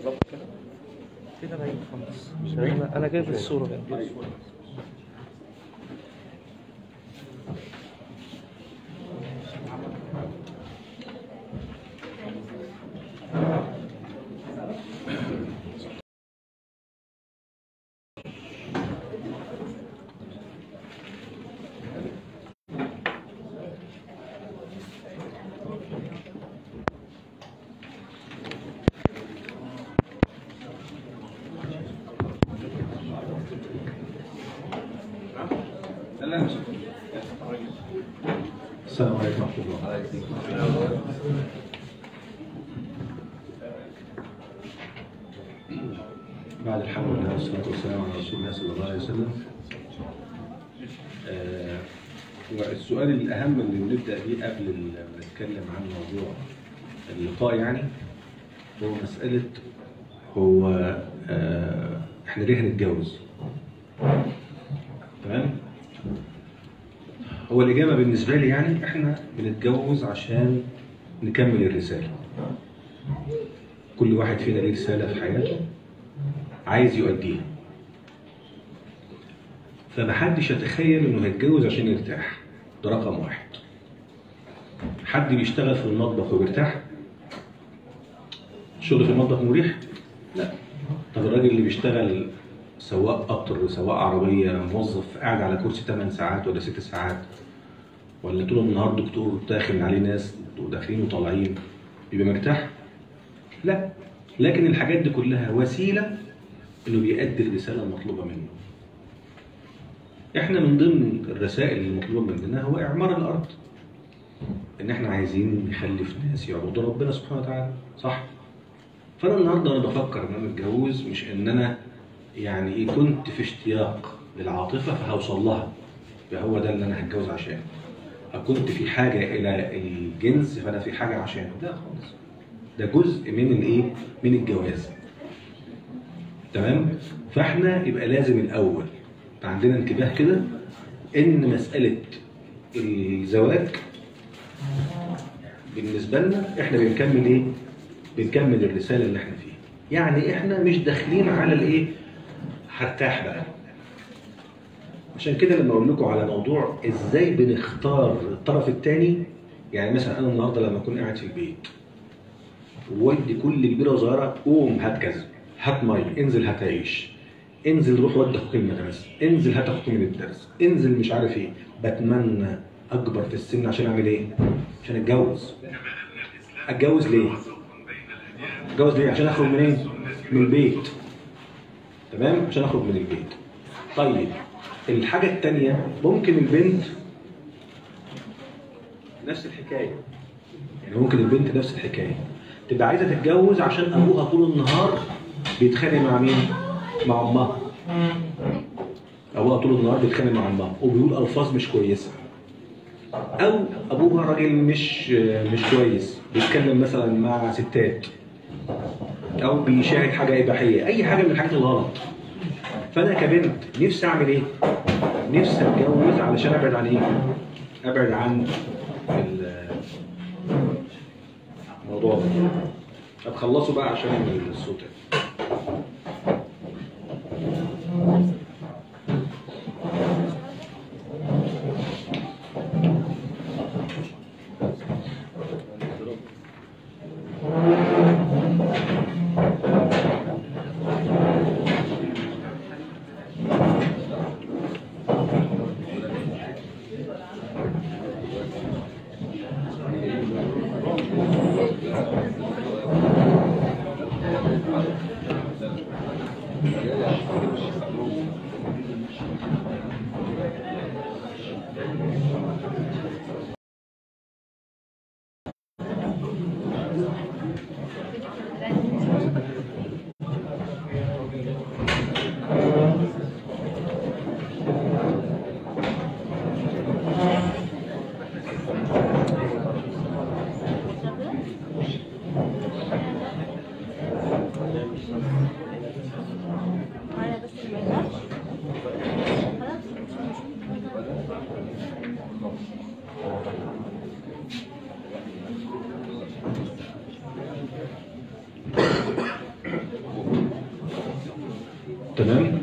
بالظبط كده كده بعيد خالص مش بعيد؟ انا انا جايب الصوره هنا السلام عليكم ورحمة الله بعد الحمد لله والصلاة والسلام على رسول الله صلى الله عليه وسلم آه، والسؤال الأهم اللي بنبدأ بيه قبل ما نتكلم عن موضوع اللقاء يعني هو مسألة هو آه، احنا ليه هنتجوز؟ تمام؟ هو الإجابة بالنسبة لي يعني إحنا بنتجوز عشان نكمل الرسالة. كل واحد فينا ليه رسالة في حياته عايز يؤديها. فمحدش يتخيل إنه هيتجوز عشان يرتاح. ده رقم واحد. حد بيشتغل في المطبخ وبيرتاح؟ الشغل في المطبخ مريح؟ لا. طب الراجل اللي بيشتغل سواق قطر سواق عربية موظف قاعد على كرسي 8 ساعات ولا 6 ساعات ولا طول النهار دكتور داخل عليه ناس وداخلين وطالعين بيبقى مرتاح؟ لا لكن الحاجات دي كلها وسيلة انه بيأدي الرسالة المطلوبة منه. احنا من ضمن الرسائل المطلوبة مننا هو إعمار الأرض. إن احنا عايزين نخلف ناس يعبدوا ربنا سبحانه وتعالى، صح؟ فأنا النهارده أنا بفكر إن أنا أتجوز مش إن أنا يعني ايه كنت في اشتياق للعاطفه فهوصل لها يبقى هو ده اللي انا هتجوز عشانه أو كنت في حاجه الى الجنس فانا في حاجه عشانه لا خالص ده جزء من الايه من الجواز تمام فاحنا يبقى لازم الاول يبقى عندنا انتباه كده ان مساله الزواج بالنسبه لنا احنا بنكمل ايه بنكمل الرساله اللي احنا فيها يعني احنا مش داخلين على الايه هرتاح بقى عشان كده لما اقول لكم على موضوع ازاي بنختار الطرف الثاني يعني مثلا انا النهارده لما اكون قاعد في البيت وودي كل كبيره وصغيره قوم هات كذا هات ميه انزل هات عيش انزل روح ودي اخوك المدرسه انزل هات اخوك من الدرس انزل مش عارف ايه بتمنى اكبر في السن عشان اعمل ايه عشان اتجوز اتجوز ليه اتجوز ليه عشان اخرج منين من البيت تمام عشان اخرج من البيت طيب الحاجة التانية ممكن البنت نفس الحكاية يعني ممكن البنت نفس الحكاية تبقى عايزة تتجوز عشان أبوها طول النهار بيتخانق مع مين؟ مع أمها أبوها طول النهار بيتخانق مع أمها وبيقول ألفاظ مش كويسة أو أبوها راجل مش مش كويس بيتكلم مثلا مع ستات او بيشاهد حاجه اباحيه اي حاجه من الحاجات الغلط فانا كبنت نفسي اعمل ايه نفسي اتجوز علشان ابعد عن ايه ابعد عن ال- الموضوع ده طب خلصوا بقى عشان الصوت تمام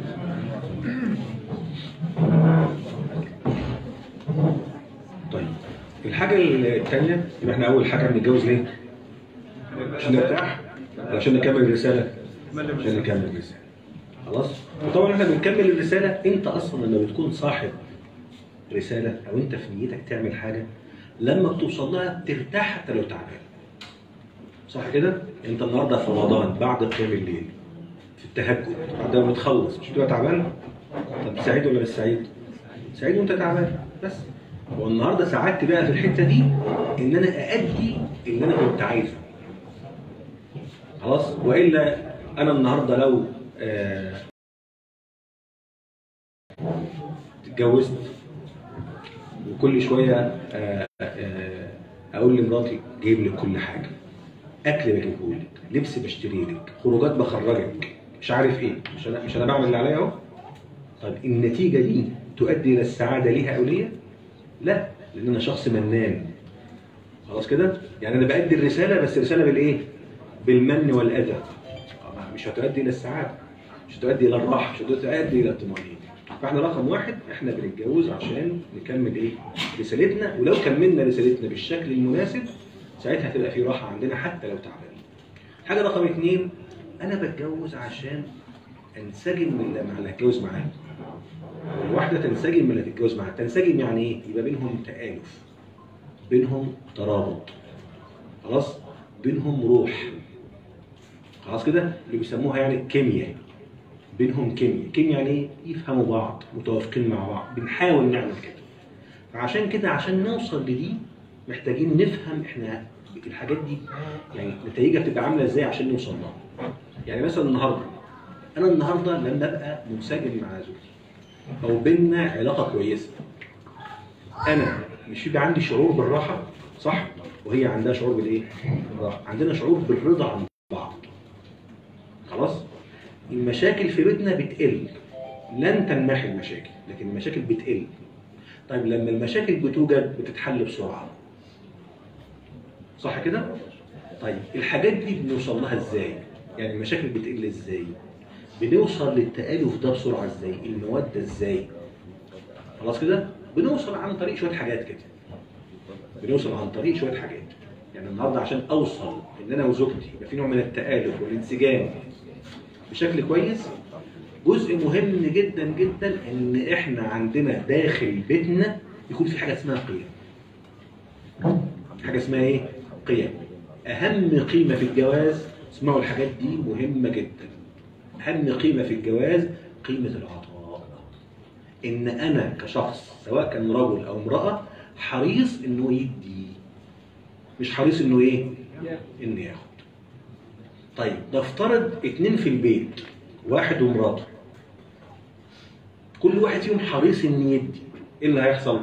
طيب الحاجة الثانية يبقى احنا أول حاجة بنتجوز ليه؟ عشان نرتاح ولا عشان نكمل الرسالة؟ عشان نكمل الرسالة خلاص؟ وطبعا احنا بنكمل الرسالة انت اصلا لما بتكون صاحب رسالة او انت في نيتك تعمل حاجة لما بتوصل لها بترتاح حتى لو تعبان صح كده؟ انت النهارده في رمضان بعد قيام الليل في التهجد بعد ما بتخلص مش بتبقى تعبان؟ طب سعيد ولا مش سعيد؟ سعيد وانت تعبان بس والنهارده سعادتي بقى في الحته دي ان انا اادي اللي انا كنت عايزه خلاص والا انا النهارده لو آه، اتجوزت وكل شويه آه، آه، اقول لمراتي جايب لك كل حاجه اكل بجيبه لك لبس بشتري لك خروجات بخرجك مش عارف ايه مش انا مش انا بعمل اللي عليا اهو طيب النتيجه دي تؤدي الى السعاده ليها او ليا لا لان انا شخص منان خلاص كده يعني انا بادي الرساله بس الرساله بالايه بالمن والاذى آه، مش هتؤدي الى السعاده مش هتؤدي الى الراحه مش هتؤدي الى الطمانينه فاحنا رقم واحد احنا بنتجوز عشان نكمل ايه رسالتنا ولو كملنا رسالتنا بالشكل المناسب ساعتها هتبقى في راحه عندنا حتى لو تعبانين حاجه رقم اثنين انا بتجوز عشان انسجم من اللي- مع اللي هتجوز معاه الواحده تنسجم من اللي هتتجوز معاه تنسجم يعني ايه يبقى بينهم تآلف بينهم ترابط خلاص بينهم روح خلاص كده اللي بيسموها يعني كيمياء بينهم كيمياء كيمياء يعني ايه يفهموا بعض متوافقين مع بعض بنحاول نعمل كده فعشان كده عشان نوصل لدي محتاجين نفهم احنا الحاجات دي يعني نتائجها بتبقى عامله ازاي عشان نوصل لها يعني مثلا النهارده انا النهارده لما ابقى منسجم مع زوجتي او بينا علاقه كويسه انا مش يبقى عندي شعور بالراحه صح وهي عندها شعور بالايه بالراحه عندنا شعور بالرضا عن بعض خلاص المشاكل في بيتنا بتقل لن تنمحي المشاكل لكن المشاكل بتقل طيب لما المشاكل بتوجد بتتحل بسرعه صح كده طيب الحاجات دي بنوصل لها ازاي يعني المشاكل بتقل ازاي بنوصل للتآلف ده بسرعه ازاي الموده ازاي خلاص كده بنوصل عن طريق شويه حاجات كده بنوصل عن طريق شويه حاجات يعني النهارده عشان اوصل ان انا وزوجتي يبقى في نوع من التآلف والانسجام بشكل كويس جزء مهم جدا جدا ان احنا عندنا داخل بيتنا يكون في حاجه اسمها قيم حاجه اسمها ايه قيم اهم قيمه في الجواز اسمعوا الحاجات دي مهمه جدا اهم قيمه في الجواز قيمه العطاء ان انا كشخص سواء كان رجل او امراه حريص انه يدي مش حريص انه ايه انه ياخد طيب نفترض اتنين في البيت واحد ومراته كل واحد فيهم حريص انه يدي ايه اللي هيحصل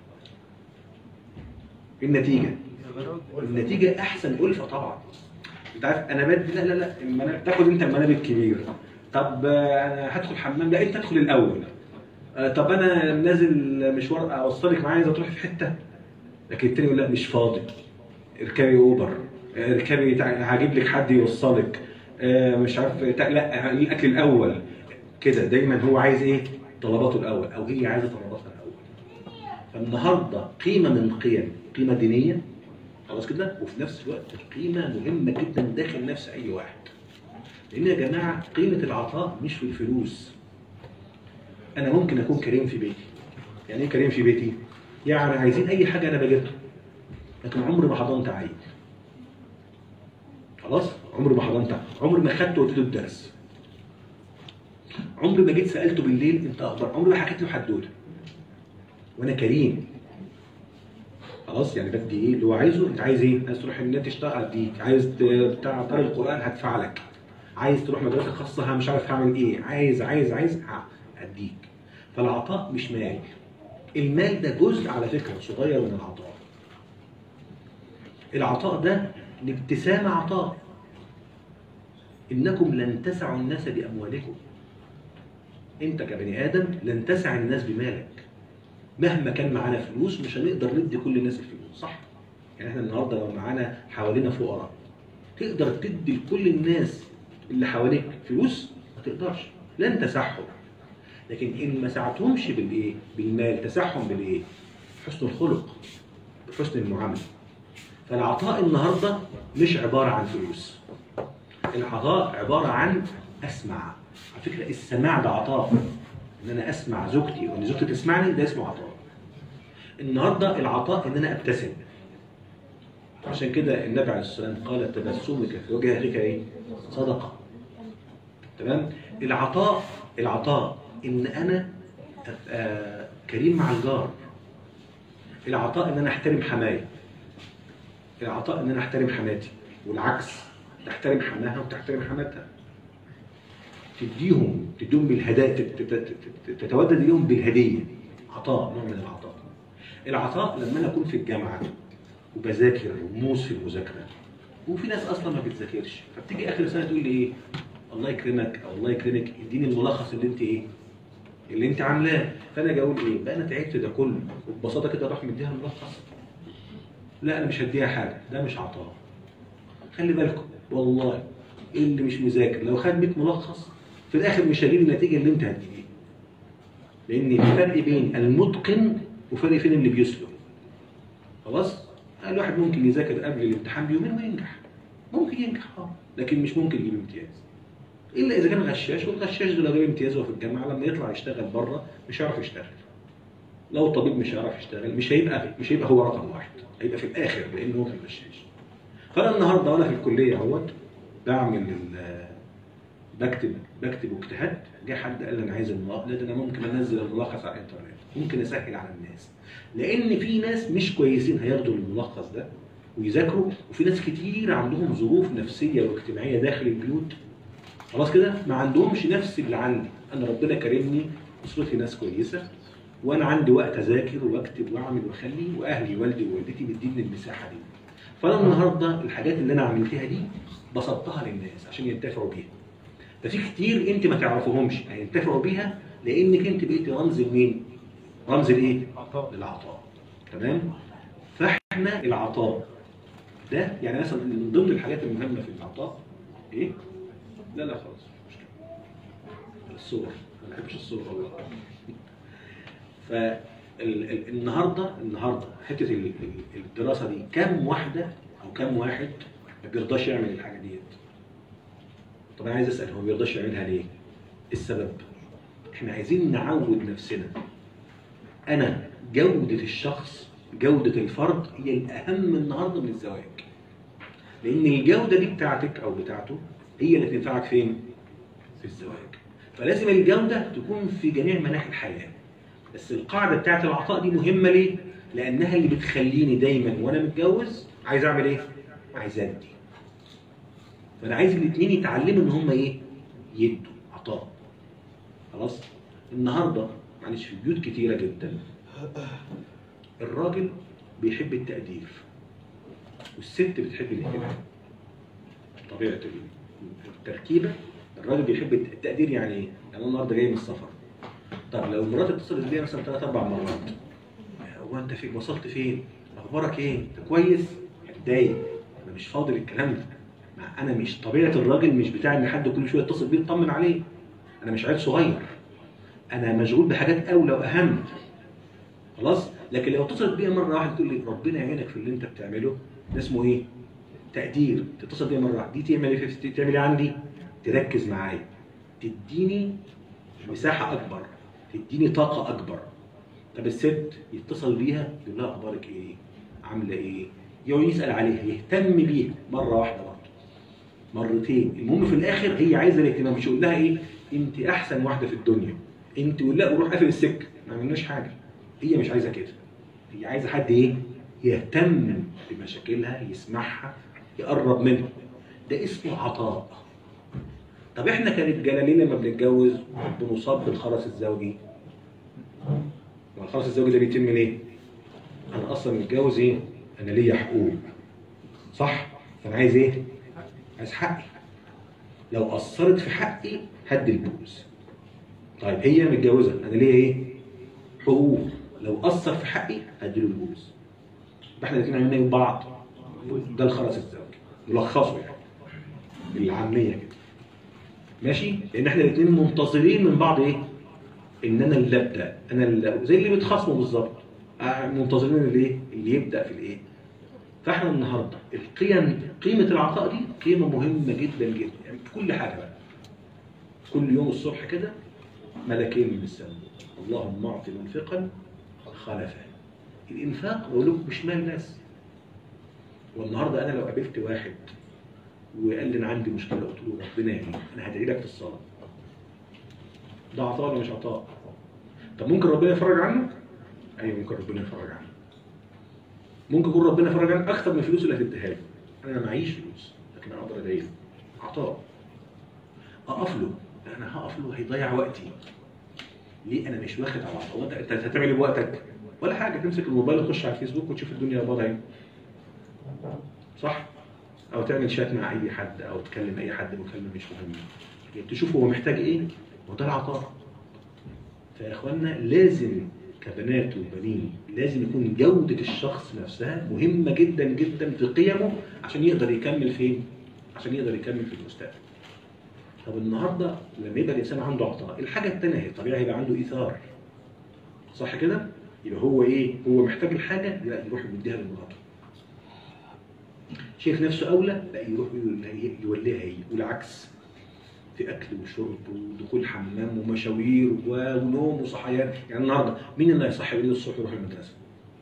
إيه النتيجه النتيجه احسن الفه طبعا انت عارف انا بدي لا لا لا المناب تاخد انت المناب الكبير طب آه، انا هدخل حمام لا انت ادخل الاول آه، طب انا نازل مشوار اوصلك معايا عايزه تروحي في حته لكن التاني يقول لا مش فاضي اركبي اوبر آه، اركبي تع- هجيب لك حد يوصلك آه، مش عارف تع- لا الاكل الاول كده دايما هو عايز ايه طلباته الاول او هي عايزه طلباتها الاول فالنهارده قيمه من قيم قيمه دينيه خلاص كده وفي نفس الوقت قيمه مهمه جدا داخل نفس اي واحد لان يا جماعه قيمه العطاء مش في الفلوس انا ممكن اكون كريم في بيتي يعني ايه كريم في بيتي يعني عايزين اي حاجه انا بجيبها لكن عمري ما حضنت عيل خلاص عمري ما حضنت عيل. عمري ما خدته واديته الدرس عمري ما جيت سالته بالليل انت اخبار عمري ما حكيت له حدوته وانا كريم خلاص يعني بدي ايه اللي هو عايزه انت عايز ايه عايز تروح النت تشتغل اديك عايز ت- بتاع قارئ القران هدفع لك عايز تروح مدرسه خاصه ها مش عارف هعمل ايه عايز عايز عايز ه- هديك فالعطاء مش مال المال ده جزء على فكره صغير من العطاء العطاء ده الابتسامه عطاء انكم لن تسعوا الناس باموالكم انت كبني ادم لن تسع الناس بمالك مهما كان معانا فلوس مش هنقدر ندي كل الناس الفلوس صح يعني احنا النهارده لو معانا حوالينا فقراء تقدر تدي لكل الناس اللي حواليك فلوس ما تقدرش لن تسعهم لكن ان ما ساعدتهمش بالايه بالمال تسعهم بالايه حسن الخلق بحسن المعامله فالعطاء النهارده مش عباره عن فلوس العطاء عباره عن اسمع على فكره السماع ده عطاء ان انا اسمع زوجتي وان زوجتي تسمعني ده اسمه عطاء النهارده العطاء ان انا ابتسم عشان كده النبي عليه الصلاه والسلام قال تبسمك في وجه اخيك ايه صدقه تمام العطاء العطاء ان انا ابقى كريم مع الجار العطاء ان انا احترم حماية العطاء ان انا احترم حماتي والعكس تحترم حماها وتحترم حماتها تديهم تديهم بالهدايا تت- تت- تت- تتودد اليهم بالهديه عطاء نوع من العطاء العطاء لما انا اكون في الجامعه وبذاكر وموس في المذاكره وفي ناس اصلا ما بتذاكرش فبتيجي اخر سنه تقول لي ايه الله يكرمك او الله يكرمك اديني الملخص اللي انت ايه اللي انت عاملاه فانا اجي اقول ايه بقى انا تعبت ده كله وببساطه كده اروح مديها الملخص لا انا مش هديها حاجه ده مش عطاء خلي بالكم والله اللي مش مذاكر لو خد 100 ملخص في الاخر مش هيجيب النتيجه اللي انت هتجيبها لان في فرق بين المتقن وفرق فين اللي بيسلك خلاص الواحد ممكن يذاكر قبل الامتحان بيومين وينجح ممكن ينجح اه لكن مش ممكن يجيب امتياز الا اذا كان غشاش والغشاش ده لو جاب امتياز وهو في الجامعه لما يطلع يشتغل بره مش هيعرف يشتغل لو الطبيب مش هيعرف يشتغل مش هيبقى مش هيبقى هو رقم واحد هيبقى في الاخر لانه هو كان غشاش فانا النهارده وانا في الكليه اهوت بعمل ال- بكتب بكتب واجتهدت جه حد قال لي انا عايز الملخص لا ده انا ممكن انزل الملخص على الانترنت ممكن اسهل على الناس لان في ناس مش كويسين هياخدوا الملخص ده ويذاكروا وفي ناس كتير عندهم ظروف نفسيه واجتماعيه داخل البيوت خلاص كده ما عندهمش نفس اللي عندي انا ربنا كرمني اسرتي ناس كويسه وانا عندي وقت اذاكر واكتب واعمل واخلي واهلي والدي ووالدتي مديني المساحه دي فانا النهارده الحاجات اللي انا عملتها دي بسطتها للناس عشان ينتفعوا بيها ده في كتير انت ما تعرفوهمش هينتفعوا بيها لانك انت بقيت رمز لمين؟ رمز لايه؟ عطاء للعطاء تمام؟ فاحنا العطاء ده يعني مثلا من ضمن الحاجات المهمه في العطاء ايه؟ لا لا خلاص مش مشكله الصور ما بحبش الصور والله فالنهارده النهارده حته ال- ال- الدراسه دي كم واحده او كم واحد ما بيرضاش يعمل الحاجه ديت طب انا عايز اسال هو ما بيرضاش يعملها ليه؟ ايه السبب؟ احنا عايزين نعود نفسنا انا جوده الشخص جوده الفرد هي الاهم النهارده من الزواج لان الجوده دي بتاعتك او بتاعته هي اللي تنفعك فين؟ في الزواج فلازم الجوده تكون في جميع مناحي الحياه بس القاعده بتاعت العطاء دي مهمه ليه؟ لانها اللي بتخليني دايما وانا متجوز عايز اعمل ايه؟ عايز ادي فانا عايز الاثنين يتعلموا ان هم ايه؟ يدوا عطاء خلاص؟ النهارده معلش في بيوت كتيره جدا الراجل بيحب التقدير والست بتحب الاهتمام طبيعه التركيبه الراجل بيحب التقدير يعني ايه؟ يعني انا النهارده جاي من السفر طب لو مراتي اتصلت بيا مثلا ثلاث اربع مرات هو انت في وصلت فين؟ اخبارك ايه؟ انت كويس؟ هتضايق انا مش فاضي للكلام ده مع انا مش طبيعه الراجل مش بتاع ان حد كل شويه يتصل بيه يطمن عليه انا مش عيل صغير انا مشغول بحاجات اولى واهم خلاص لكن لو اتصلت بيا مره واحده تقول لي ربنا يعينك في اللي انت بتعمله ده اسمه ايه تقدير تتصل بيا مره واحده دي تعمل ايه في- تعمل ايه عندي تركز معايا تديني مساحه اكبر تديني طاقه اكبر طب الست يتصل بيها يقول لها اخبارك ايه عامله ايه يقعد يسال عليها يهتم بيها مره واحده برضه مرتين المهم في الاخر هي عايزه الاهتمام مش يقول لها ايه انت احسن واحده في الدنيا انت ولا وروح قافل السكه ما عملناش حاجه هي مش عايزه كده هي عايزه حد ايه يهتم بمشاكلها يسمعها يقرب منها ده اسمه عطاء طب احنا كرجاله ليه لما بنتجوز بنصاب بالخرس الزوجي ما الخرس الزوجي ده بيتم ليه انا اصلا متجوز ايه انا ليا حقوق صح فانا عايز ايه عايز حقي لو قصرت في حقي هدي البوز طيب هي متجوزه انا ليا ايه حقوق لو قصر في حقي هديله البوز يبقى احنا الاثنين عاملين بعض ده الخرس الزوجي ملخصه يعني بالعاميه كده ماشي لان احنا الاثنين منتظرين من بعض ايه ان انا اللي ابدا انا اللي زي اللي بيتخاصموا بالظبط آه، منتظرين الايه اللي يبدا في الايه فاحنا النهارده القيم قيمه العطاء دي قيمه مهمه جدا جدا يعني في كل حاجه بقى كل يوم الصبح كده ملكين من السماء اللهم اعط منفقا خلفا الانفاق بقول لكم مش مال ناس والنهارده انا لو قابلت واحد وقال لي انا عندي مشكله قلت له ربنا يهديك انا هدعي لك في الصلاه ده عطاء ولا مش عطاء؟ طب ممكن ربنا يفرج عنك؟ ايوه ممكن ربنا يفرج عنك ممكن يكون ربنا يفرج عنك اكثر من الفلوس اللي هتديها لي انا ما معيش فلوس لكن اقدر ادعي له عطاء اقف له لا انا هقف له هيضيع وقتي ليه انا مش واخد على العطاء وانت انت هتعمل ايه بوقتك ولا حاجه تمسك الموبايل وتخش على الفيسبوك وتشوف الدنيا وضعها ايه صح او تعمل شات مع اي حد او تكلم اي حد مكالمه مش مهمه يعني تشوف هو محتاج ايه وده العطاء فيا اخوانا لازم كبنات وبنين لازم يكون جودة الشخص نفسها مهمة جدا جدا في قيمه عشان يقدر يكمل فين؟ عشان يقدر يكمل في المستقبل. طب النهارده لما يبقى الانسان عنده عطاء، الحاجة التانية هي طبيعي هيبقى عنده ايثار. صح كده؟ يبقى هو ايه؟ هو محتاج الحاجة لا يروح يديها لمراته. شايف نفسه اولى لا يروح يوليها هي والعكس. في اكل وشرب ودخول حمام ومشاوير و- ونوم وصحيان يعني النهارده مين اللي هيصحي وليد الصبح يروح المدرسه؟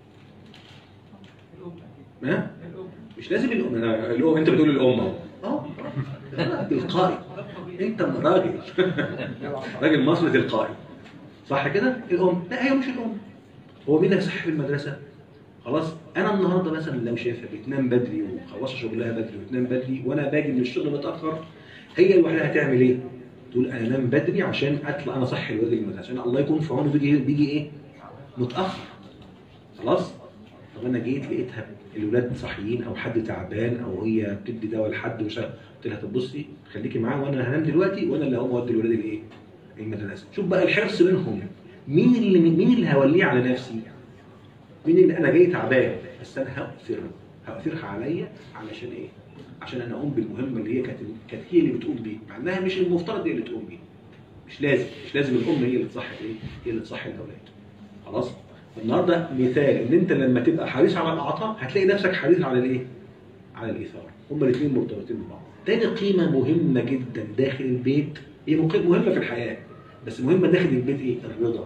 ما؟ مش لازم الام أنا- الام انت بتقول الام اهو اه تلقائي انت راجل راجل مصري تلقائي صح كده؟ الام لا هي مش الام هو مين اللي هيصحي في المدرسه؟ خلاص انا النهارده مثلا لو شايفها بتنام بدري ومخلصه شغلها بدري وتنام بدري وانا باجي من الشغل متاخر هي لوحدها هتعمل ايه؟ تقول انا انام بدري عشان اطلع انا صحي الواد المدرسه عشان الله يكون في عونه بيجي بيجي ايه؟ متاخر خلاص؟ طب انا جيت لقيتها الولاد صاحيين او حد تعبان او هي بتدي دواء لحد مش عارف. قلت لها طب بصي خليكي معاه وانا هنام دلوقتي وانا اللي هقوم اودي الولاد الايه؟ المدرسه شوف بقى الحرص منهم مين اللي مين اللي هوليه على نفسي؟ مين اللي انا جاي تعبان بس انا هاثر هاثرها عليا علشان ايه؟ عشان انا اقوم بالمهمه اللي هي كانت كانت هي اللي بتقوم بيها مع انها مش المفترض هي اللي تقوم بيها مش لازم مش لازم الام هي اللي تصحي ايه؟ هي اللي تصحي الاولاد خلاص؟ النهارده مثال ان انت لما تبقى حريص على العطاء هتلاقي نفسك حريص على الايه؟ على الايثار هما الاثنين مرتبطين ببعض تاني قيمه مهمه جدا داخل البيت هي مق- مهمه في الحياه بس مهمه داخل البيت ايه؟ الرضا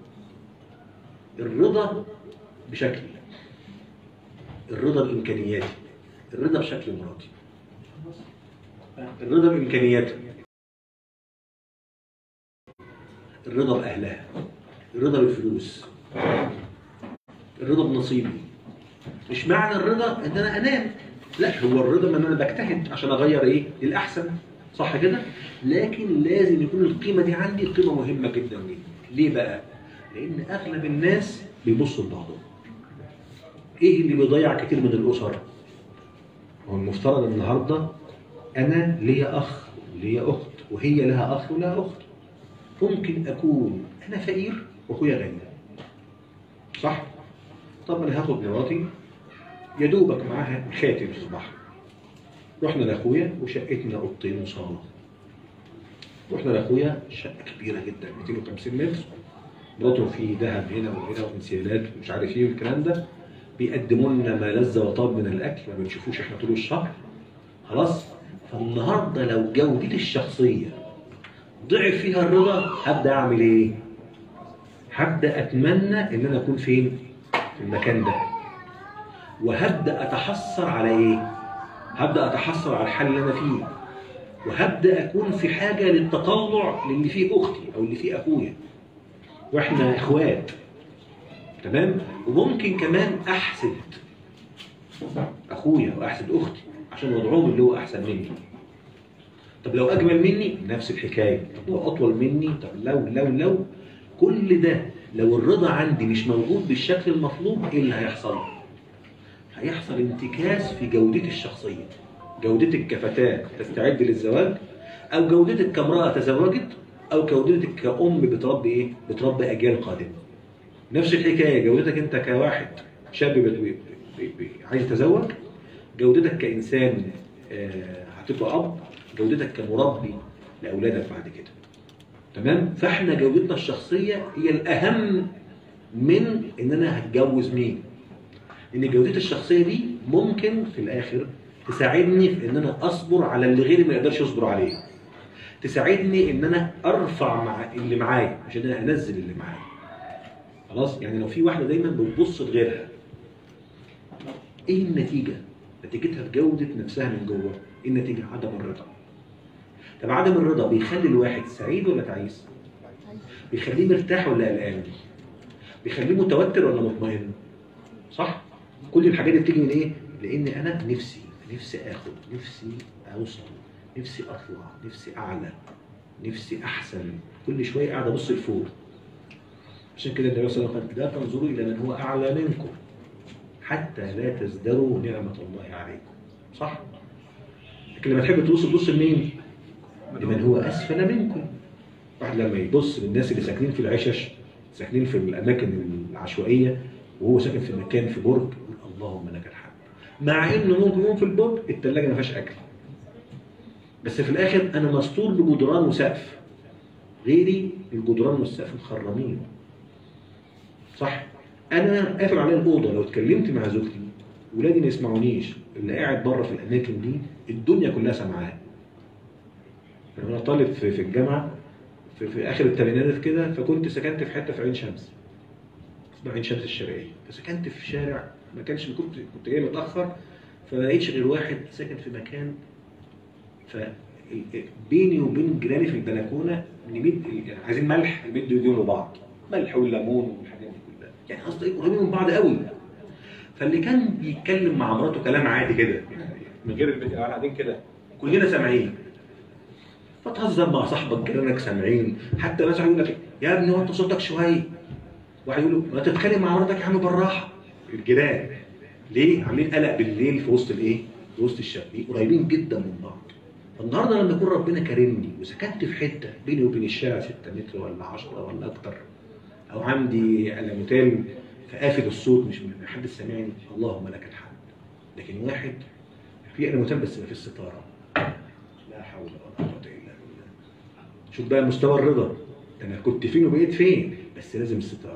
الرضا بشكل الرضا بامكانياتي الرضا بشكل مراتي الرضا بامكانياتي الرضا باهلها الرضا بالفلوس الرضا بنصيبي مش معنى الرضا ان انا انام لا هو الرضا ان انا بجتهد عشان اغير ايه الاحسن صح كده لكن لازم يكون القيمه دي عندي قيمه مهمه جدا جدا ليه بقى لان اغلب الناس بيبصوا لبعضهم ايه اللي بيضيع كتير من الاسر هو المفترض النهارده انا ليا اخ وليا اخت وهي لها اخ ولها اخت ممكن اكون انا فقير واخويا غني صح طب انا هاخد مراتي يا دوبك معاها خاتم في البحر رحنا لاخويا وشقتنا اوضتين وصاله رحنا لاخويا شقه كبيره جدا 250 متر مراته في ذهب هنا وهنا وانسيالات ومش عارف ايه والكلام ده بيقدموا لنا ما لذ وطاب من الاكل ما بنشوفوش احنا طول الشهر خلاص فالنهارده لو جودتي الشخصيه ضعف فيها الرضا هبدا اعمل ايه؟ هبدا اتمنى ان انا اكون فين؟ في المكان ده وهبدا اتحسر على ايه؟ هبدا اتحسر على الحال اللي انا فيه وهبدا اكون في حاجه للتطلع للي فيه اختي او اللي فيه اخويا واحنا اخوات تمام وممكن كمان احسد اخويا واحسد اختي عشان وضعهم اللي هو احسن مني طب لو اجمل مني نفس الحكايه طب لو اطول مني طب لو لو لو كل ده لو الرضا عندي مش موجود بالشكل المطلوب ايه اللي هيحصل هيحصل انتكاس في جودتي الشخصيه جودتك كفتاه تستعد للزواج او جودتك كامراه تزوجت او جودتك كأم بتربي ايه بتربي اجيال قادمه نفس الحكايه جودتك انت كواحد شاب بت- بي- بي- بي- عايز يتزوج جودتك كانسان آه، هتبقى اب جودتك كمربي لاولادك بعد كده تمام فاحنا جودتنا الشخصيه هي الاهم من ان انا هتجوز مين ان جودتي الشخصيه دي ممكن في الاخر تساعدني في ان انا اصبر على اللي غيري ما يقدرش يصبر عليه تساعدني ان انا ارفع مع اللي معايا مش ان انا انزل اللي معايا خلاص يعني لو في واحده دايما بتبص لغيرها ايه النتيجه نتيجتها في جوده نفسها من جوه ايه النتيجه عدم الرضا طب عدم الرضا بيخلي الواحد سعيد ولا تعيس بيخليه مرتاح ولا قلقان بيخليه متوتر ولا مطمئن صح كل الحاجات دي بتيجي من ايه لان انا نفسي نفسي اخد نفسي اوصل نفسي اطلع نفسي اعلى نفسي احسن كل شويه قاعد ابص لفوق عشان كده النبي صلى الله عليه وسلم قال لا تنظروا الى من هو اعلى منكم حتى لا تزدروا نعمه الله عليكم صح لكن لما تحب تبص تبص لمين لمن هو اسفل منكم واحد لما يبص للناس اللي ساكنين في العشش ساكنين في الاماكن العشوائيه وهو ساكن في مكان في برج يقول اللهم لك الحمد مع انه ممكن يكون في البرج الثلاجه ما فيهاش اكل بس في الاخر انا مستور بجدران وسقف غيري الجدران والسقف مخرمين صح انا قافل عليا الاوضه لو اتكلمت مع زوجتي ولادي ما يسمعونيش اللي قاعد بره في الاماكن دي الدنيا كلها سامعاه انا طالب في, في الجامعه في, في اخر الثمانينات كده فكنت سكنت في حته في عين شمس اسمها عين شمس الشرقيه فسكنت في شارع ما كانش كنت كنت جاي متاخر فما لقيتش غير واحد ساكن في مكان ف بيني وبين جيراني في البلكونه نمد يعني عايزين ملح نمد ايديهم لبعض ملح والليمون والحاجات دي كلها يعني قصدي ايه قريبين من بعض قوي فاللي كان بيتكلم مع مراته كلام عادي كده يعني من غير البيت قاعدين كده كلنا سامعين فتهزر مع صاحبك جيرانك سامعين حتى مثلا يقول لك يا ابني وانت صوتك شويه واحد يقول له ما تتخانق مع مراتك يا عم بالراحه الجيران ليه عاملين قلق بالليل في وسط الايه في وسط الشقه قريبين جدا من بعض فالنهارده لما يكون ربنا كرمني وسكنت في حته بيني وبين الشارع 6 متر ولا 10 ولا اكتر او عندي الموتيل فقافل الصوت مش حد سامعني اللهم لك الحمد لكن واحد في الموتيل بس ما فيش ستاره لا حول ولا قوه الا بالله شوف بقى مستوى الرضا انا كنت فين وبقيت فين بس لازم الستاره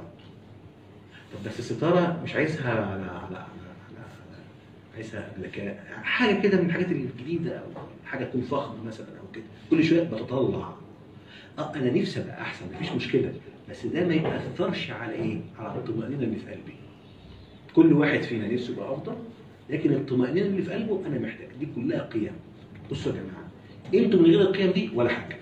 طب بس الستاره مش عايزها على على على, على عايزها لك حاجه كده من الحاجات الجديده او حاجه تكون فخمه مثلا او كده كل شويه بتطلع اه انا نفسي ابقى احسن مفيش مشكله بس ده ما ياثرش على ايه؟ على الطمانينه اللي في قلبي كل واحد فينا نفسه يبقى افضل لكن الطمانينه اللي في قلبه انا محتاج دي كلها قيم بصوا يا جماعه انتوا من غير القيم دي ولا حاجه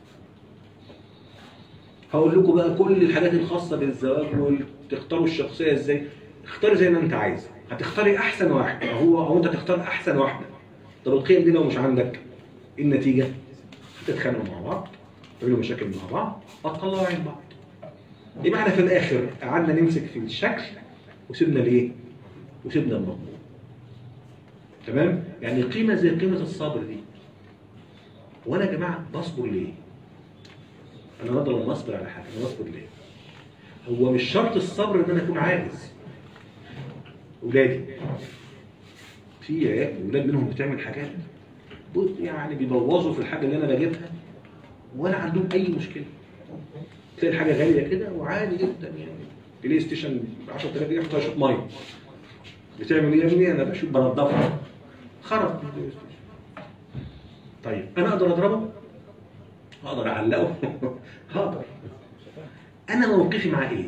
هقول لكم بقى كل الحاجات الخاصه بالزواج وتختاروا الشخصيه ازاي اختاري زي ما انت عايز هتختاري احسن واحد هو او انت تختار احسن واحده طب القيم دي لو مش عندك ايه النتيجه هتتخانقوا مع بعض تعملوا مشاكل مع بعض هتطلعوا عين بعض يبقى احنا في الاخر قعدنا نمسك في الشكل وسيبنا الايه وسيبنا المضمون تمام يعني قيمه زي قيمه الصبر دي وانا يا جماعه بصبر ليه انا النهارده لما اصبر على حاجه انا بصبر ليه هو مش شرط الصبر ان انا اكون عاجز اولادي في عيال اولاد منهم بتعمل حاجات يعني بيبوظوا في الحاجه اللي انا بجيبها ولا عندهم اي مشكله تلاقي الحاجه غاليه كده وعادي جدا يعني بلاي ستيشن ب 10000 جنيه حطها شوط ميه بتعمل ايه يا ابني انا بشوف بنضفها خرب البلاي ستيشن طيب انا اقدر اضربه اقدر اعلقه هقدر انا موقفي معاه ايه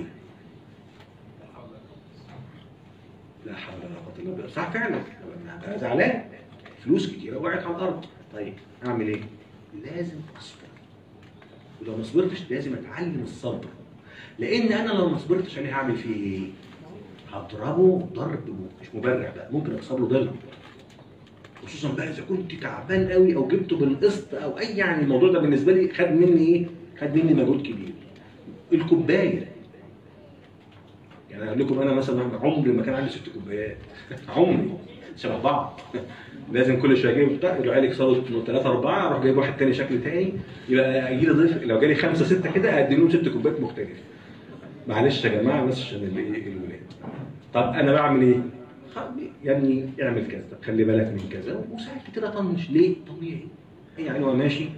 لا حول ولا قوه الا بالله صح فعلا انا زعلان فلوس كتيره وقعت على الارض طيب اعمل ايه لازم اصبر ولو ما صبرتش لازم اتعلم الصبر لان انا لو ما صبرتش عليه هعمل فيه ايه هضربه ضرب مش مبرح بقى ممكن اكسر له ضلع خصوصا بقى اذا كنت تعبان قوي او جبته بالقسط او اي يعني الموضوع ده بالنسبه لي خد مني ايه خد مني مجهود كبير الكوبايه يعني اقول لكم انا مثلا عمري ما كان عندي ست كوبايات عمري شبه بعض لازم كل شويه اجيب بتاع يرجع لي يكسروا ثلاثه اربعه اروح جايب واحد تاني شكل تاني يبقى يجي لي ضيف لو جالي خمسه سته كده اقدم لهم ست كوبايات مختلفه معلش يا جماعه بس عشان الايه الولاد طب انا بعمل ايه؟ يا ابني اعمل كذا خلي بالك من كذا وساعات كتير اطنش ليه؟ طبيعي يعني هو ماشي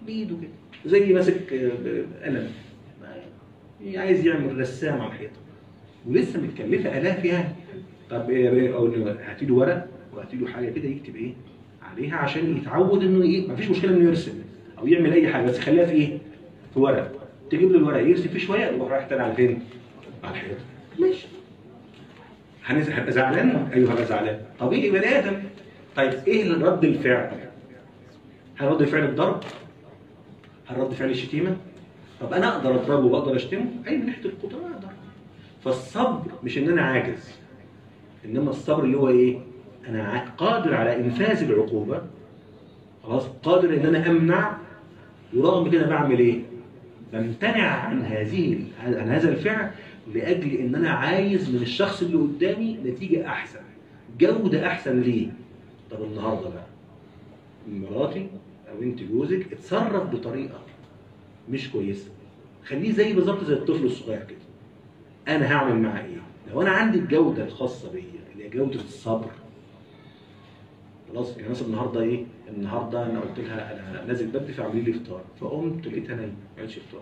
بايده كده زي ماسك آه، قلم ما- عايز يعمل رسام على الحيطه ولسه متكلفه الاف يعني طب ايه ايه اقول له هاتي له ورق وهاتي له حاجه كده يكتب ايه عليها عشان يتعود انه ايه مفيش مشكله انه يرسم او يعمل اي حاجه بس خليها في ايه في ورق تجيب له الورق يرسم فيه شويه يروح رايح تاني على فين على الحيطه ماشي هنز- هبقى زعلان ايوه هبقى زعلان طبيعي بني ادم طيب ايه رد الفعل هل رد فعل الضرب هل رد فعل الشتيمه طب انا اقدر اضربه واقدر اشتمه اي من ناحيه القدره اقدر فالصبر مش ان انا عاجز انما الصبر اللي هو ايه انا ع- قادر على انفاذ العقوبه خلاص قادر ان انا امنع ورغم كده بعمل ايه بمتنع عن هذه عن هذا الفعل لاجل ان انا عايز من الشخص اللي قدامي نتيجه احسن جوده احسن ليه طب النهارده بقى مراتي او انت جوزك اتصرف بطريقه مش كويسه خليه زي بالظبط زي الطفل الصغير كده انا هعمل معاه ايه لو انا عندي الجوده الخاصه بيا اللي هي جوده الصبر خلاص يعني مثلا النهارده ايه النهارده انا قلت لها انا نازل بدري فاعملي لي فطار فقمت لقيتها نايمه ما عملتش فطار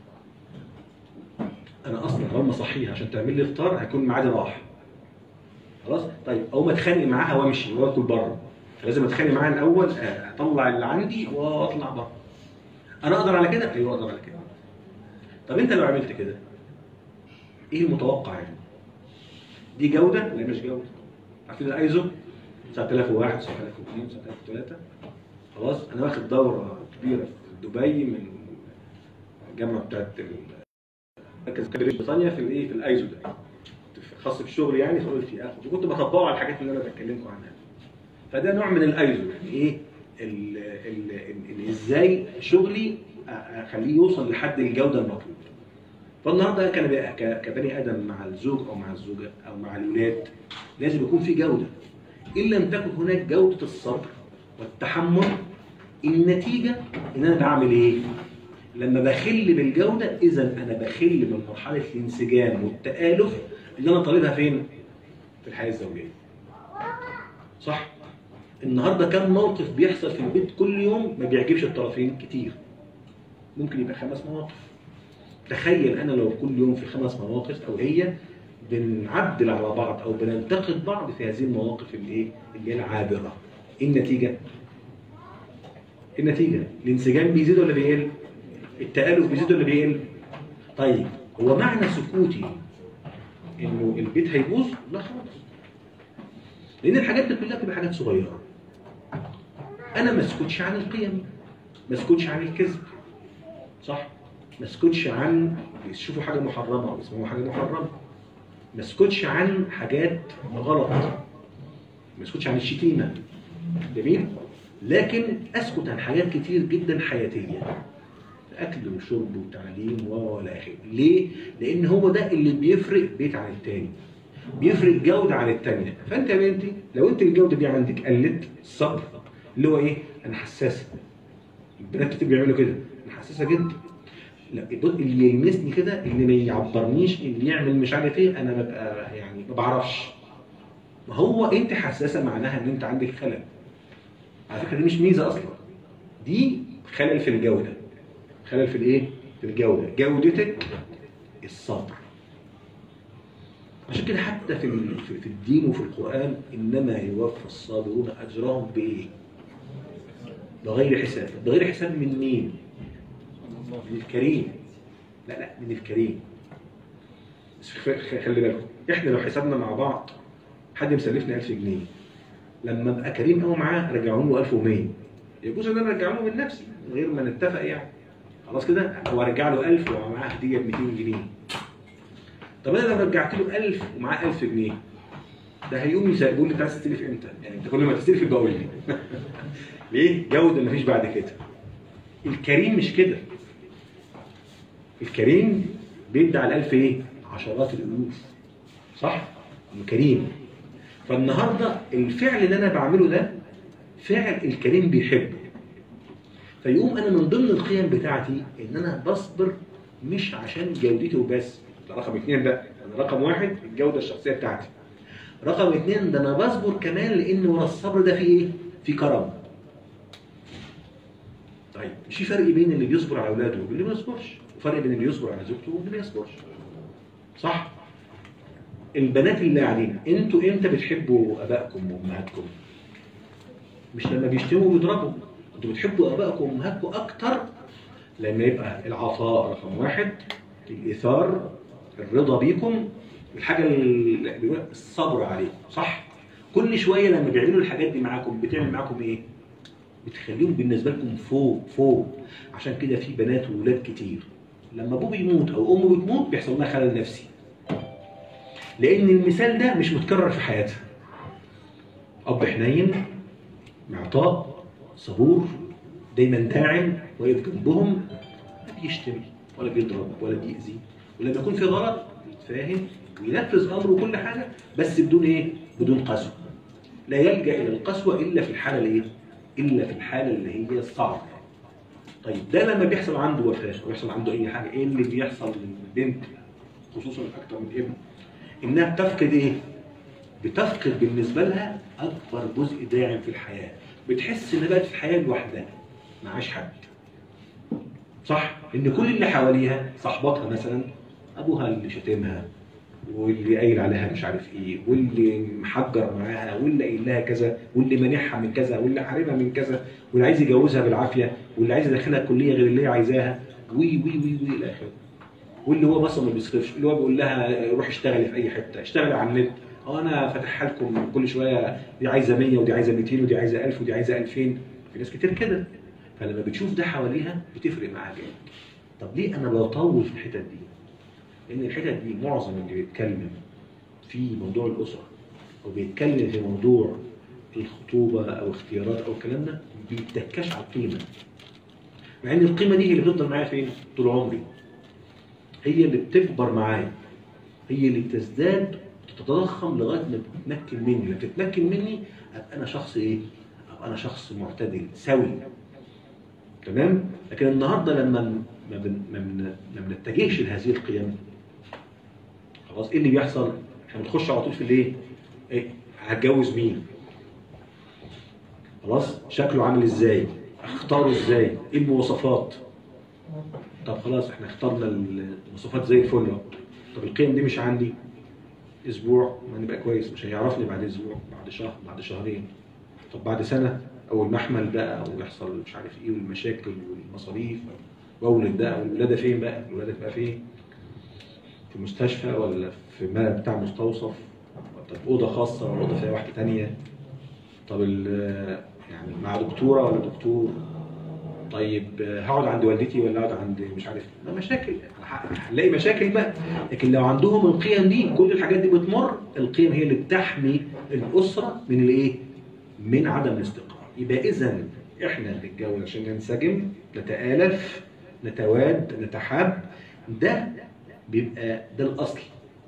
انا اصلا لما اصحيها عشان تعمل لي فطار هيكون ميعادي راح خلاص طيب اقوم اتخانق معاها وامشي واكل بره فلازم اتخانق معاها الاول آه، اطلع اللي عندي واطلع بره انا اقدر على كده ايوه اقدر على كده طب انت لو عملت كده ايه المتوقع يعني دي جوده لا مش جوده عارفين الايزو 9001 9002 9003 خلاص انا واخد دوره كبيره في دبي من الجامعه بتاعت ال- مركز كبير بريطانيا في الايه في الايزو ده كنت خاص بالشغل يعني فقلت اخد وكنت بطبقه على الحاجات اللي انا بكلمكم عنها فده نوع من الايزو يعني ايه ال ال ال ازاي شغلي أ- اخليه يوصل لحد الجوده المطلوبه فالنهارده كان بقى ك- كبني ادم مع الزوج او مع الزوجه او مع الاولاد لازم يكون في جوده ان لم تكن هناك جوده الصبر والتحمل النتيجه ان انا بعمل ايه؟ لما بخل بالجوده اذا انا بخل من مرحله الانسجام والتالف اللي انا طالبها فين؟ في الحياه الزوجيه. صح؟ النهارده كم موقف بيحصل في البيت كل يوم ما بيعجبش الطرفين كتير. ممكن يبقى خمس مواقف. تخيل انا لو كل يوم في خمس مواقف او هي بنعدل على بعض او بننتقد بعض في هذه المواقف اللي ايه؟ اللي هي العابره. ايه النتيجه؟ إيه النتيجه الانسجام بيزيد ولا بيقل؟ التالف بيزيد ولا بيقل؟ طيب هو معنى سكوتي انه البيت هيبوظ؟ لا خالص. لان الحاجات دي كلها بتبقى حاجات صغيره. انا ما اسكتش عن القيم ما اسكتش عن الكذب صح؟ ما اسكتش عن يشوفوا حاجه محرمه او يسمعوا حاجه محرمه ما اسكتش عن حاجات غلط ما اسكتش عن الشتيمه جميل لكن اسكت عن حاجات كتير جدا حياتيه اكل وشرب وتعليم والى اخره ليه لان هو ده اللي بيفرق بيت عن التاني بيفرق جوده عن التانيه فانت يا بنتي لو انت الجوده دي عندك قلت الصبر اللي هو ايه انا حساسه البنات كتير بيعملوا كده انا حساسه جدا لا الضوء اللي يلمسني كده اللي ما يعبرنيش اللي يعمل مش عارف ايه انا ببقى يعني ما بعرفش ما هو انت حساسه معناها ان انت عندك خلل على فكره دي مش ميزه اصلا دي خلل في الجوده خلل في الايه في الجوده جودتك الصبر عشان كده حتى في ال- في- في الدين وفي القران انما يوفى الصابرون اجرهم بايه بغير حساب بغير حساب من مين من الكريم لا لا من الكريم بس خ- خ- خلي بالكم احنا لو حسابنا مع بعض حد مسلفني 1000 جنيه لما ابقى كريم قوي معاه رجعهم له 1100 يجوز ان انا ارجع له من نفسي من غير ما نتفق يعني خلاص كده هو ارجع له 1000 ومعاه هديه ب 200 جنيه طب انا لو رجعت له 1000 ومعاه 1000 جنيه ده هيقوم يسال يقول لي انت عايز تستلف امتى؟ يعني انت كل ما تستلف يبقى قول لي ليه؟ جوده مفيش بعد كده الكريم مش كده الكريم بيدي على الألف إيه؟ عشرات الألوف صح؟ إنه كريم فالنهاردة الفعل اللي أنا بعمله ده فعل الكريم بيحبه فيقوم أنا من ضمن القيم بتاعتي إن أنا بصبر مش عشان جودتي وبس ده رقم اثنين بقى أنا رقم واحد الجودة الشخصية بتاعتي رقم اثنين ده أنا بصبر كمان لأن ورا الصبر ده فيه إيه؟ في كرم طيب مش في فرق بين اللي بيصبر على اولاده واللي ما بيصبرش وفرق بين اللي يصبر على زوجته واللي ما يصبرش صح البنات اللي قاعدين انتوا امتى بتحبوا ابائكم وامهاتكم مش لما بيشتموا وبيضربوا انتوا بتحبوا ابائكم وامهاتكم اكتر لما يبقى العطاء رقم واحد الايثار الرضا بيكم الحاجه اللي بيقول الصبر عليكم صح كل شويه لما بيعملوا الحاجات دي معاكم بتعمل معاكم ايه بتخليهم بالنسبه لكم فوق فوق عشان كده في بنات وولاد كتير لما ابوه بيموت او امه بتموت بيحصل لها خلل نفسي لان المثال ده مش متكرر في حياتها اب حنين معطاء صبور دايما داعم واقف جنبهم ما بيشتم ولا بيضرب ولا بيأذي ولما يكون في غلط بيتفاهم وينفذ امره وكل حاجه بس بدون ايه؟ بدون قسوه. لا يلجا الى القسوه الا في الحاله الايه؟ الا في الحاله اللي هي الصعبه. طيب ده لما بيحصل عنده وفاه او بيحصل عنده اي حاجه ايه اللي بيحصل للبنت خصوصا اكتر من ابن؟ انها بتفقد ايه؟ بتفقد بالنسبه لها اكبر جزء داعم في الحياه. بتحس ان بقت في الحياه لوحدها معاش حد. صح؟ ان كل اللي حواليها صاحباتها مثلا ابوها اللي شتمها واللي قايل عليها مش عارف ايه واللي محجر معاها واللي قايل لها كذا واللي مانعها من كذا واللي حارمها من كذا واللي عايز يجوزها بالعافيه واللي عايز يدخلها كليه غير اللي هي عايزاها وي وي وي وي الى اخره واللي هو مثلا ما بيصرفش اللي هو بيقول لها روحي اشتغلي في اي حته اشتغلي على النت اه انا فاتحها لكم كل شويه دي عايزه 100 ودي عايزه 200 ودي عايزه 1000 ودي عايزه 2000 في ناس كتير كده فلما بتشوف ده حواليها بتفرق معاها جامد طب ليه انا بطول في الحتت دي؟ لان الحتت دي معظم اللي بيتكلم في موضوع الاسره او بيتكلم في موضوع الخطوبه او اختيارات او الكلام ده بيتكاش على القيمه مع ان القيمه دي هي اللي بتفضل معايا فين؟ طول عمري هي اللي بتكبر معايا هي اللي بتزداد تتضخم لغايه ما تتمكن مني لما تتمكن مني ابقى انا شخص ايه؟ ابقى انا شخص معتدل سوي تمام؟ لكن النهارده لما ما بن ما بن ما بنتجهش لهذه القيم خلاص ايه اللي بيحصل؟ احنا بنخش على طول في الايه؟ ايه؟ هتجوز مين؟ خلاص؟ شكله عامل ازاي؟ اختاره ازاي؟ ايه المواصفات؟ طب خلاص احنا اخترنا المواصفات زي الفل اهو. طب القيم دي مش عندي اسبوع ما نبقى كويس مش هيعرفني بعد اسبوع بعد شهر بعد شهرين طب بعد سنه اول محمل بقى ويحصل مش عارف ايه والمشاكل والمصاريف واولد ده او الولاده فين بقى؟ الولاده تبقى فين؟ في مستشفى ولا في ما بتاع مستوصف؟ طب اوضه خاصه ولا اوضه فيها واحده ثانيه؟ طب ال- يعني مع دكتوره ولا دكتور؟ طيب هقعد عند والدتي ولا اقعد عند مش عارف ده مشاكل هنلاقي مشاكل بقى لكن لو عندهم القيم دي كل الحاجات دي بتمر القيم هي اللي بتحمي الاسره من الايه؟ من عدم الاستقرار يبقى اذا احنا نتجوز عشان ننسجم نتآلف نتواد نتحاب ده بيبقى ده الاصل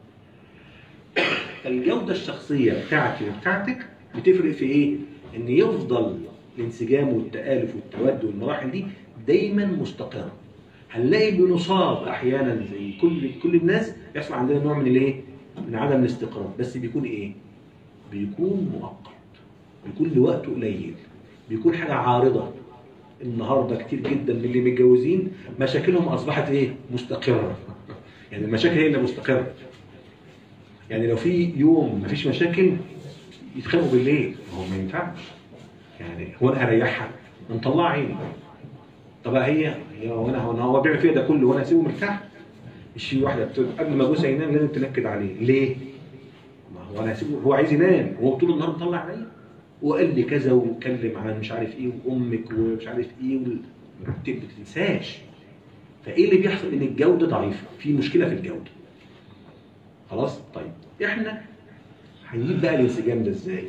الجوده الشخصيه بتاعتي وبتاعتك بتفرق في ايه؟ ان يفضل الانسجام والتآلف والتود والمراحل دي دايما مستقره. هنلاقي بنصاب احيانا زي كل كل الناس يحصل عندنا نوع من الايه؟ من عدم الاستقرار بس بيكون ايه؟ بيكون مؤقت. بيكون لوقت قليل. بيكون حاجه عارضه. النهارده كتير جدا من اللي متجوزين مشاكلهم اصبحت ايه؟ مستقره. يعني المشاكل هي اللي مستقره. يعني لو في يوم مفيش مشاكل يتخانقوا بالليل هو ما ينفعش يعني هو انا هريحها نطلع عيني طب هي هي هو انا هو أنا- هو بيعمل فيها ده كله وانا اسيبه مرتاح مش في واحده بتقول قبل ما جوزها ينام لازم تنكد عليه ليه؟ ما هو انا اسيبه هو عايز ينام هو طول النهار مطلع عيني وقال لي كذا واتكلم عن مش عارف ايه وامك ومش عارف ايه وال... ما بت- بتنساش فايه اللي بيحصل ان الجوده ضعيفه في مشكله في الجوده خلاص طيب احنا هنجيب بقى الانسجام ده ازاي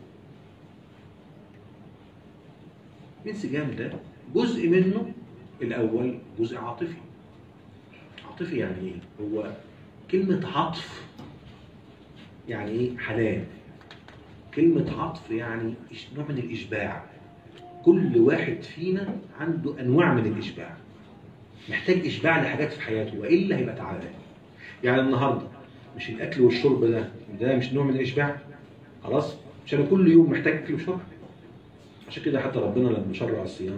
الانسجام ده جزء منه الاول جزء عاطفي عاطفي يعني ايه هو كلمه عطف يعني ايه حنان كلمه عطف يعني إش- نوع من الاشباع كل واحد فينا عنده انواع من الاشباع محتاج اشباع لحاجات في حياته والا هيبقى تعبان يعني النهارده مش الاكل والشرب ده ده مش نوع من الاشباع خلاص مش انا كل يوم محتاج اكل وشرب عشان كده حتى ربنا لما شرع الصيام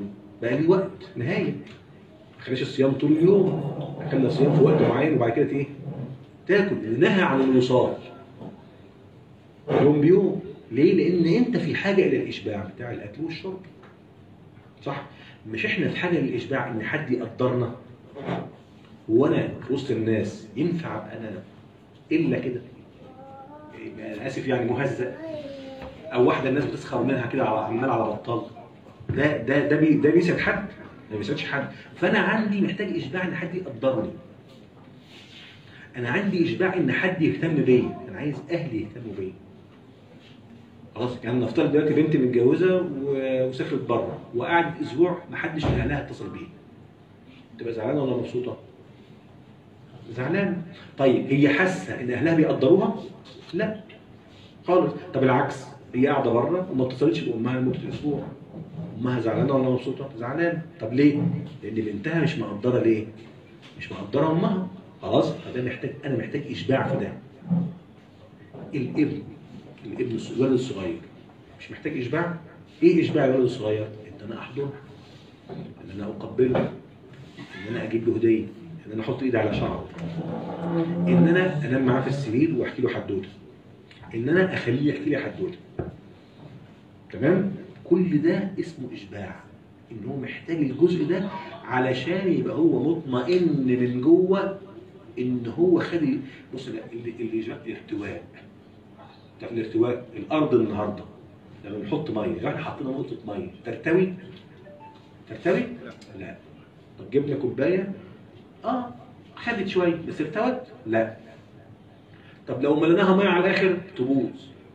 بقى لي وقت نهايه ما خليش الصيام طول اليوم خلي الصيام في وقت معين وبعد كده ايه تاكل نهى عن الوصال يوم بيوم ليه لان انت في حاجه الى الاشباع بتاع الاكل والشرب صح مش احنا في حاجه للاشباع ان حد يقدرنا وانا في وسط الناس ينفع ابقى انا الا كده انا اسف يعني مهزأ او واحده الناس بتسخر منها كده على عمال على بطال ده ده ده بي ده بيسعد حد ما بيسعدش حد فانا عندي محتاج اشباع ان حد يقدرني انا عندي اشباع ان حد يهتم بيا انا عايز اهلي يهتموا بيا خلاص يعني نفترض دلوقتي بنت متجوزه و- وسافرت بره وقعدت اسبوع ما حدش من اهلها اتصل بيها تبقى زعلانه ولا مبسوطه؟ زعلانه طيب هي حاسه ان اهلها بيقدروها؟ لا خالص طب العكس هي قاعده بره وما اتصلتش بامها لمده اسبوع امها زعلانه ولا مبسوطه؟ زعلانه طب ليه؟ لان بنتها مش مقدره ليه؟ مش مقدره امها خلاص فده محتاج انا محتاج اشباع في ده الابن الابن الص- الولد الصغير مش محتاج اشباع ايه اشباع الولد الصغير ان انا احضنه ان انا اقبله ان انا اجيب له هديه ان انا احط ايدي على شعره ان انا انام معاه في السرير واحكي له حدوته ان انا اخليه يحكي لي حدوته تمام كل ده اسمه اشباع ان هو محتاج الجزء ده علشان يبقى هو مطمئن من جوه ان هو خد بص لا، ال- الإجابة الارتواء طب الارتواء الارض النهارده لما بنحط ميه لو احنا حطينا نقطه ميه ترتوي ترتوي لا طب جبنا كوبايه اه خدت شويه بس ارتوت لا طب لو مليناها ميه على الاخر تبوظ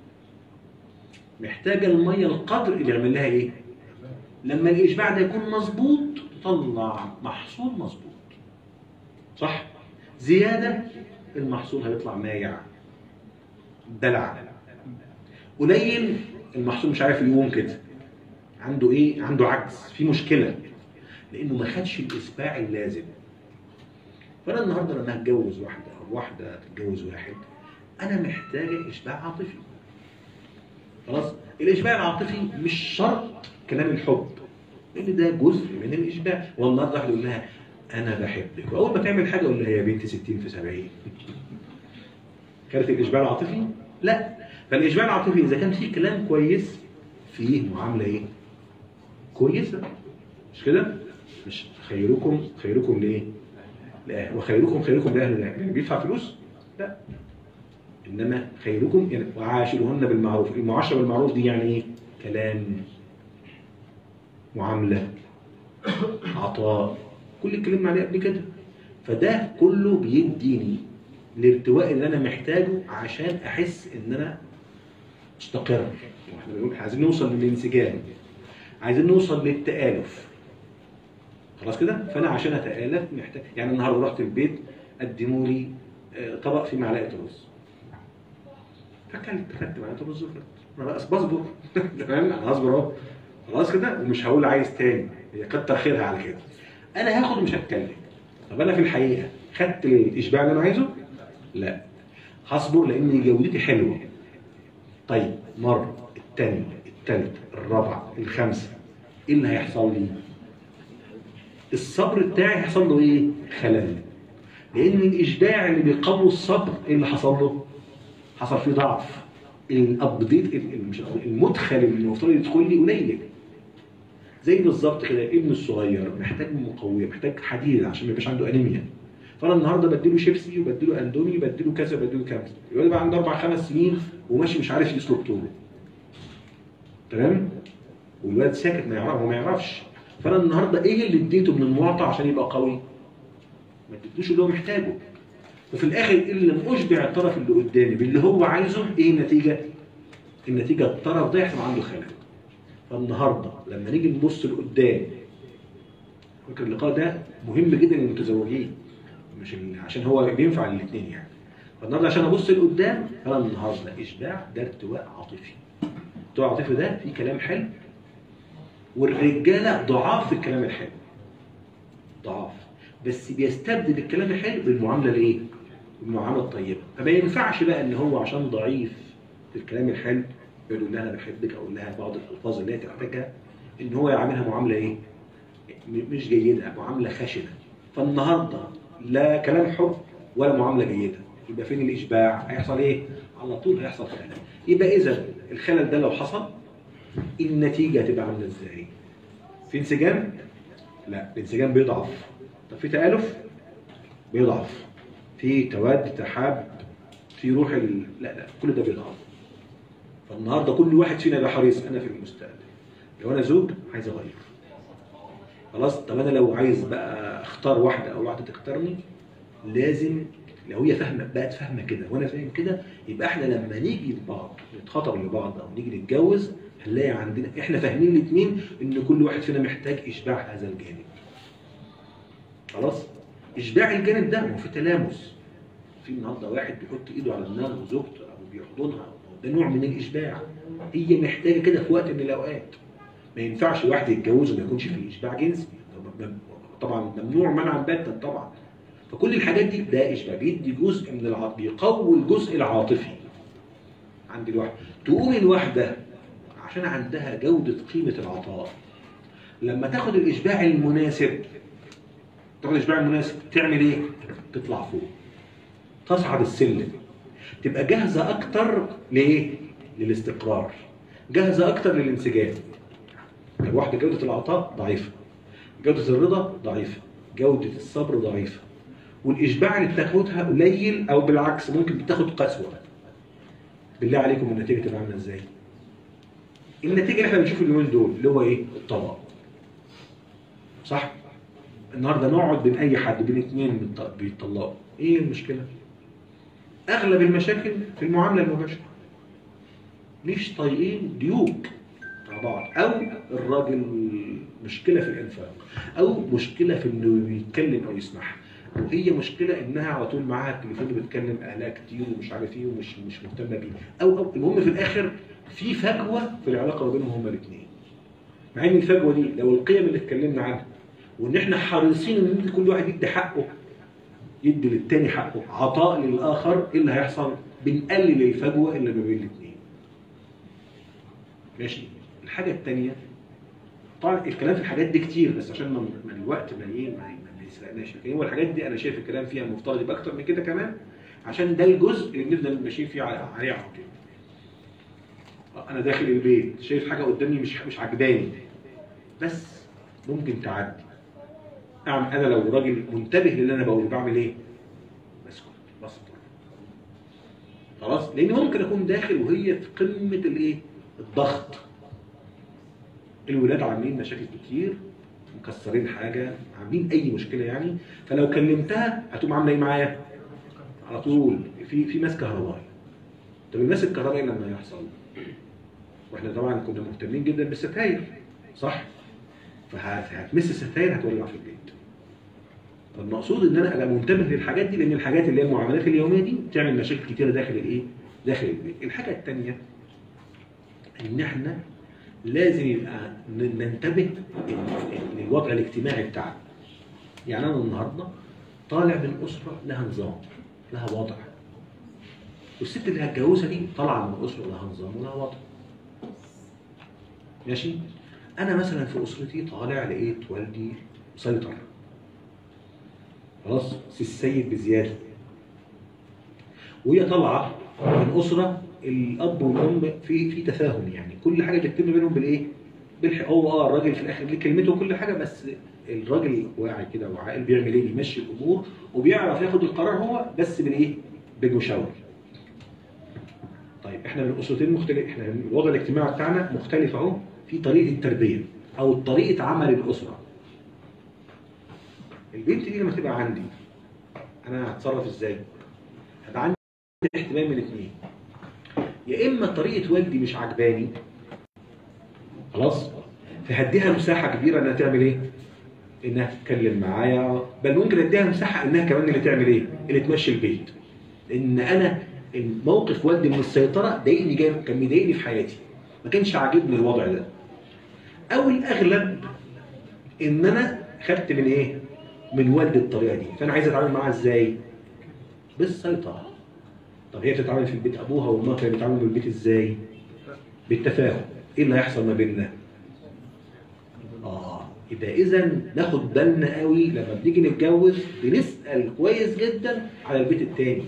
محتاجه الميه القدر اللي يعمل لها ايه لما الاشباع ده يكون مظبوط تطلع محصول مظبوط صح زياده المحصول هيطلع مايع دلع قليل المحصول مش عارف يقوم كده عنده ايه عنده عجز في مشكله لانه ما خدش الاشباع اللازم فانا النهارده لما هتجوز واحده او واحده تتجوز واحد انا محتاجه اشباع عاطفي خلاص الاشباع العاطفي مش شرط كلام الحب لان ده جزء من الاشباع والنهارده واحد يقول لها انا بحبك واول ما تعمل حاجه اقول لها يا بنتي 60 في 70 كانت الاشباع العاطفي لا فالاشباع العاطفي اذا كان فيه كلام كويس فيه معامله ايه كويسه مش كده مش خيركم خيركم ليه لا وخيركم خيركم لاهل يعني بيدفع فلوس لا انما خيركم يعني وعاشرهن بالمعروف المعاشره بالمعروف دي يعني ايه كلام معامله عطاء كل اللي اتكلمنا عليه قبل كده فده كله بيديني الارتواء اللي انا محتاجه عشان احس ان انا مستقر احنا بنقول إحنا عايزين نوصل للانسجام عايزين نوصل للتآلف خلاص كده فانا عشان اتآلف محتاج يعني النهارده رحت البيت قدموا لي آه، طبق فيه معلقه رز فاكلت خدت معلقه رز وكلت انا بقى بصبر تمام انا هصبر اهو خلاص كده ومش هقول عايز تاني هي كتر خيرها على كده انا هاخد مش هتكلم طب انا في الحقيقه خدت الاشباع اللي انا عايزه لا هصبر لان جودتي حلوه طيب مره الثانيه الثالثه الرابعه الخامسه ايه اللي هيحصل لي الصبر بتاعي هيحصل له ايه خلل لان الاشباع اللي بيقوي الصبر ايه اللي حصل له حصل فيه ضعف الابديت ال- ال- مش الأبديت، المدخل اللي المفترض يدخل لي قليل زي بالظبط كده ابن الصغير محتاج مقويه محتاج حديد عشان ما يبقاش عنده انيميا فانا النهارده بديله شيبسي وبديله اندومي بديله كذا بديله كذا الولد بقى عنده اربع خمس سنين وماشي مش عارف يسلك طوله تمام والولد ساكت ما يعرف هو ما يعرفش فانا النهارده ايه اللي اديته من المعطى عشان يبقى قوي ما اديتوش اللي هو محتاجه وفي الاخر اللي لم اشبع الطرف اللي قدامي باللي هو عايزه ايه النتيجه النتيجه الطرف ده يحصل عنده خلل فالنهارده لما نيجي نبص لقدام فكر اللقاء ده مهم جدا للمتزوجين مش ال- عشان هو بينفع للاثنين يعني فالنهارده عشان ابص لقدام فانا النهارده اشباع ده ارتواء عاطفي ارتواء عاطفي ده في كلام حلو والرجاله ضعاف في الكلام الحلو ضعاف بس بيستبدل الكلام الحلو بالمعامله الايه؟ المعامله الطيبه فما ينفعش بقى ان هو عشان ضعيف في الكلام الحلو يقول لها انا بحبك او يقول لها بعض الالفاظ اللي هي تحتاجها ان هو يعاملها معامله ايه؟ م- مش جيده معامله خشنه فالنهارده لا كلام حب ولا معامله جيده يبقى فين الاشباع هيحصل ايه على طول هيحصل خلل يبقى اذا الخلل ده لو حصل النتيجه هتبقى عامله ازاي في انسجام لا الانسجام بيضعف طب في تالف بيضعف في تواد تحاب في روح ال... لا لا كل ده بيضعف فالنهارده كل واحد فينا يبقى حريص انا في المستقبل لو انا زوج عايز اغير خلاص طب انا لو عايز بقى اختار واحده او واحده تختارني لازم لو هي فاهمه بقت فاهمه كده وانا فاهم كده يبقى احنا لما نيجي لبعض نتخاطب لبعض او نيجي نتجوز هنلاقي عندنا احنا فاهمين الاثنين ان كل واحد فينا محتاج اشباع هذا الجانب خلاص اشباع الجانب ده ما هو في تلامس في النهارده واحد بيحط ايده على دماغ زوجته او بيحضنها ده نوع من الاشباع هي محتاجه كده في وقت من الاوقات ما ينفعش واحد يتجوز وما يكونش فيه اشباع جنسي طبعا ممنوع منعا باتا طبعا فكل الحاجات دي ده اشباع بيدي جزء من العاطفه بيقوي الجزء العاطفي عند الواحد تقوم الواحده عشان عندها جوده قيمه العطاء لما تاخد الاشباع المناسب تاخد الاشباع المناسب تعمل ايه تطلع فوق تصعد السلم تبقى جاهزه اكتر لايه للاستقرار جاهزه اكتر للانسجام لو واحده جوده العطاء ضعيفه جوده الرضا ضعيفه جوده الصبر ضعيفه والاشباع اللي بتاخدها قليل او بالعكس ممكن بتاخد قسوه بالله عليكم النتيجه تبقى عامله ازاي النتيجه اللي احنا بنشوف اليومين دول اللي هو ايه الطلاق صح النهارده نقعد بين اي حد بين اثنين بيط- بيطلقوا ايه المشكله اغلب المشاكل في المعامله المباشره مش طايقين ديوك مع بعض او الراجل مشكله في الانفاق او مشكله في انه يتكلم او يسمعها وهي مشكله انها على طول معاها التليفون بتكلم اهلها كتير ومش عارف ايه ومش مش مهتمه بيه او او المهم في الاخر في فجوه في العلاقه ما بينهم هما الاثنين مع ان الفجوه دي لو القيم اللي اتكلمنا عنها وان احنا حريصين ان ندي كل واحد يدي حقه يدي للتاني حقه عطاء للاخر ايه اللي هيحصل بنقلل الفجوه اللي ما بين الاثنين ماشي الحاجه الثانيه طبعا الكلام في الحاجات دي كتير بس عشان ما ما الوقت ما ايه ما ما يسرقناش لكن هو الحاجات دي انا شايف الكلام فيها المفترض يبقى اكتر من كده كمان عشان ده الجزء اللي بنفضل ماشيين فيه على- عليه على طول انا داخل البيت شايف حاجه قدامي مش مش عجباني بس ممكن تعدي أعمل انا لو راجل منتبه للي انا بقوله بعمل ايه بسكت بسكت خلاص لان ممكن اكون داخل وهي في قمه الايه الضغط الولاد عاملين مشاكل كتير مكسرين حاجه عاملين اي مشكله يعني فلو كلمتها هتقوم عامله ايه معايا على طول في في ماس كهربائي طب الماس الكهربائي لما يحصل واحنا طبعا كنا مهتمين جدا بالستاير صح فهتمس الستاير هتولع في البيت فالمقصود ان انا ابقى منتبه للحاجات دي لان الحاجات اللي هي المعاملات اليوميه دي بتعمل مشاكل كتيره داخل الايه داخل البيت الحاجه الثانيه ان احنا لازم يبقى ن- ننتبه للوضع الاجتماعي بتاعنا يعني انا النهارده طالع من اسره لها نظام لها وضع والست اللي هتجوزها دي طالعه من اسره لها نظام ولها وضع ماشي انا مثلا في اسرتي طالع لقيت والدي مسيطر خلاص سي السيد بزياده وهي طالعه من اسره الاب والام في في تفاهم يعني كل حاجه بتتم بينهم بالايه؟ بالح... هو اه الراجل في الاخر ليه كلمته وكل حاجه بس الراجل واعي كده وعاقل بيعمل ايه؟ بيمشي الامور وبيعرف ياخد القرار هو بس بالايه؟ بالمشاوره. طيب احنا من اسرتين مختلف احنا الوضع الاجتماعي بتاعنا مختلف اهو في طريقه التربيه او طريقه عمل الاسره. البنت دي لما تبقى عندي انا هتصرف ازاي؟ هبقى عندي احتمال من اثنين يا اما طريقه والدي مش عجباني خلاص فهديها مساحه كبيره انها تعمل ايه انها تتكلم معايا بل ممكن اديها مساحه انها كمان اللي تعمل ايه اللي تمشي البيت لان انا الموقف والدي من السيطره ضايقني جامد كان مضايقني في حياتي ما كانش عاجبني الوضع ده او الاغلب ان انا خدت من ايه من والدي الطريقه دي فانا عايز اتعامل معاها ازاي بالسيطره طب هي بتتعامل في البيت ابوها وامها كانوا بيتعاملوا في البيت ازاي بالتفاهم ايه اللي هيحصل ما بيننا اه يبقى اذا ناخد بالنا قوي لما بنيجي نتجوز بنسال كويس جدا على البيت التاني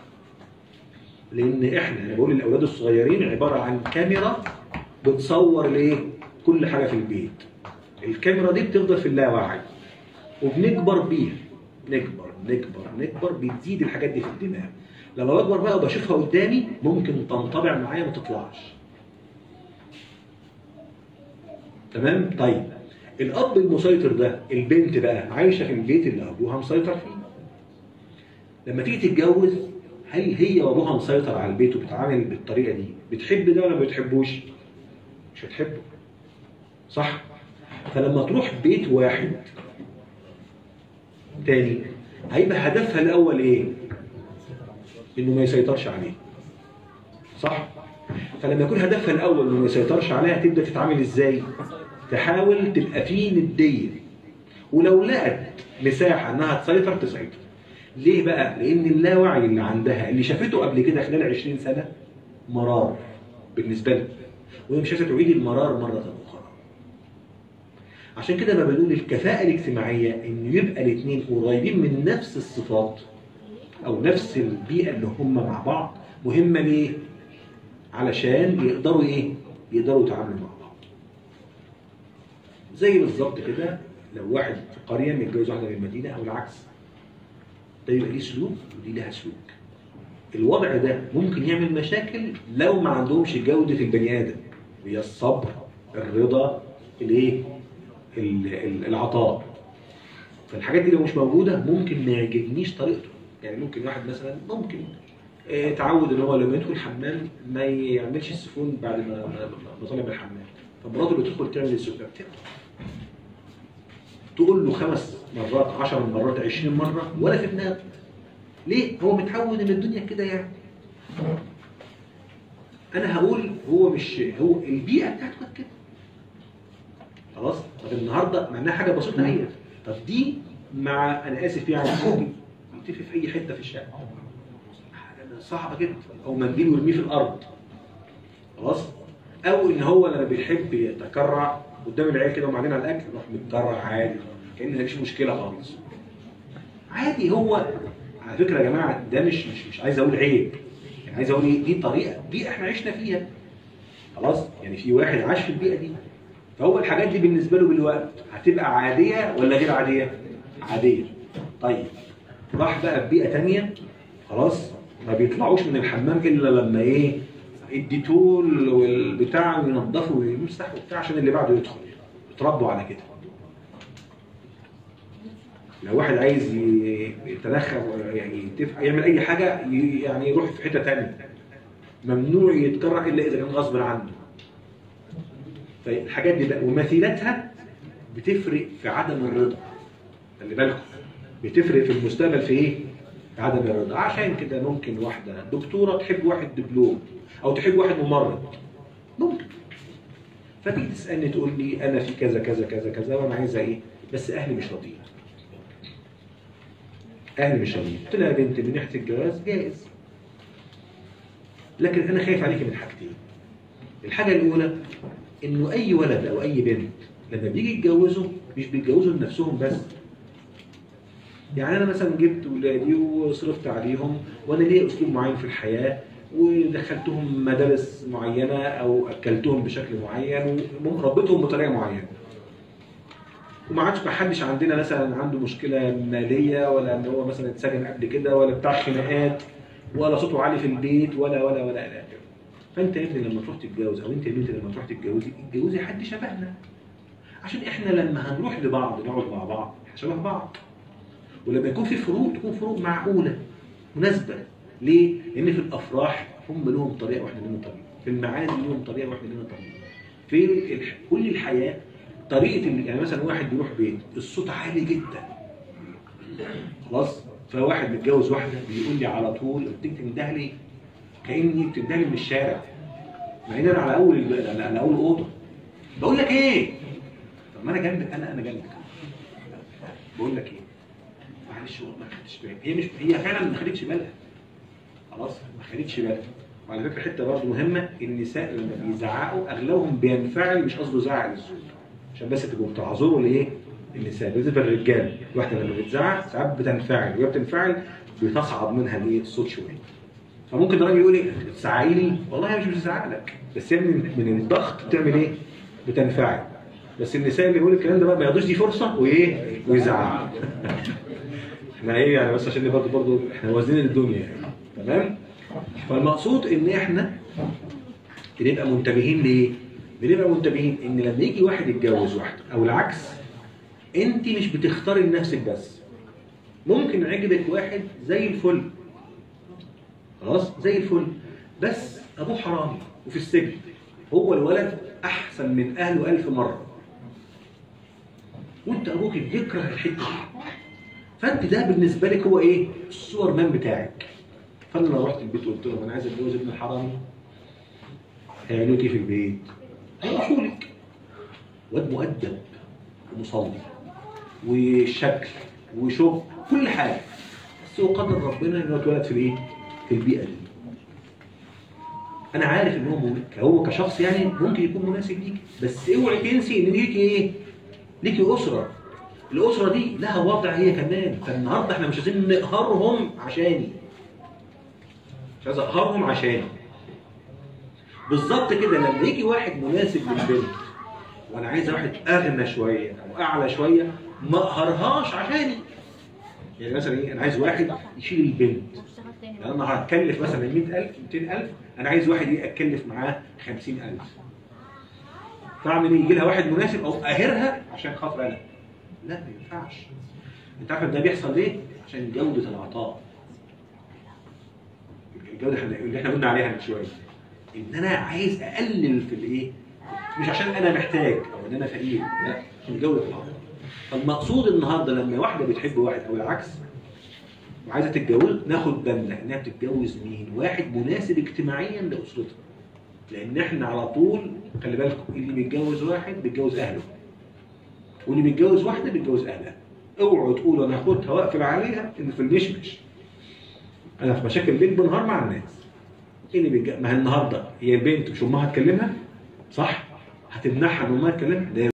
لان احنا انا بقول للاولاد الصغيرين عباره عن كاميرا بتصور ليه كل حاجه في البيت الكاميرا دي بتفضل في اللاوعي وبنكبر بيها نكبر نكبر نكبر بتزيد الحاجات دي في الدماغ لما بكبر بقى وبشوفها قدامي ممكن تنطبع معايا ما تطلعش تمام طيب الاب المسيطر ده البنت بقى عايشه في البيت اللي ابوها مسيطر فيه لما تيجي تتجوز هل هي وابوها مسيطر على البيت وبتتعامل بالطريقه دي بتحب ده ولا ما بتحبوش مش هتحبه صح فلما تروح بيت واحد تاني هيبقى هدفها الاول ايه انه ما يسيطرش عليه صح فلما يكون هدفها الاول انه ما يسيطرش عليها تبدا تتعامل ازاي تحاول تبقى فيه نديه ولو لقت مساحه انها تسيطر تسيطر ليه بقى لان اللاوعي اللي عندها اللي شافته قبل كده خلال 20 سنه مرار بالنسبه لها وهي مش عايزه تعيد المرار مره اخرى عشان كده ما بنقول الكفاءه الاجتماعيه ان يبقى الاثنين قريبين من نفس الصفات او نفس البيئه اللي هم مع بعض مهمه ليه علشان يقدروا ايه يقدروا يتعاملوا مع بعض زي بالظبط كده لو واحد في قريه متجوز واحده من المدينه او العكس ده يبقى ليه سلوك ودي لها سلوك الوضع ده ممكن يعمل مشاكل لو ما عندهمش جوده البني ادم هي الصبر الرضا الايه ال- ال- العطاء فالحاجات دي لو مش موجوده ممكن ما يعجبنيش طريقته يعني ممكن واحد مثلا ممكن آه، اتعود ان هو لما يدخل الحمام ما يعملش السيفون بعد ما ما- ما طلع من الحمام فمراته اللي تدخل تعمل السيفون بتقطع تقول له خمس مرات عشر مرات عشرين مرة ولا في دماغه ليه؟ هو متعود ان الدنيا كده يعني انا هقول هو مش هو البيئة بتاعته كانت كده خلاص طب النهارده مع انها حاجة بسيطة هي طب دي مع انا اسف يعني ممكن يتفق في اي حتة في الشارع حاجة صعبة جدا او منديل ويرميه في الارض خلاص او ان هو لما بيحب يتكرع قدام العيال كده ومعدين على الاكل يروح متكرع عادي كان مفيش مشكله خالص عادي هو على فكره يا جماعه ده مش مش مش عايز اقول عيب يعني عايز اقول ايه دي طريقه دي احنا عشنا فيها خلاص يعني في واحد عاش في البيئه دي فهو الحاجات دي بالنسبه له بالوقت هتبقى عاديه ولا غير عاديه عاديه طيب راح بقى في بيئه ثانيه خلاص ما بيطلعوش من الحمام الا لما ايه الديتول والبتاع ينضفوا ويمسحوا وبتاع عشان اللي بعده يدخل اتربوا على كده لو واحد عايز ي- يتنخى يعني يتفق يعمل اي حاجه ي- يعني يروح في حته ثانيه ممنوع يتكرر الا اذا كان غصب عنه فالحاجات دي بقى ومثيلاتها بتفرق في عدم الرضا خلي بالكم بتفرق في المستقبل في ايه؟ في عدم الرضا عشان كده ممكن واحده دكتوره تحب واحد دبلوم او تحب واحد ممرض ممكن فتيجي تسالني تقول لي انا في كذا كذا كذا كذا وانا عايزه ايه بس اهلي مش راضيين اهلي مش راضيين قلت لها يا بنت من ناحيه الجواز جائز لكن انا خايف عليكي من حاجتين الحاجه الاولى انه اي ولد او اي بنت لما بيجي يتجوزوا مش بيتجوزوا لنفسهم بس يعني انا مثلا جبت ولادي وصرفت عليهم وانا ليا اسلوب معين في الحياه ودخلتهم مدارس معينه او اكلتهم بشكل معين وربيتهم بطريقه معينه وما عادش ما حدش عندنا مثلا عنده مشكله ماليه ولا ان هو مثلا اتسجن قبل كده ولا بتاع خناقات ولا صوته عالي في البيت ولا ولا ولا الى اخره فانت يا ابني لما تروح تتجوز او انت يا بنتي لما تروح تتجوزي اتجوزي حد شبهنا عشان احنا لما هنروح لبعض نقعد مع بعض احنا شبه بعض ولما يكون في فروق تكون فروق معقوله مناسبه ليه؟ لان في الافراح هم لهم طريقه واحنا لنا طريقه في المعادي لهم طريقه واحنا لنا طريقه في الح... كل الحياه طريقه ال... يعني مثلا واحد بيروح بيت الصوت عالي جدا خلاص فواحد متجوز واحده بيقول لي على طول بتيجي تنده لي كاني بتنده لي من الشارع مع ان انا على اول الب- على على اول اوضه بقول لك ايه طب ما انا جنبك انا انا جنبك بقول لك ايه معلش والله ما خدتش بالي هي مش هي فعلا ما خدتش بالها خلاص ما خدتش بالها وعلى فكره حته برضه مهمه النساء لما بيزعقوا اغلبهم بينفعل مش قصده زعق للزوج عشان بس تبقوا بتعذروا لايه؟ النساء بالنسبه للرجال الواحده لما بتزعق ساعات بتنفعل وهي بتنفعل بتصعد منها الايه؟ الصوت شويه فممكن الراجل يقول ايه تزعقي لي والله هي مش بتزعق لك بس هي من من الضغط بتعمل ايه؟ بتنفعل بس النساء اللي بيقول الكلام ده بقى ما ياخدوش دي فرصه وايه؟ ويزعق احنا ايه يعني بس عشان برضه برضه احنا وازنين الدنيا يعني تمام؟ فالمقصود ان احنا بنبقى منتبهين ليه؟ بنبقى منتبهين ان لما يجي واحد يتجوز واحده او العكس انت مش بتختاري لنفسك بس ممكن عجبك واحد زي الفل خلاص زي الفل بس ابوه حرامي وفي السجن هو الولد احسن من اهله ألف مره وانت ابوك بيكره الحته دي فانت ده بالنسبه لك هو ايه السوبر مان بتاعك فانا لو رحت البيت وقلت لهم انا عايز اتجوز ابن الحرامي هيعملوا ايه في البيت هيوحوا لك واد مؤدب ومصلي وشكل وشغل كل حاجه بس هو قدر ربنا انه اتولد في الايه في البيئه دي انا عارف ان هو ممكن هو كشخص يعني ممكن يكون مناسب ليك بس اوعي تنسي ان ليكي ايه ليكي اسره الاسره دي لها وضع هي كمان فالنهارده احنا مش عايزين نقهرهم عشاني مش عايز اقهرهم عشاني بالظبط كده لما يجي واحد مناسب للبنت وانا عايز واحد اغنى شويه او اعلى شويه ما اقهرهاش عشاني يعني مثلا ايه انا عايز واحد يشيل البنت يعني انا هتكلف مثلا 100000 200000 انا عايز واحد ايه اتكلف معاه 50000 فاعمل ايه يجي لها واحد مناسب او اقهرها عشان خاطر انا لا ما ينفعش انت عارف ده بيحصل ليه عشان جوده العطاء الجوده احنا- اللي احنا قلنا عليها من شويه ان انا عايز اقلل في الايه مش عشان انا محتاج او ان انا فقير لا عشان جوده العطاء فالمقصود النهارده لما واحده بتحب واحد او العكس وعايزه تتجوز ناخد بالنا انها بتتجوز مين واحد مناسب اجتماعيا لاسرتها لان احنا على طول خلي بالكم اللي بيتجوز واحد بيتجوز اهله واللي بيتجوز واحده بيتجوز اهلها اوعوا تقولوا انا هاخدها واقفل عليها ان في المشمش انا في مشاكل ليل بنهار مع الناس اللي بيتج... ما هي النهارده هي البنت مش امها هتكلمها صح هتمنعها من امها تكلمها ده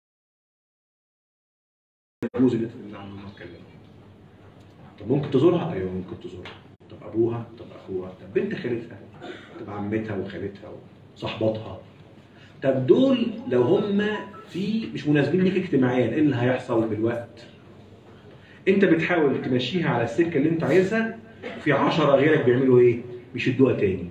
يجوز ان انت تمنعها من امها تكلمها طب ممكن تزورها ايوه ممكن تزورها طب ابوها طب اخوها طب بنت خالتها طب عمتها وخالتها وصاحباتها طب دول لو هم في مش مناسبين ليك اجتماعيا ايه اللي هيحصل بالوقت انت بتحاول تمشيها على السكه اللي انت عايزها وفي عشرة غيرك بيعملوا ايه بيشدوها تاني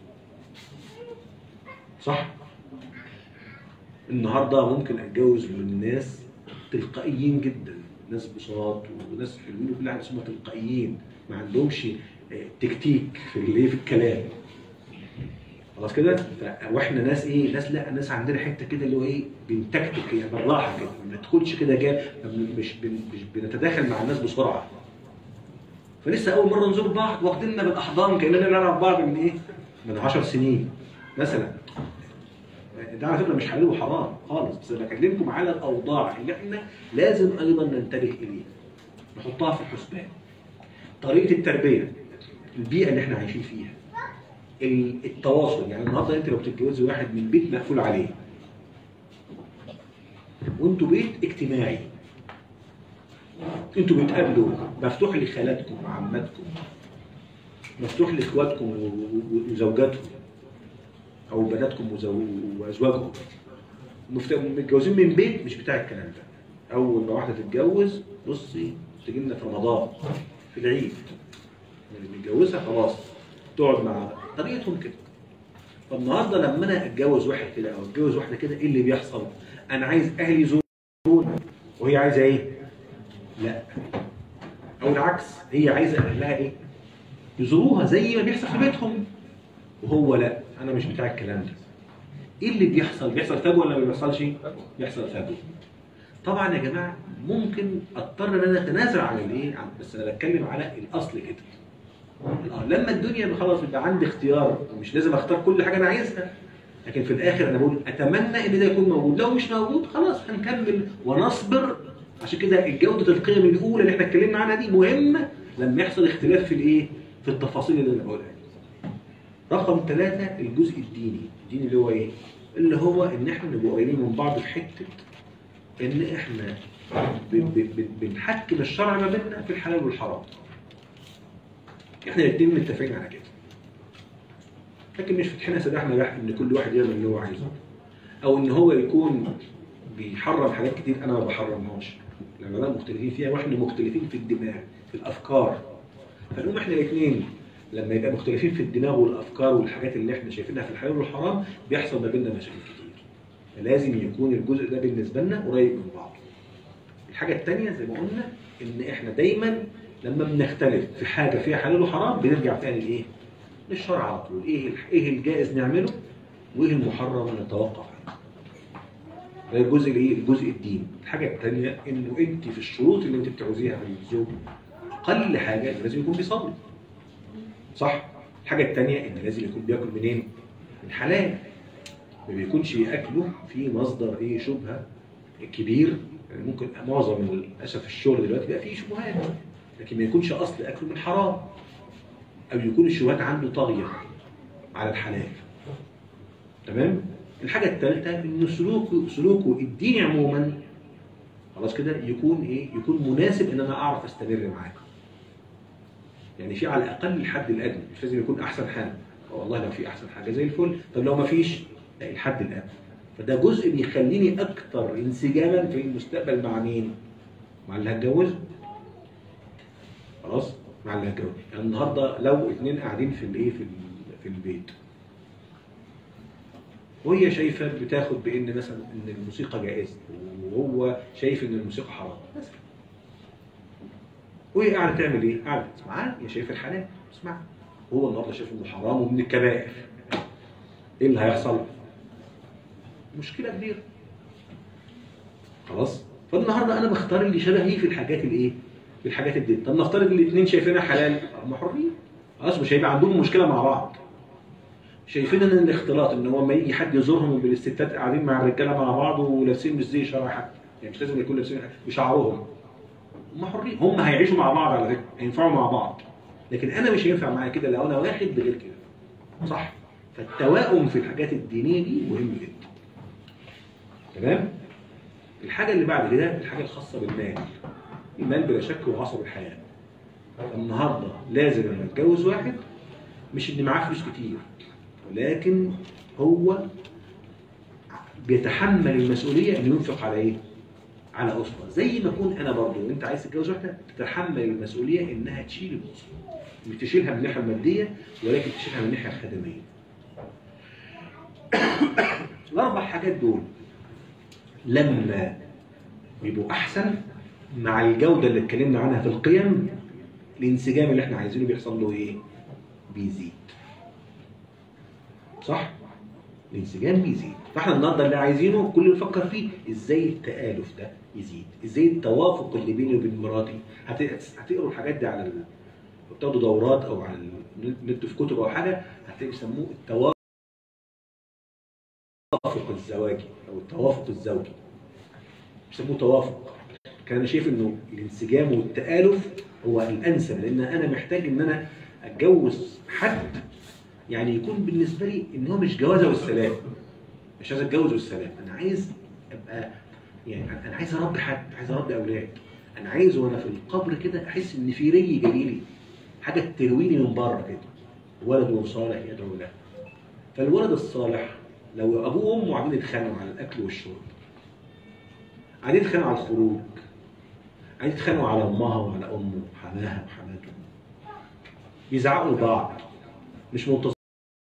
صح النهارده ممكن اتجوز من ناس تلقائيين جدا ناس بساط وناس حلوين وكل حاجه اسمها تلقائيين ما عندهمش آه، تكتيك في الايه في الكلام خلاص كده ف- واحنا ناس ايه ناس لا ناس عندنا حته كده اللي هو ايه بنتكتك يعني بالراحه كده ما بندخلش كده جا ما بن- مش بن- مش بنتداخل مع الناس بسرعه فلسه اول مره نزور بعض واخديننا بالاحضان كاننا نعرف بعض من ايه من 10 سنين مثلا ده على فكره مش حلال وحرام خالص بس انا بكلمكم على الاوضاع اللي احنا لازم ايضا ننتبه اليها نحطها في الحسبان طريقه التربيه البيئه اللي احنا عايشين فيها ال- التواصل يعني النهارده انت لو بتتجوزي واحد من بيت مقفول عليه وانتوا بيت اجتماعي انتوا بتقابلوا مفتوح لخالاتكم وعماتكم مفتوح لاخواتكم و- و- وزوجاتهم او بناتكم وزو- وازواجهم مفت- متجوزين من بيت مش بتاع الكلام ده اول ما واحده تتجوز بصي تجي لنا في رمضان في العيد اللي متجوزها خلاص تقعد مع طريقتهم كده فالنهارده لما انا اتجوز واحد كده او اتجوز واحده كده ايه اللي بيحصل؟ انا عايز اهلي يزوروني وهي عايزه ايه؟ لا او العكس هي عايزه اهلها ايه؟ يزوروها زي ما بيحصل في بيتهم وهو لا انا مش بتاع الكلام ده ايه اللي بيحصل بيحصل فجوه ولا ما بيحصلش بيحصل فجوه طبعا يا جماعه ممكن اضطر ان انا اتنازل عن الايه عن- بس انا بتكلم على الاصل كده آه، لما الدنيا خلاص يبقى عندي اختيار مش لازم اختار كل حاجه انا عايزها لكن في الاخر انا بقول اتمنى ان ده يكون موجود لو مش موجود خلاص هنكمل ونصبر عشان كده جوده القيم الاولى اللي احنا اتكلمنا عنها دي مهمه لما يحصل اختلاف في الايه في التفاصيل اللي انا بقولها دي رقم ثلاثة الجزء الديني الديني اللي هو ايه اللي هو ان احنا نبقى قريبين من بعض في حته ان احنا ب- ب- ب- بنحكم الشرع ما بيننا في الحلال والحرام احنا الاثنين متفقين على كده لكن مش فاتحين سداحنا بحث ان كل واحد يعمل اللي هو عايزه او ان هو يكون بيحرم حاجات كتير انا ما بحرمهاش العلماء مختلفين فيها واحنا مختلفين في الدماغ في الافكار فنقوم احنا الاثنين لما يبقى مختلفين في الدماغ والافكار والحاجات اللي احنا شايفينها في الحلال والحرام بيحصل ما بيننا مشاكل كتير فلازم يكون الجزء ده بالنسبه لنا قريب من بعضه الحاجه الثانيه زي ما قلنا ان احنا دايما لما بنختلف في حاجه فيها حلال وحرام بنرجع فيها للايه للشرع على طول ايه الح- ايه الجائز نعمله وايه المحرم نتوقف عنه ده الجزء الايه الجزء الدين الحاجه الثانيه انه انت في الشروط اللي انت بتعوزيها من الزوج اقل حاجه إنه لازم يكون بيصلي صح الحاجه الثانيه ان لازم يكون بياكل منين من حلال ما بيكونش اكله في مصدر ايه شبهه كبير يعني ممكن معظم للاسف الشغل دلوقتي بقى فيه شبهات لكن ما يكونش اصل اكله من حرام او يكون الشبهات عنده طاغيه على الحلال تمام الحاجه الثالثه ان سلوكه سلوكه الديني عموما خلاص كده يكون ايه يكون مناسب ان انا اعرف استمر معاه يعني في على الاقل الحد الادنى مش لازم يكون احسن حاجه والله لو في احسن حاجه زي الفل طب لو ما فيش لا الحد الادنى فده جزء بيخليني اكثر انسجاما في المستقبل مع مين مع اللي هتجوزه خلاص مع اللي هتجوزه يعني النهارده لو اتنين قاعدين في الايه في ال- في البيت وهي شايفه بتاخد بان مثلا ان الموسيقى جائزه وهو شايف ان الموسيقى حرام مثلا وهي قاعده تعمل ايه؟ قاعده تسمعها هي شايفه الحلال تسمعها هو النهارده شايف انه حرام ومن الكبائر ايه اللي هيحصل؟ مشكله كبيره خلاص فالنهارده انا بختار اللي شبهي في الحاجات الايه؟ في الحاجات الدين طب نفترض الاثنين شايفينها حلال هم حرين خلاص مش هيبقى عندهم مشكله مع بعض شايفين ان الاختلاط ان هو لما يجي حد يزورهم وبين الستات قاعدين مع الرجاله مع بعض ولابسين مش زي شرع حد يعني مش لازم يكون لابسين بشعرهم هم حرين هم هيعيشوا مع بعض على فكره هينفعوا مع بعض لكن انا مش هينفع معايا كده لو انا واحد بغير كده صح فالتوائم في الحاجات الدينيه دي مهم جدا تمام الحاجه اللي بعد كده الحاجه الخاصه بالمال المال بلا شك هو عصب الحياه النهارده لازم لما اتجوز واحد مش ان معاه فلوس كتير ولكن هو بيتحمل المسؤوليه انه ينفق على ايه؟ على اسره زي ما اكون انا برضو انت عايز تتجوز واحده تتحمل المسؤوليه انها تشيل الاسره مش تشيلها من الناحيه الماديه ولكن تشيلها من الناحيه الخدميه الاربع حاجات دول لما بيبقوا احسن مع الجوده اللي اتكلمنا عنها في القيم الانسجام اللي احنا عايزينه بيحصل له ايه؟ بيزيد صح؟ الانسجام بيزيد فاحنا النهارده اللي عايزينه كل اللي نفكر فيه ازاي التآلف ده يزيد ازاي التوافق اللي بيني وبين مراتي هت- هتقروا الحاجات دي على ال... بتاخدوا دورات او على النت في كتب او حاجه هتلاقوا يسموه التوافق الزواجي او التوافق الزوجي بيسموه توافق كان انا شايف انه الانسجام والتآلف هو الانسب لان انا محتاج ان انا اتجوز حد يعني يكون بالنسبه لي ان هو مش جوازه والسلام مش عايز اتجوز والسلام انا عايز ابقى يعني انا عايز اربي حد عايز اربي اولاد انا عايز وانا في القبر كده احس ان في ري جاي لي حاجه ترويني من بره كده ولد صالح يدعو له فالولد الصالح لو ابوه وامه قاعدين يتخانقوا على الاكل والشرب قاعدين يتخانقوا على الخروج قاعدين يتخانقوا على امها وعلى امه وحماها وحماته يزعقوا لبعض مش منتظمين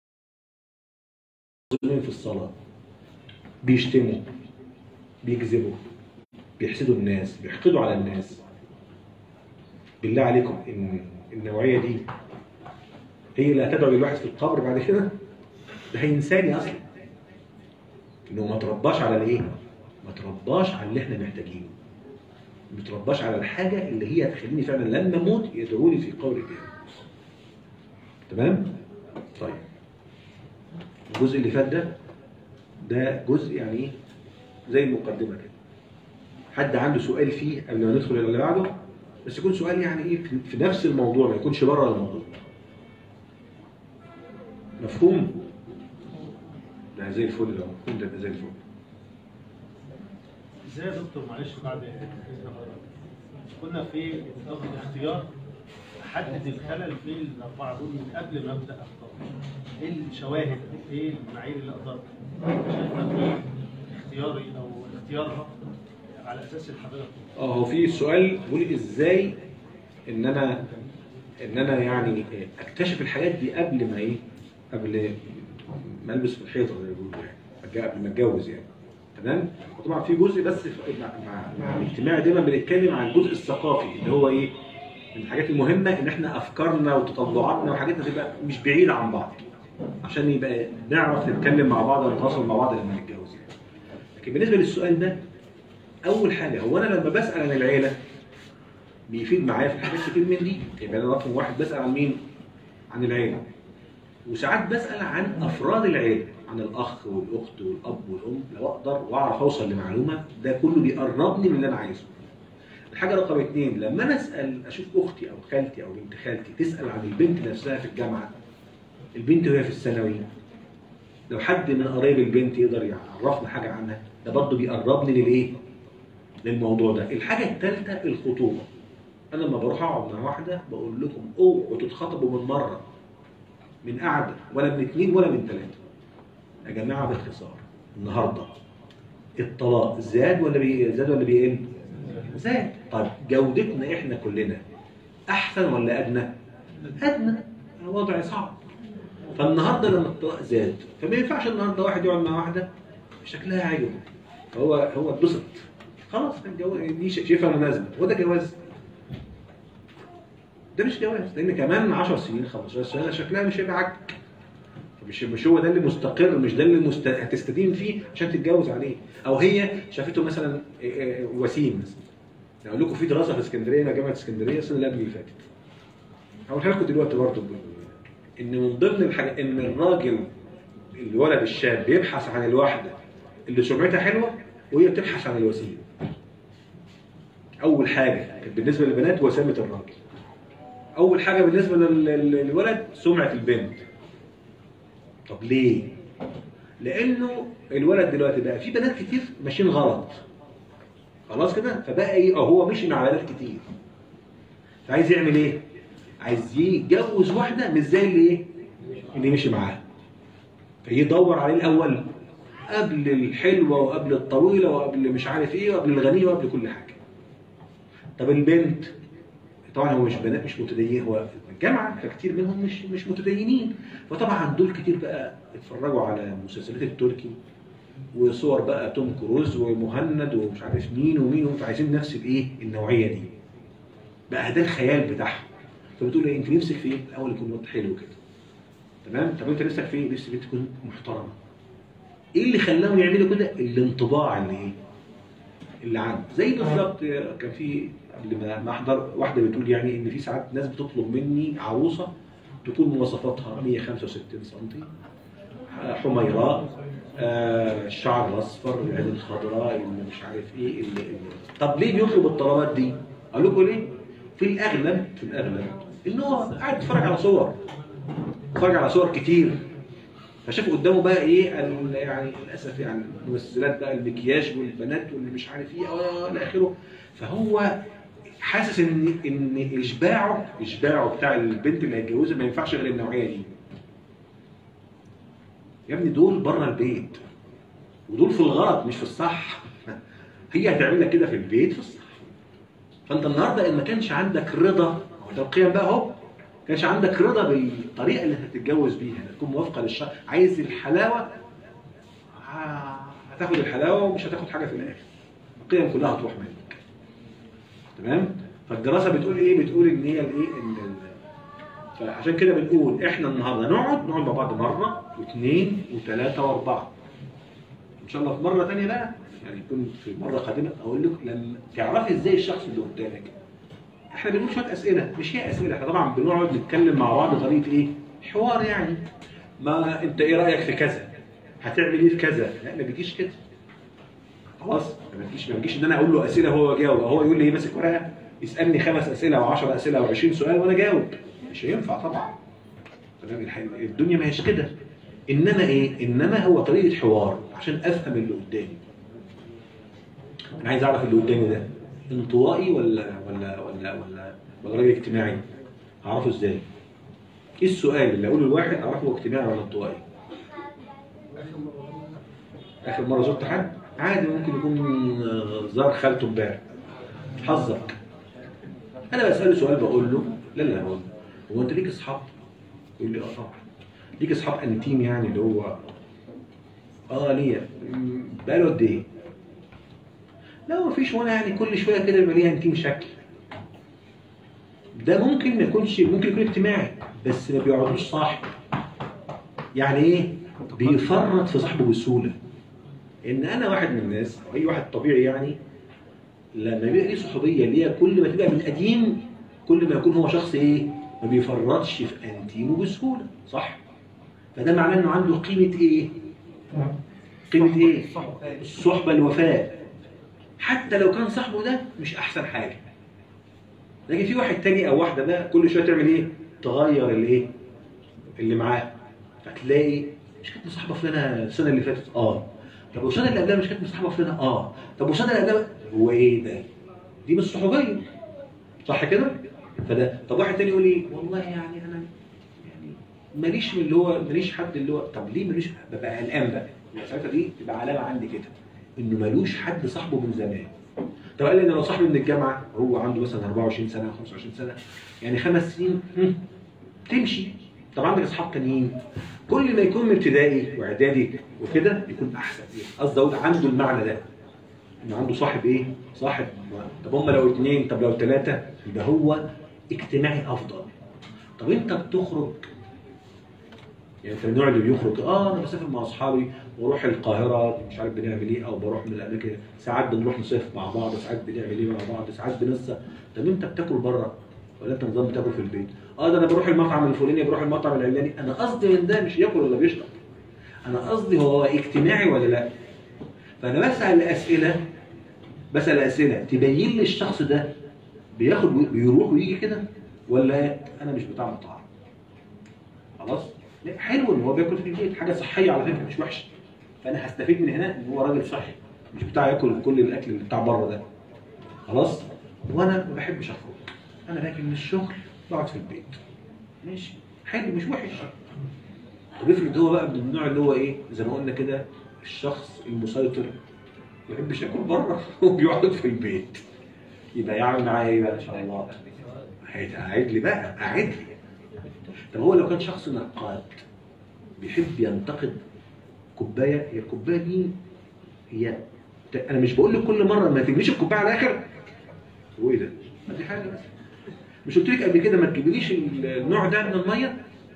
في الصلاة بيشتموا بيكذبوا بيحسدوا الناس بيحقدوا على الناس بالله عليكم ان النوعية دي هي اللي هتدعو الواحد في القبر بعد كده ده هينساني اصلا انه ما ترباش على الايه ما ترباش على اللي احنا محتاجينه ما ترباش على الحاجة اللي هي هتخليني فعلا لما اموت يدعوا لي في قبر القيامة تمام طيب الجزء اللي فات ده ده جزء يعني ايه زي المقدمه كده حد عنده سؤال فيه قبل ما ندخل الى اللي بعده بس يكون سؤال يعني ايه في- في نفس الموضوع ما يكونش بره الموضوع مفهوم ده زي الفل لو مفهوم ده يبقى زي الفل ازاي يا دكتور معلش بعد إذن حضرتك كنا في نظام الاختيار احدد الخلل في الاربعه دول من قبل ما ابدا اختار ايه الشواهد ايه المعايير اللي اقدر شايفها في اختياري او اختيارها على اساس الحضرتك اه هو في سؤال بيقول ازاي ان انا ان انا يعني اكتشف الحاجات دي قبل ما ايه قبل ما البس في الحيطه زي ما بيقولوا يعني قبل ما اتجوز يعني تمام وطبعا في جزء بس في مع, مع, مع الاجتماع دايما بنتكلم عن الجزء الثقافي اللي هو ايه من الحاجات المهمه ان احنا افكارنا وتطلعاتنا وحاجاتنا تبقى مش بعيده عن بعض عشان يبقى نعرف نتكلم مع بعض ونتواصل مع بعض لما نتجوز يعني لكن بالنسبه للسؤال ده اول حاجه هو انا لما بسال عن العيله بيفيد معايا في حاجات كتير من دي يبقى انا رقم واحد بسال عن مين؟ عن العيله وساعات بسال عن افراد العيله عن الاخ والاخت والاب والام لو اقدر واعرف اوصل لمعلومه ده كله بيقربني من اللي انا عايزه الحاجه رقم اثنين لما انا اسال اشوف اختي او خالتي او بنت خالتي تسال عن البنت نفسها في الجامعه البنت وهي في الثانوي لو حد من قرايب البنت يقدر يعرفنا حاجه عنها ده برضه بيقربني للايه؟ للموضوع ده الحاجه الثالثه الخطوبه انا لما بروح اقعد مع واحده بقول لكم اوعوا تتخطبوا من مره من قعده ولا من اثنين ولا من ثلاثه يا جماعه باختصار النهارده الطلاق زاد ولا بي... زاد ولا بيقل؟ زاد طيب جودتنا احنا كلنا احسن ولا ادنى؟ ادنى وضع صعب فالنهارده لما الطلاق زاد فما ينفعش النهارده واحد يقعد مع واحده شكلها عجبه فهو هو اتبسط خلاص الجواز دي شايفها مناسبه هو ده جواز ده مش جواز لان كمان 10 سنين 15 سنه شكلها مش هيبقى عاجبك مش مش هو ده اللي مستقر مش ده اللي مست... هتستدين فيه عشان تتجوز عليه او هي شافته مثلا آه، آه، وسيم مثلا اقول لكم في دراسه في اسكندريه هنا جامعه اسكندريه السنه اللي قبل اللي فاتت هقولها لكم دلوقتي برضه ان من ضمن الحاجات ان الراجل الولد الشاب بيبحث عن الواحده اللي سمعتها حلوه وهي بتبحث عن الوسيم اول حاجه كانت بالنسبه للبنات وسامه الراجل اول حاجه بالنسبه لل- لل- للولد سمعه البنت طب ليه لانه الولد دلوقتي بقى في بنات كتير ماشيين غلط خلاص كده فبقى ايه اه هو مشي مع بنات كتير فعايز يعمل ايه عايز يتجوز واحده مش زي اللي ايه اللي مشي معاها فيدور عليه الاول قبل الحلوه وقبل الطويله وقبل مش عارف ايه وقبل الغنيه وقبل كل حاجه طب البنت طبعا هو مش بنات مش متدين هو في الجامعه فكتير منهم مش مش متدينين فطبعا دول كتير بقى اتفرجوا على مسلسلات التركي وصور بقى توم كروز ومهند ومش عارف مين ومين ومين فعايزين نفس الايه النوعيه دي بقى ده الخيال بتاعهم فبتقول ايه انت نفسك في ايه؟ الاول يكون واد حلو كده تمام طب انت نفسك في ايه؟ نفسك بنت تكون محترمه ايه اللي خلاهم يعملوا كده؟ الانطباع اللي ايه؟ اللي عنده زي بالظبط كان في قبل ما ما احضر واحده بتقول يعني ان في ساعات ناس بتطلب مني عروسه تكون مواصفاتها 165 سم حميراء آه، الشعر الاصفر العين الخضراء اللي مش عارف ايه اللي اللي. طب ليه بيطلب الطلبات دي؟ اقول لكم ليه؟ في الاغلب في الاغلب ان هو قاعد يتفرج على صور اتفرج على صور كتير فشاف قدامه بقى ايه ال- يعني للاسف يعني الممثلات بقى المكياج والبنات واللي مش عارف ايه اه الى اخره فهو حاسس ان ان اشباعه اشباعه بتاع البنت اللي هيتجوزها ما ينفعش غير النوعيه دي يا ابني دول بره البيت ودول في الغلط مش في الصح هي هتعمل لك كده في البيت في الصح فانت النهارده ان ما كانش عندك رضا هو ده القيم بقى اهو ما كانش عندك رضا بالطريقه اللي هتتجوز بيها تكون موافقه للشرع عايز الحلاوه ه- هتاخد الحلاوه ومش هتاخد حاجه في الاخر القيم كلها هتروح منك تمام فالدراسه بتقول ايه بتقول ان هي الايه ان ال- فعشان كده بنقول احنا النهارده نقعد نقعد مع بعض مره واثنين وثلاثه واربعه ان شاء الله في مره ثانيه بقى يعني يكون في مره قادمه اقول لك لما تعرفي ازاي الشخص اللي قدامك احنا بنقول شويه اسئله مش هي اسئله احنا طبعا بنقعد نتكلم مع بعض بطريقه ايه حوار يعني ما انت ايه رايك في كذا هتعمل ايه في كذا لا ما بيجيش كده خلاص ما بيجيش ما بيجيش ان انا اقول له اسئله هو يجاوب هو يقول لي ايه ماسك ورقه يسالني خمس اسئله و10 اسئله و20 سؤال وانا اجاوب مش هينفع طبعا تمام الح- الدنيا ما هيش كده انما ايه انما هو طريقه حوار عشان افهم اللي قدامي انا عايز اعرف اللي قدامي ده انطوائي ولا ولا ولا ولا ولا راجل اجتماعي هعرفه ازاي ايه السؤال اللي اقوله لواحد اعرفه هو اجتماعي ولا انطوائي اخر مره زرت حد عادي ممكن يكون آه، زار خالته امبارح حظك انا بساله سؤال بقول له لا لا بقول له هو انت ليك اصحاب يقول لي اه طبعا ليك اصحاب انتيم يعني اللي هو اه ليا "مم، بقاله قد ايه لا مفيش وانا يعني كل شويه كده يبقى ليها انتيم شكل ده ممكن ما يكونش ممكن يكون اجتماعي بس ما بيقعدوش صاحب يعني ايه بيفرط في صاحبه بسهوله ان انا واحد من الناس اي واحد طبيعي يعني لما بيبقى ليه صحوبيه اللي هي كل ما تبقى من قديم كل ما يكون هو شخص ايه ما بيفرطش في انتيمه بسهوله صح فده معناه انه عنده قيمه ايه قيمه ايه الصحبه الوفاء حتى لو كان صاحبه ده مش احسن حاجه لكن في واحد تاني او واحده بقى كل شويه تعمل ايه تغير الايه اللي معاه فتلاقي مش كانت مصاحبه فلانه السنه اللي فاتت اه طب والسنه اللي قبلها مش كانت مصاحبه فلانه اه طب والسنه اللي قبلها هو ايه ده دي مش صحوبيه صح كده فده طب واحد تاني يقول لي والله يعني انا يعني ماليش من اللي هو ماليش حد اللي هو طب ليه ماليش ببقى قلقان بقى ساعتها دي تبقى علامه عندي كده انه مالوش حد صاحبه من زمان طب قال لي انا لو صاحبي من الجامعه هو عنده مثلا 24 سنه 25 سنه يعني خمس سنين هم، تمشي طب عندك اصحاب تانيين كل ما يكون من ابتدائي واعدادي وكده يكون احسن قصدي اقول عنده المعنى ده انه عنده صاحب ايه؟ صاحب طب هم لو اثنين طب لو ثلاثه يبقى هو اجتماعي افضل طب انت بتخرج يعني انت من النوع اللي بيخرج اه انا بسافر مع اصحابي واروح القاهره مش عارف بنعمل ايه او بروح من الاماكن ساعات بنروح نصيف مع بعض ساعات بنعمل ايه مع بعض ساعات بننسى طب انت بتاكل بره ولا انت نظام بتاكل في البيت؟ اه ده انا بروح المطعم الفلاني بروح المطعم العلاني انا قصدي من ده مش ياكل ولا بيشرب انا قصدي هو اجتماعي ولا لا؟ فانا بسال اسئله بسال اسئله تبين لي الشخص ده بياخد وي- بيروح ويجي كده ولا انا مش بتاع مطعم خلاص لا، حلو ان هو بياكل في البيت حاجه صحيه على فكره مش وحشه فانا هستفيد من هنا ان هو راجل صحي مش بتاع ياكل كل الاكل اللي بتاع بره ده خلاص وانا ما بحبش اخرج انا باجي من الشغل بقعد في البيت ماشي حلو مش وحش طب افرض هو بقى من النوع اللي هو ايه زي ما قلنا كده الشخص المسيطر ما بيحبش ياكل بره وبيقعد في البيت يبقى يعمل معايا ايه بقى ان شاء الله قاعد لي بقى قاعد لي طب هو لو كان شخص نقاد بيحب ينتقد كوبايه هي الكوبايه دي هي انا مش بقول لك كل مره ما تجيبليش الكوبايه على الاخر هو ايه ده؟ ما دي حاجه بس مش قلت لك قبل كده ما تجيبليش النوع ده من الميه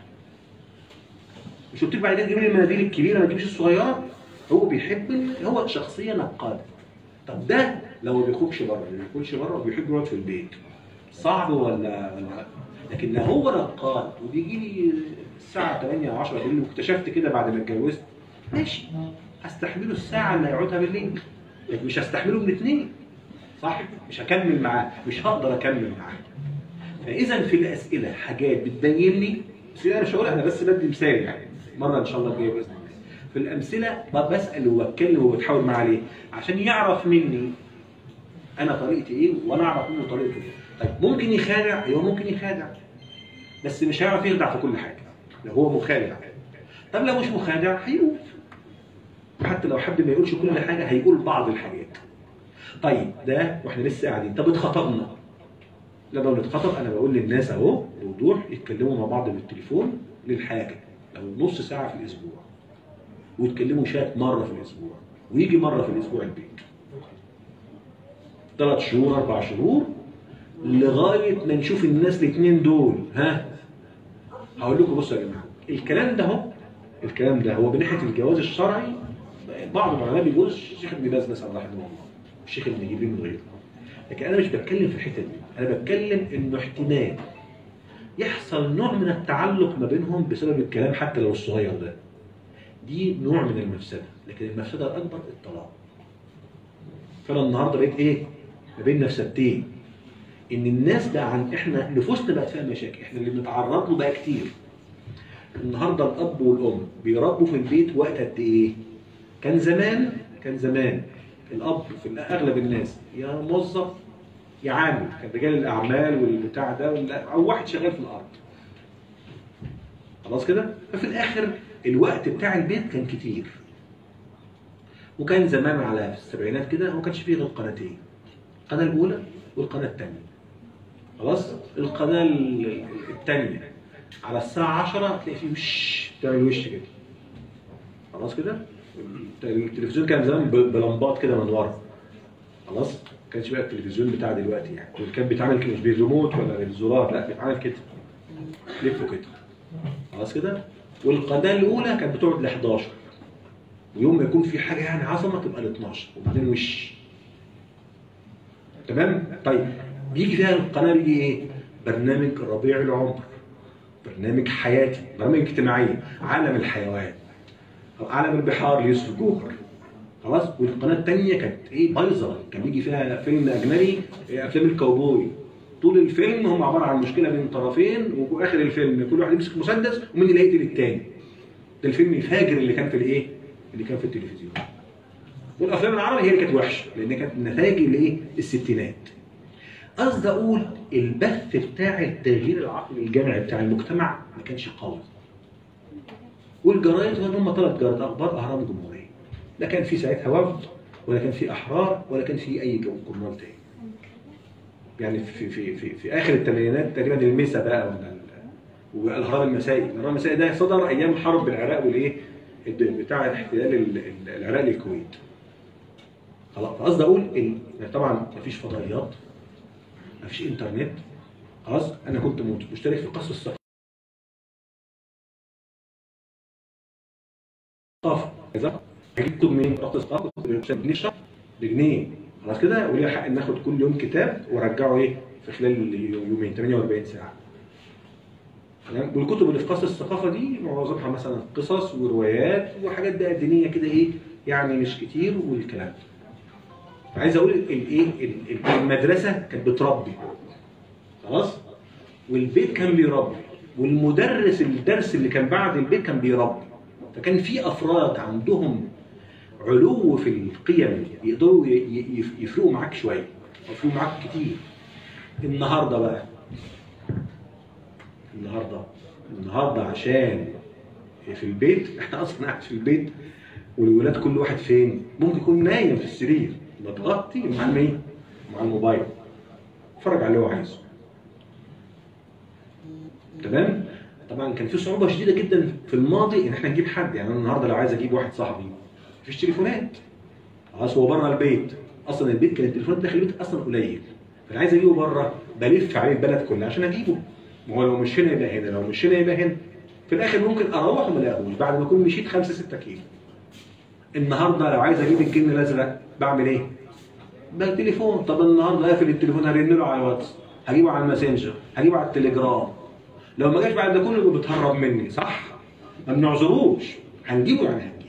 مش قلت لك بعد كده تجيب لي المناديل الكبيره ما تجيبش الصغيره هو بيحب ال- هو شخصيه نقاده طب ده لو ما بيخرجش بره ما بياكلش بره وبيحب يقعد في البيت صعب ولا ولا لكن لو هو نقاد وبيجي لي الساعه 8 10 بالليل واكتشفت كده بعد ما اتجوزت ماشي هستحمله الساعه اللي هيقعدها بالليل لكن مش هستحمله من اثنين صح مش هكمل معاه مش هقدر اكمل معاه فاذا في الاسئله حاجات بتبين لي بس انا مش هقولها انا بس بدي مثال يعني مره ان شاء الله الجايه باذن الله في الامثله ب- بسال وبتكلم وبتحاول معاه ليه عشان يعرف مني انا طريقتي ايه وانا اعرف منه طريقته ايه طيب ممكن يخادع ايوه ممكن يخادع بس مش هيعرف يخدع في كل حاجه لو هو مخادع طب لو مش مخادع هيقول حتى لو حد ما يقولش كل حاجه هيقول بعض الحاجات طيب ده واحنا لسه قاعدين طب اتخطبنا لما بنتخطب انا بقول للناس اهو بوضوح يتكلموا مع بعض بالتليفون للحاجه لو نص ساعه في الاسبوع ويتكلموا شات مره في الاسبوع ويجي مره في الاسبوع البيت ثلاث شهور اربع شهور لغايه ما نشوف الناس الاثنين دول ها هقول لكم بصوا يا جماعه الكلام ده اهو الكلام ده هو من ناحيه الجواز الشرعي بعض العلماء بيقول الشيخ ابن باز مثلا رحمه الله الشيخ ابن جبريل من غيره لكن انا مش بتكلم في الحته دي انا بتكلم انه احتمال يحصل نوع من التعلق ما بينهم بسبب الكلام حتى لو الصغير ده دي نوع من المفسده لكن المفسده الاكبر الطلاق فانا النهارده بقيت ايه ما بين مفسدتين ان الناس بقى عن احنا نفوسنا بقت فيها مشاكل احنا اللي بنتعرض له بقى كتير النهارده الاب والام بيربوا في البيت وقت قد ايه كان زمان كان زمان الاب في اغلب الناس يا موظف يا عامل كان رجال الاعمال والبتاع ده ولا- او واحد شغال في الارض خلاص كده ففي الاخر الوقت بتاع البيت كان كتير وكان زمان على في السبعينات كده ما كانش فيه غير قناتين القناه الاولى والقناه الثانيه خلاص القناه ال- الثانيه على الساعه 10 تلاقي فيه وش تعمل وش كده خلاص كده التلفزيون كان زمان ب- بلمبات كده من ورا خلاص ما كانش بقى التلفزيون بتاع دلوقتي يعني اللي كان بيتعمل كده مش بالريموت ولا بالزرار لا بيتعمل كده لفه كده خلاص كده والقناه الاولى كانت بتقعد ل 11 ويوم ما يكون في حاجه يعني عظمه تبقى ل 12 وبعدين وش تمام طيب بيجي فيها القناه بيجي ايه برنامج ربيع العمر برنامج حياتي برامج اجتماعيه عالم الحيوان أو عالم البحار ليوسف جوهر خلاص والقناه الثانيه كانت ايه بايظه كان بيجي فيها فيلم اجنبي إيه، افلام الكاوبوي طول الفيلم هم عباره عن مشكله بين طرفين وفي اخر الفيلم كل واحد يمسك مسدس ومين اللي هيقتل الثاني ده الفيلم الفاجر اللي كان في الايه اللي كان في التلفزيون والافلام العربي هي اللي كانت وحشه لان كانت نتائج الايه الستينات قصدي اقول البث بتاع التغيير العقلي الجمعي بتاع المجتمع ما كانش قوي والجرايد هم ثلاث جرايد اخبار اهرام الجمهوريه لا كان في ساعتها وفد ولا كان في احرار ولا كان في اي جو- جورنال تاني يعني في في في في اخر الثمانينات تقريبا المسا بقى ولا ال- والاهرام المسائي الاهرام المسائي ده صدر ايام حرب العراق والايه الد- بتاع احتلال ال- ال- العراق للكويت خلاص قصدي اقول ال- طبعا مفيش فضائيات مفيش انترنت خلاص انا كنت مت- مشترك في قصر الثقافه إذا هجيب كتب منين؟ رحت الثقافه كنت بشتري بجنيه الشهر بجنيه خلاص كده وليا حق ان اخد كل يوم كتاب وارجعه ايه في خلال يومين 48 ساعه تمام والكتب اللي في قصر الثقافه دي معظمها مثلا قصص وروايات وحاجات بقى دينيه كده ايه يعني مش كتير والكلام ده عايز اقول الايه ال- ال- المدرسه كانت بتربي خلاص والبيت كان بيربي والمدرس الدرس اللي كان بعد البيت كان بيربي فكان في افراد عندهم علو في القيم يقدروا ي- ي- يفرقوا معاك شويه يفرقوا معاك كتير النهارده بقى النهارده النهارده عشان في البيت احنا اصلا قاعد في البيت والولاد كل واحد فين ممكن يكون نايم في السرير متغطي مع مين مع الموبايل اتفرج على اللي هو عايزه تمام طبعا كان في صعوبه شديده جدا في الماضي ان احنا نجيب حد يعني انا النهارده لو عايز اجيب واحد صاحبي مفيش تليفونات خلاص هو بره البيت اصلا البيت كان التليفونات داخل البيت اصلا قليل فانا عايز اجيبه بره بلف عليه البلد كلها عشان اجيبه ما هو لو مش هنا يبقى هنا لو مش هنا يبقى هنا في الاخر ممكن اروح وما الاقيهوش بعد ما اكون مشيت 5 6 كيلو النهارده لو عايز اجيب الجن الازرق بعمل ايه؟ بالتليفون طب النهارده قافل التليفون هرن له على الواتس هجيبه على الماسنجر هجيبه على التليجرام لو ما جاش بعد ده كله يبقى بتهرب مني صح؟ ما بنعذروش هنجيبه يعني هنجيبه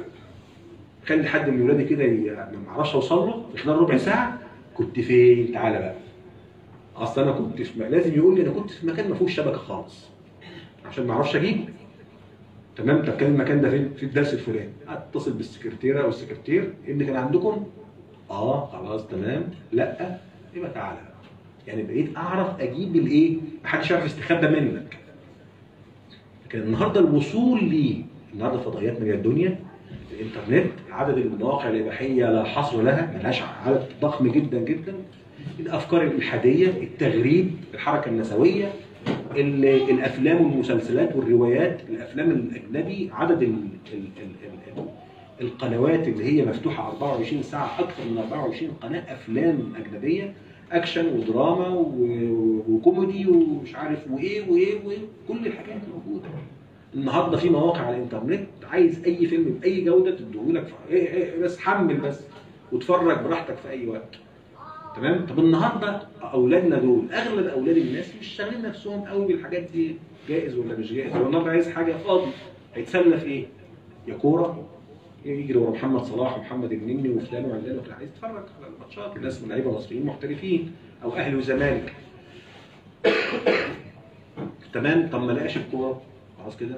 خلي حد من ولادي كده ي- ما اعرفش اوصل له في خلال ربع ساعه كنت فين؟ تعالى بقى اصل انا كنت في م- لازم يقول لي انا كنت في مكان ما فيهوش شبكه خالص عشان ما اعرفش اجيبه تمام طب كان المكان ده فين؟ في الدرس الفلاني اتصل بالسكرتيره او السكرتير ابني كان عندكم؟ اه خلاص تمام لا يبقى تعالى بقى. يعني بقيت اعرف اجيب الايه؟ محدش يعرف يستخبى منك لكن النهارده الوصول ليه النهارده فضائيات من الدنيا الانترنت عدد المواقع الاباحيه لا حصر لها ملهاش عدد ضخم جدا جدا الافكار الالحاديه التغريب الحركه النسويه ال- الافلام والمسلسلات والروايات الافلام الاجنبي عدد ال ال ال ال القنوات اللي هي مفتوحه 24 ساعه اكثر من 24 قناه افلام اجنبيه اكشن ودراما و- وكوميدي ومش عارف وايه وايه وايه كل الحاجات موجوده النهارده في مواقع على الانترنت عايز اي فيلم باي جوده تديهولك في- إيه إيه بس حمل بس واتفرج براحتك في اي وقت تمام طب النهارده اولادنا دول اغلب اولاد الناس مش شاغلين نفسهم قوي بالحاجات دي جائز ولا مش جائز هو النهارده عايز حاجه فاضي هيتسلى في ايه؟ يا كوره يجري ورا محمد صلاح ومحمد النني وفلان وعلان وفلان عايز يتفرج على الماتشات الناس من لعيبه مصريين محترفين او اهلي وزمالك تمام طب ما لقاش الكوره خلاص كده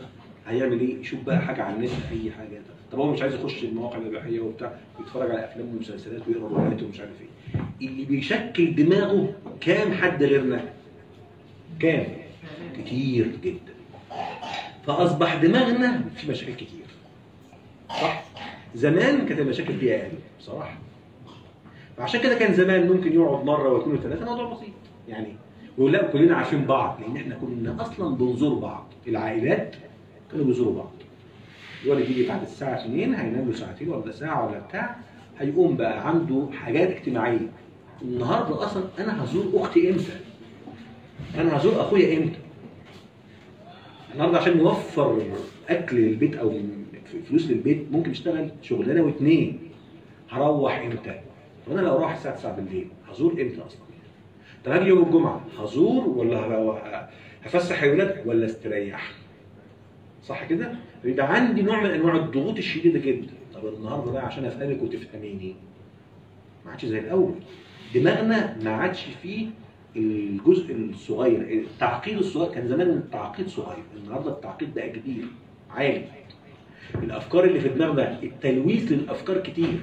هيعمل ايه يشوف بقى حاجه على النت اي حاجه طب هو مش عايز يخش المواقع الاباحيه وبتاع يتفرج على افلام ومسلسلات ويقرا روايات ومش عارف ايه اللي بيشكل دماغه كام حد غيرنا كام كتير جدا فاصبح دماغنا في مشاكل كتير صح زمان كانت المشاكل فيها اقل بصراحه فعشان كده كان زمان ممكن يقعد مره واثنين وثلاثه موضوع بسيط يعني ويقول لا كلنا عارفين بعض لان احنا كنا اصلا بنزور بعض العائلات كانوا بيزوروا بعض الولد يجي بعد الساعه 2 هينام له ساعتين ولا ساعه ولا بتاع هيقوم بقى عنده حاجات اجتماعيه النهارده اصلا انا هزور اختي امتى؟ انا هزور اخويا امتى؟ النهارده عشان نوفر اكل للبيت او فلوس للبيت ممكن نشتغل شغلانه واثنين هروح امتى؟ وانا لو اروح الساعه 9 بالليل هزور امتى اصلا؟ طب هاجي يوم الجمعه هزور ولا ه- هفسح الولاد ولا استريح؟ صح كده؟ يبقى عندي نوع من انواع الضغوط الشديده جدا طب النهارده بقى عشان افهمك وتفهميني ما عادش زي الاول دماغنا ما عادش فيه الجزء الصغير التعقيد الصغير كان زمان التعقيد صغير النهارده التعقيد بقى كبير عالي الافكار اللي في دماغنا التلويث للافكار كتير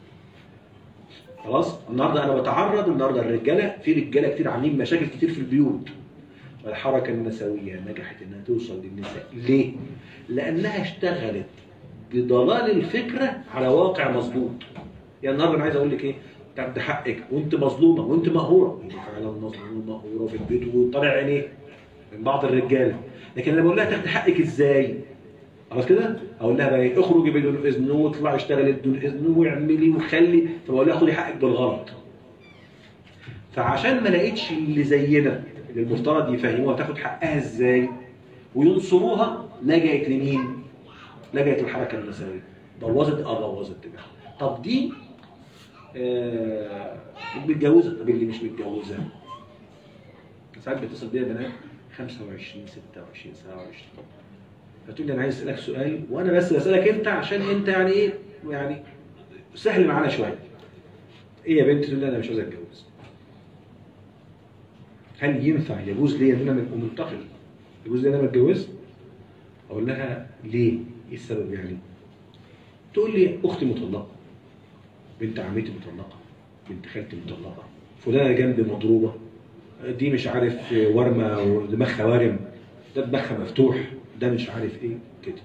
خلاص النهارده انا بتعرض النهارده الرجاله في رجاله كتير عاملين مشاكل كتير في البيوت والحركه النسويه نجحت انها توصل للنساء ليه؟ لانها اشتغلت بضلال الفكره على واقع مظبوط يعني النهارده انا عايز اقول لك ايه؟ تاخد حقك وانت مظلومه وانت مقهوره انت فعلا مظلومه مقهوره في البيت وطالع عينيه من بعض الرجاله لكن انا بقول لها تاخد حقك ازاي؟ خلاص كده؟ اقول لها بقى ايه اخرجي بدون اذن واطلعي اشتغلي بدون اذن واعملي وخلي فبقول لها خدي حقك بالغلط. فعشان ما لقيتش اللي زينا اللي المفترض يفهموها تاخد حقها ازاي وينصروها لجأت لمين؟ لجأت الحركه النسويه. بوظت اه بوظت دماغها. طب دي آه متجوزه طب اللي مش متجوزه ساعات بيتصل بيا بنات 25 26 27 فتقول لي انا عايز اسالك سؤال وانا بس بسالك انت عشان انت يعني ايه يعني سهل معانا شويه ايه يا بنت تقول لي انا مش عايز اتجوز هل ينفع يجوز لي ان انا من- منتقل يجوز لي ان انا ما اتجوز اقول لها ليه ايه السبب يعني تقول لي اختي مطلقه بنت عمتي مطلقه بنت خالتي مطلقه فلانه جنبي مضروبه دي مش عارف ورمه ودماغها وارم ده دماغها مفتوح ده مش عارف ايه كده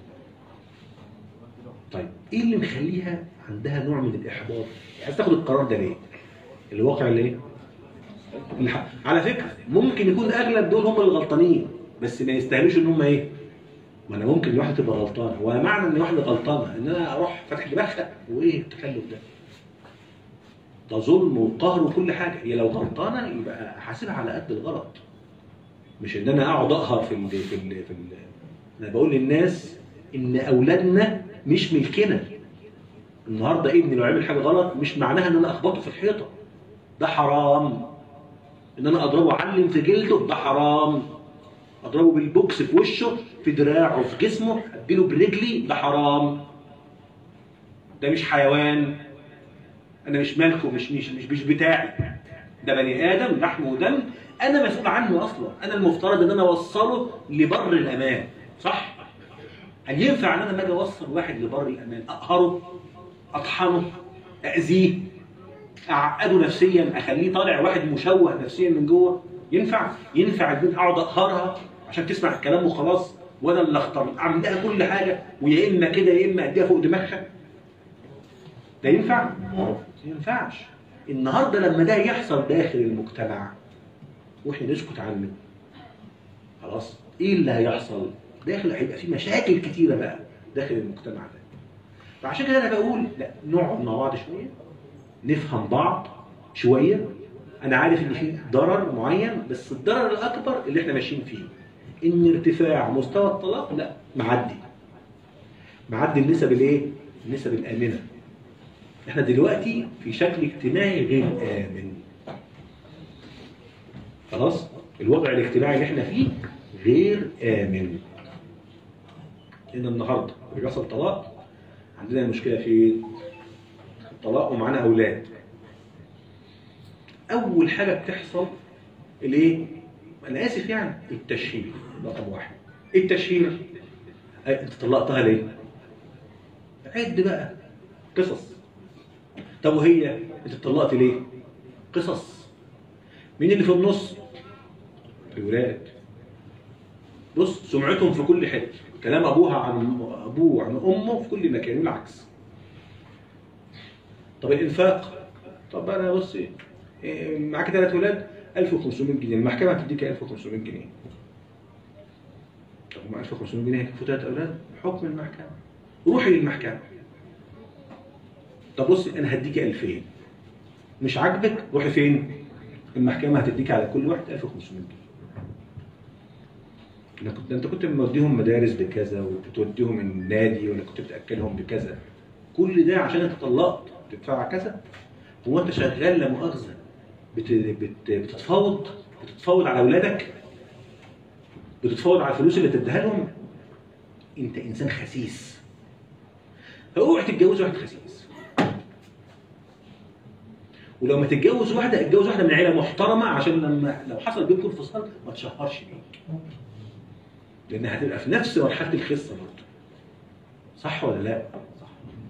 طيب ايه اللي مخليها عندها نوع من الاحباط عايز تاخد القرار ده ليه الواقع اللي ايه الح- على فكره ممكن يكون اغلب دول هم اللي غلطانين بس ما يستاهلوش ان هم ايه ما انا ممكن واحده تبقى غلطانه ومعنى ان واحده غلطانه ان انا اروح فاتح دماغها وايه التكلف ده ده ظلم وقهر وكل حاجه هي لو غلطانه يبقى احاسبها على قد الغلط مش ان انا اقعد اقهر في ال في ال في ال انا بقول للناس ان اولادنا مش ملكنا النهارده ابني لو عمل حاجه غلط مش معناها ان انا اخبطه في الحيطه ده حرام ان انا اضربه اعلم في جلده ده حرام اضربه بالبوكس في وشه في دراعه في جسمه اديله برجلي ده حرام ده مش حيوان انا مش مالكه مش مش مش, مش بتاعي ده بني ادم لحم ودم انا مسؤول عنه اصلا انا المفترض ان انا اوصله لبر الامان صح هل ينفع ان انا لما اجي اوصل واحد لبر الامان اقهره اطحنه اذيه اعقده نفسيا اخليه طالع واحد مشوه نفسيا من جوه ينفع ينفع البنت اقعد اقهرها عشان تسمع الكلام وخلاص وانا اللي اختار اعمل لها كل حاجه ويا اما كده يا اما اديها فوق دماغها ده ينفع؟ ما ينفعش النهارده لما ده يحصل داخل المجتمع واحنا نسكت عنه خلاص ايه اللي هيحصل؟ داخل هيبقى في مشاكل كتيره بقى داخل المجتمع ده فعشان كده انا بقول لا نقعد مع بعض شويه نفهم بعض شويه انا عارف ان في ضرر معين بس الضرر الاكبر اللي احنا ماشيين فيه ان ارتفاع مستوى الطلاق لا معدي معدي النسب الايه؟ النسب الامنه احنا دلوقتي في شكل اجتماعي غير امن خلاص الوضع الاجتماعي اللي احنا فيه غير امن ان النهارده اللي بيحصل طلاق عندنا المشكله في الطلاق ومعانا اولاد اول حاجه بتحصل الايه انا اسف يعني التشهير رقم واحد التشهير أي انت طلقتها ليه؟ عد بقى قصص طب وهي انت اتطلقت ليه؟ قصص مين اللي في النص؟ الولاد بص سمعتهم في كل حته كلام ابوها عن ابوه عن امه في كل مكان والعكس طب الانفاق طب انا بص إيه، معاك ثلاث ولاد 1500 جنيه المحكمه هتديك 1500 جنيه طب هم 1500 جنيه هيكفوا ثلاث اولاد حكم المحكمه روحي للمحكمه طب بص انا هديك 2000 مش عاجبك روحي فين المحكمه هتديك على كل واحد 1500 جنيه انا كنت انت كنت موديهم مدارس بكذا وبتوديهم النادي ولا كنت بتاكلهم بكذا كل ده عشان انت طلقت تدفع كذا هو انت شغال لا مؤاخذه بت... بت... بتتفاوض بتتفاوض على اولادك بتتفاوض على الفلوس اللي تديها لهم انت انسان خسيس فاوعي تتجوز واحد خسيس ولو ما تتجوز واحده اتجوز واحده من عيله محترمه عشان لما لو حصل بينكم انفصال ما تشهرش بيك لان هتبقى في نفس مرحله الخصه برضه صح ولا لا؟ صح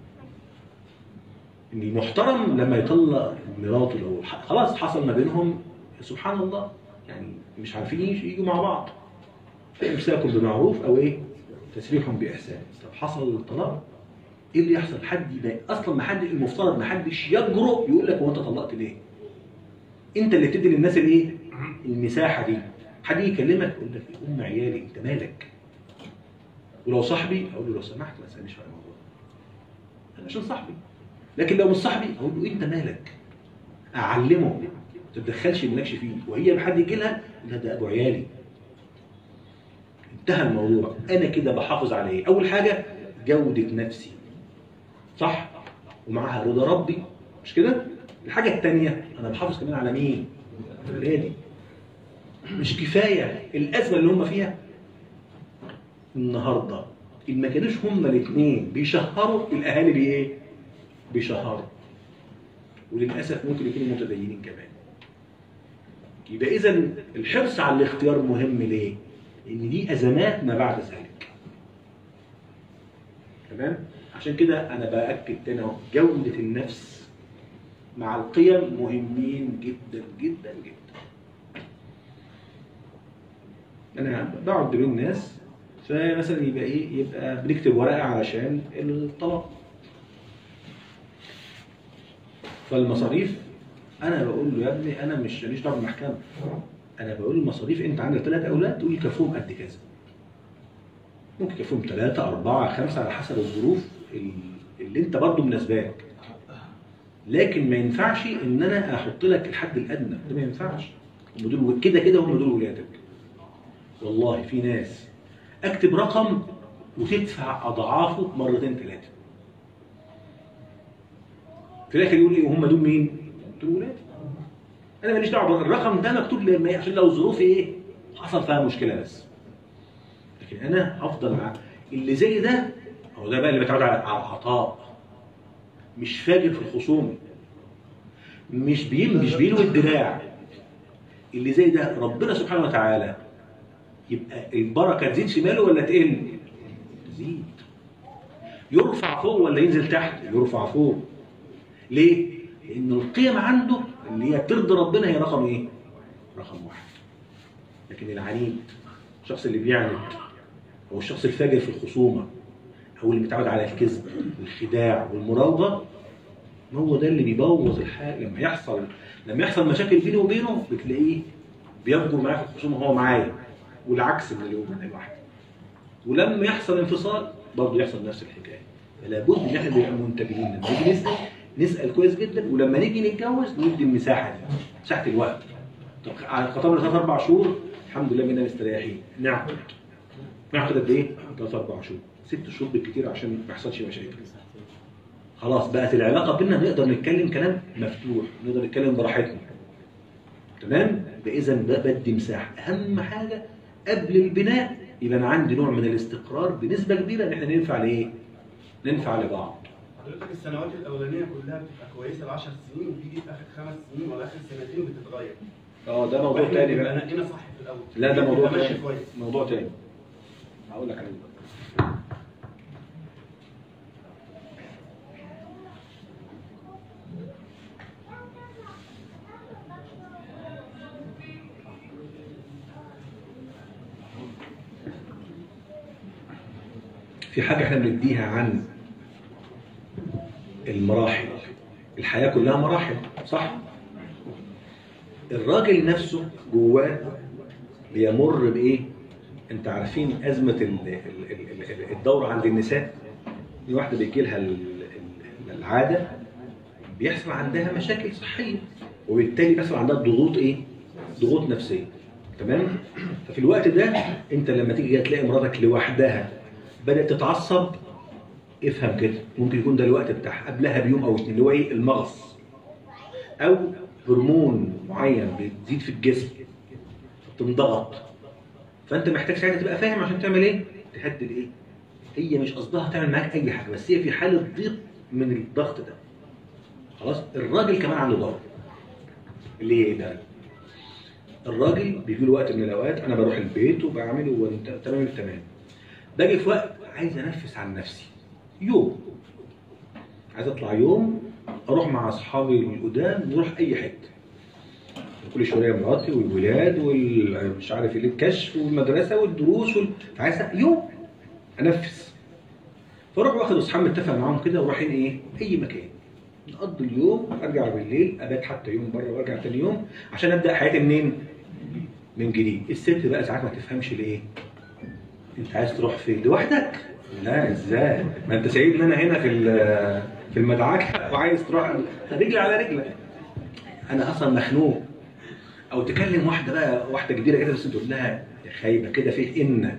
ان المحترم لما يطلق مراته لو ح- خلاص حصل ما بينهم سبحان الله يعني مش عارفين يجوا يجوا مع بعض فامساك بمعروف او ايه؟ تسريح باحسان طب حصل الطلاق ايه اللي يحصل؟ حد يبقى اصلا ما حد المفترض ما حدش يجرؤ يقول لك هو انت طلقت ليه؟ انت اللي بتدي للناس الايه؟ المساحه دي حد يجي يكلمك يقول لك ام عيالي انت مالك؟ ولو صاحبي اقول له لو سمحت ما تسالنيش في الموضوع انا عشان صاحبي لكن لو مش صاحبي اقول له انت مالك؟ اعلمه ما تتدخلش مالكش فيه وهي حد يجي لها لا ده ابو عيالي انتهى الموضوع انا كده بحافظ على ايه؟ اول حاجه جوده نفسي صح ومعاها رضا ربي مش كده الحاجه الثانيه انا بحافظ كمان على مين ولادي مش كفايه الازمه اللي هم فيها النهارده ان ما كانوش هما الاثنين بيشهروا الاهالي بايه بيشهروا وللاسف ممكن يكونوا متدينين كمان يبقى اذا الحرص على الاختيار مهم ليه لان دي ازمات ما بعد ذلك تمام عشان كده انا باكد تاني اهو جوده النفس مع القيم مهمين جدا جدا جدا انا بقعد بين الناس فمثلا يبقى ايه يبقى بنكتب ورقه علشان الطلاق فالمصاريف انا بقول له يا ابني انا مش ماليش دعوه بالمحكمه انا بقول المصاريف انت عندك ثلاث اولاد تقول كفوهم قد كذا ممكن يكفيهم ثلاثة أربعة خمسة على حسب الظروف ال- اللي أنت برضه مناسباك لكن ما ينفعش إن أنا أحط لك الحد الأدنى ده ما ينفعش هم دول كده كده هم دول ولادك والله في ناس أكتب رقم وتدفع أضعافه مرتين ثلاثة في الآخر يقول لي وهم دول مين؟ دول ولادي أنا ماليش دعوة الرقم ده مكتوب لي عشان لو ظروفي إيه حصل فيها مشكلة بس لكن انا هفضل مع اللي زي ده هو ده بقى اللي بيتعود على على العطاء مش فاجر في الخصوم مش بين مش بيلوي الدراع اللي زي ده ربنا سبحانه وتعالى يبقى البركه تزيد في ماله ولا تقل؟ تزيد يرفع فوق ولا ينزل تحت؟ يرفع فوق ليه؟ لأن القيم عنده اللي هي ترضي ربنا هي رقم إيه؟ رقم واحد لكن العنيد الشخص اللي بيعند أو الشخص الفاجر في الخصومة أو اللي متعود على الكذب والخداع والمراوغة هو ده اللي بيبوظ الحال لما يحصل لما يحصل مشاكل بينه وبينه بتلاقيه بيفجر معايا في الخصومة هو معايا والعكس من اليوم من الواحد ولما يحصل انفصال برضه يحصل نفس الحكايه فلا بد ان احنا نبقى منتبهين لما نيجي نسال نسال كويس جدا ولما نيجي نتجوز ندي المساحه دي مساحه الوقت طب خطبنا ثلاث اربع شهور الحمد لله بقينا مستريحين نعقد نعقد قد ايه؟ ثلاث اربع شهور ست شهور بالكتير عشان ما يحصلش مشاكل خلاص بقت العلاقه بينا نقدر نتكلم كلام مفتوح نقدر نتكلم براحتنا تمام اذا بدي مساحه اهم حاجه قبل البناء يبقى انا عندي نوع من الاستقرار بنسبه كبيره ان احنا ننفع لايه ننفع لبعض حضرتك السنوات الاولانيه كلها بتبقى كويسه ل 10 سنين وبيجي في اخر خمس سنين ولا اخر سنتين بتتغير اه ده موضوع وإحنا تاني بنبقى بقى نقينا صح في الاول لا ده موضوع بتبقى ماشي تاني كويس موضوع تاني هقول لك عليه دلوقتي. في حاجة احنا بنديها عن المراحل الحياة كلها مراحل صح؟ الراجل نفسه جواه بيمر بإيه؟ انت عارفين أزمة ال- ال- ال- ال- الدورة عند النساء دي واحدة بيجي لها ال- ال- العادة بيحصل عندها مشاكل صحية وبالتالي بيحصل عندها ضغوط إيه؟ ضغوط نفسية تمام؟ ففي الوقت ده انت لما تيجي تلاقي مراتك لوحدها بدأت تتعصب افهم كده ممكن يكون ده الوقت بتاعها قبلها بيوم او اتنين اللي هو ايه المغص او هرمون معين بتزيد في الجسم بتنضغط فانت محتاج ساعتها تبقى فاهم عشان تعمل ايه تهدي الايه هي مش قصدها تعمل معاك اي حاجه بس هي في حاله ضيق من الضغط ده خلاص الراجل كمان عنده ضغط اللي هي ايه بقى الراجل بيجي له وقت من الاوقات انا بروح البيت وبعمل وانت تمام التمام باجي في وقت عايز انفس عن نفسي يوم عايز اطلع يوم اروح مع اصحابي القدام نروح اي حته كل شويه مراتي والولاد والمش عارف ايه الكشف والمدرسه والدروس وال... فعايز يوم انفس فاروح واخد اصحابي متفق معاهم كده ورايحين ايه اي مكان نقضي اليوم ارجع بالليل ابات حتى يوم بره وارجع تاني يوم عشان ابدا حياتي منين من جديد الست بقى ساعات ما تفهمش ليه انت عايز تروح فين لوحدك لا ازاي ما انت سايبني انا هنا في ال- في المدعكه وعايز تروح رجلي على رجلك انا اصلا مخنوق او تكلم واحده بقى واحده كبيره كده بس تقول لها يا خايبه كده في ان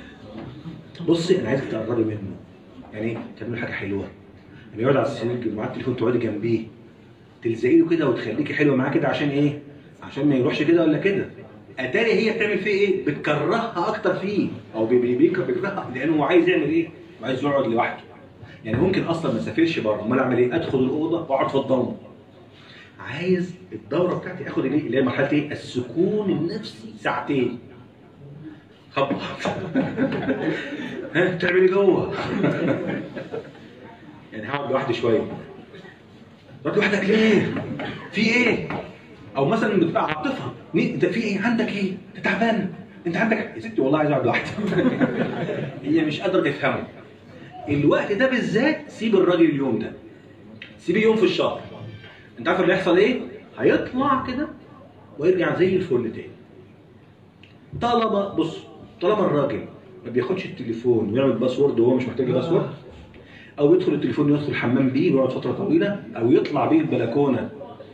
بصي انا عايزك تقربي منه يعني ايه تعملي حاجه حلوه يعني يقعد على السرير معاه التليفون تقعدي جنبيه تلزقي له كده وتخليكي حلوه معاه كده عشان ايه عشان ما يروحش كده ولا كده اتاري هي بتعمل فيه ايه بتكرهها اكتر فيه او بي- بي- بيكره بيكرهها لانه هو عايز يعمل ايه عايز يقعد لوحده يعني ممكن اصلا ما اسافرش بره امال اعمل ايه ادخل الاوضه واقعد في الضلمه عايز الدوره بتاعتي اخد الايه اللي هي مرحله ايه السكون النفسي ساعتين خبط ها بتعمل ايه جوه يعني هقعد لوحدي شويه تقعد لوحدك ليه في ايه او مثلا بتبقى عاطفه مين- انت في ايه عندك ايه انت تعبان انت عندك يا ستي والله عايز اقعد لوحدي هي مش قادره تفهمه الوقت ده بالذات سيب الراجل اليوم ده سيبيه يوم في الشهر انت عارف اللي هيحصل ايه هيطلع كده ويرجع زي الفل تاني طالما بص طالما الراجل ما بياخدش التليفون ويعمل باسورد وهو مش محتاج باسورد او يدخل التليفون ويدخل الحمام بيه ويقعد فتره طويله او يطلع بيه البلكونه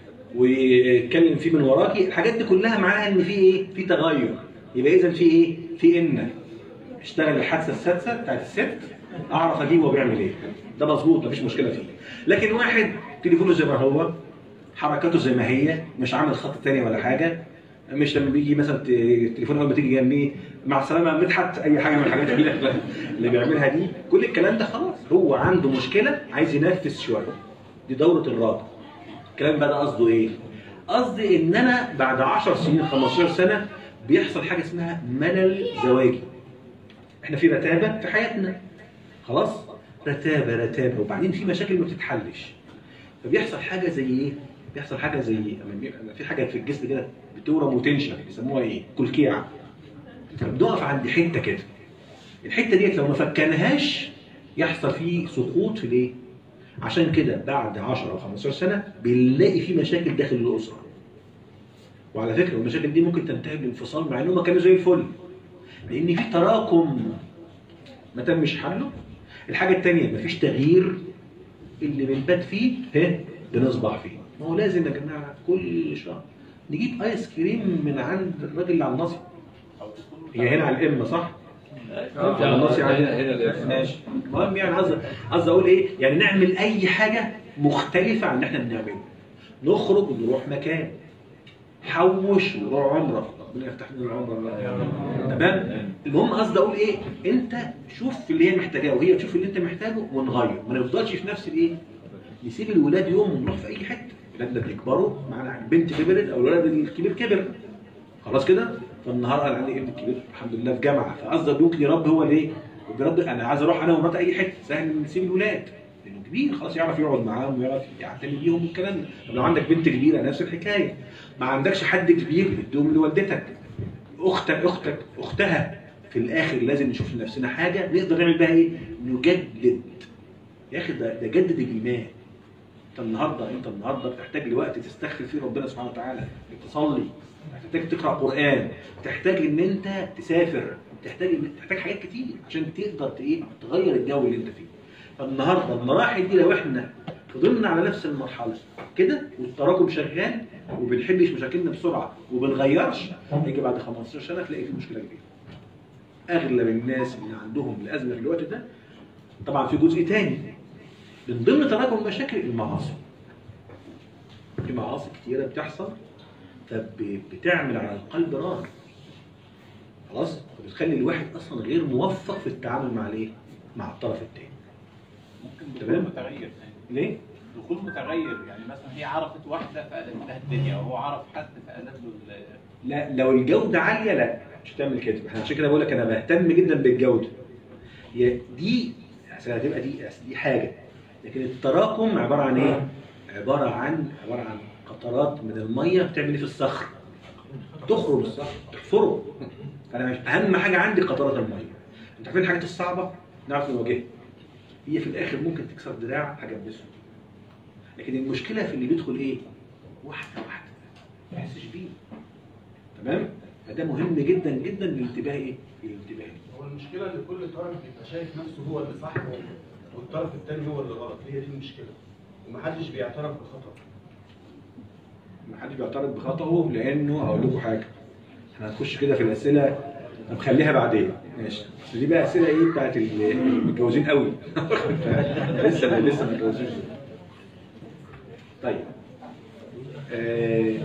ويتكلم فيه من وراكي الحاجات دي كلها معناها ان في ايه في تغير يبقى اذا في ايه في ان اشتغل الحادثه السادسه بتاعت الست اعرف اجيبه وبيعمل ايه ده مظبوط مفيش مشكله فيه لكن واحد تليفونه زي ما هو حركاته زي ما هي مش عامل خط تاني ولا حاجه مش لما بيجي مثلا ت- التليفون اول ما تيجي جنبيه مع السلامه مدحت اي حاجه من الحاجات اللي, اللي بيعملها دي كل الكلام ده خلاص هو عنده مشكله عايز ينفس شويه دي دوره الراجل الكلام بقى ده قصده ايه؟ قصدي ان انا بعد 10 سنين 15 سنه بيحصل حاجه اسمها ملل زواجي احنا في رتابه في حياتنا خلاص رتابه رتابه وبعدين في مشاكل ما بتتحلش فبيحصل حاجه زي ايه بيحصل حاجه زي أما بيبقى في حاجه في الجسم كده بتورم وتنشف بيسموها ايه كلكيعه فبنقف عند حته كده الحته ديت لو ما فكناهاش يحصل فيه سقوط في الايه عشان كده بعد 10 او 15 سنه بنلاقي في مشاكل داخل الاسره وعلى فكره المشاكل دي ممكن تنتهي بانفصال مع انهم كانوا زي الفل لان في تراكم ما تمش حله الحاجه الثانيه مفيش تغيير اللي بنبات فيه ها بنصبح فيه ما هو لازم يا جماعه كل شهر نجيب ايس كريم من عند الراجل اللي على الناصيه هي هنا على الام صح؟ على الناصيه عندنا ماشي المهم يعني قصدي قصدي اقول ايه؟ يعني نعمل اي حاجه مختلفه عن اللي احنا بنعمله نخرج ونروح مكان حوش ونروح عمره ربنا يفتح لنا العمره تمام المهم قصدي اقول ايه انت شوف اللي هي محتاجاه وهي تشوف اللي انت محتاجه ونغير ما نفضلش في نفس الايه نسيب الولاد يوم ونروح في اي حته ولادنا بيكبروا معنا البنت كبرت او الولد الكبير كبر خلاص كده فالنهارده انا عندي ابن كبير الحمد لله في جامعه فقصدي ممكن يربي هو ليه؟ وبيربي انا عايز اروح انا ومراتي اي حته سهل نسيب الولاد لانه كبير خلاص يعرف يقعد معاهم ويعرف يعتني بيهم والكلام ده طب لو عندك بنت كبيره نفس الحكايه ما عندكش حد كبير اديهم لوالدتك اختك اختك اختها في الاخر لازم نشوف لنفسنا حاجه نقدر نعمل بها ايه؟ نجدد يا اخي ده ده جدد الايمان انت النهارده انت النهارده بتحتاج لوقت تستغفر فيه ربنا سبحانه وتعالى تصلي تحتاج تقرا قران تحتاج ان انت تسافر تحتاج ان تحتاج حاجات كتير عشان تقدر ت- ايه تغير الجو اللي انت فيه فالنهارده المراحل دي لو احنا فضلنا على نفس المرحله كده والتراكم شغال وبنحلش مشاكلنا بسرعه وبنغيرش يجي بعد 15 سنه تلاقي في مشكله كبيره اغلب الناس اللي عندهم الازمه في الوقت ده طبعا في جزء تاني من ضمن تراكم المشاكل المعاصي في معاصي كتيرة بتحصل فبتعمل على القلب ران خلاص فبتخلي الواحد اصلا غير موفق في التعامل مع الايه مع الطرف التاني ممكن تمام. دخول متغير يعني ليه دخول متغير يعني مثلا هي عرفت واحده فقلبت لها الدنيا وهو عرف حد فقلب له ال- لا لو الجودة عالية لا مش هتعمل كده احنا عشان كده بقول لك انا بهتم جدا بالجودة هي دي عشان هتبقى دي دي حاجة لكن التراكم عبارة عن ايه؟ عبارة عن عبارة عن قطرات من المية بتعمل ايه في الصخر؟ تخرج الصخر تحفره فانا مش اهم حاجة عندي قطرات المية انت عارفين الحاجات الصعبة نعرف نواجهها هي في الاخر ممكن تكسر دراع حاجة بس لكن المشكلة في اللي بيدخل ايه؟ واحدة واحدة ما يحسش بيه تمام فده مهم جدا جدا للانتباه ايه للانتباه هو المشكله ان كل طرف بيبقى شايف نفسه هو اللي صح والطرف الثاني هو اللي غلط هي دي المشكله ومحدش بيعترف بخطأ ما حدش بيعترض بخطأه لانه هقول لكم حاجه احنا هنخش كده في الاسئله نخليها بعدين ماشي بس دي بقى اسئله ايه بتاعت المتجوزين قوي لسه لسه متجوزين طيب آه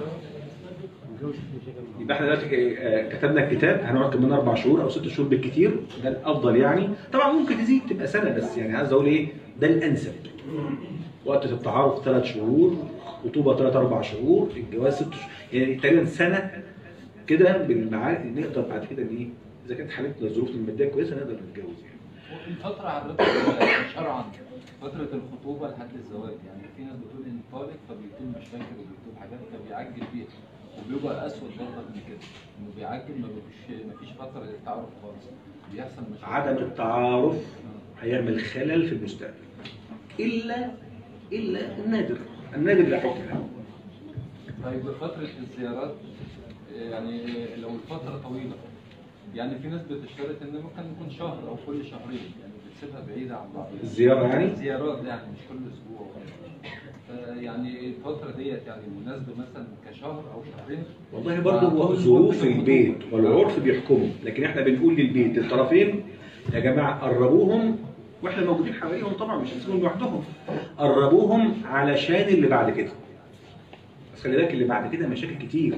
يبقى احنا دلوقتي آه، كتبنا الكتاب هنقعد كمان اربع شهور او ست شهور بالكتير ده الافضل يعني طبعا ممكن تزيد تبقى سنه بس يعني عايز اقول ايه ده الانسب وقت التعارف ثلاث شهور خطوبه ثلاث اربع شهور الجواز ست شهور يعني تقريبا سنه كده بالمعا نقدر بعد كده ايه اذا كانت حالتنا الظروف الماديه كويسه نقدر نتجوز يعني الفترة حضرتك شرعا فترة الخطوبة لحد الزواج يعني في ناس بتقول ان طالق فبيطول مشاكل وبيطول حاجات فبيعجل بيها وبيبقى اسود برضه من كده انه بيعجل ما بيبقاش ما فيش فترة للتعارف خالص بيحصل مشاكل عدم التعارف هيعمل خلل في المستقبل الا الا النادر النادر لا حكم له طيب فترة الزيارات يعني لو الفترة طويلة يعني في ناس بتشترط ان ممكن يكون شهر او كل شهرين يعني بتسيبها بعيدة عن بعض الزياره يعني زيارات يعني مش كل اسبوع يعني الفترة ديت يعني مناسبة مثلا كشهر او شهرين والله برضه هو ظروف البيت والعرف بيحكموا لكن احنا بنقول للبيت الطرفين يا جماعه قربوهم واحنا موجودين حواليهم طبعا مش هنسيبهم لوحدهم قربوهم علشان اللي بعد كده بس خلي بالك اللي بعد كده مشاكل كتير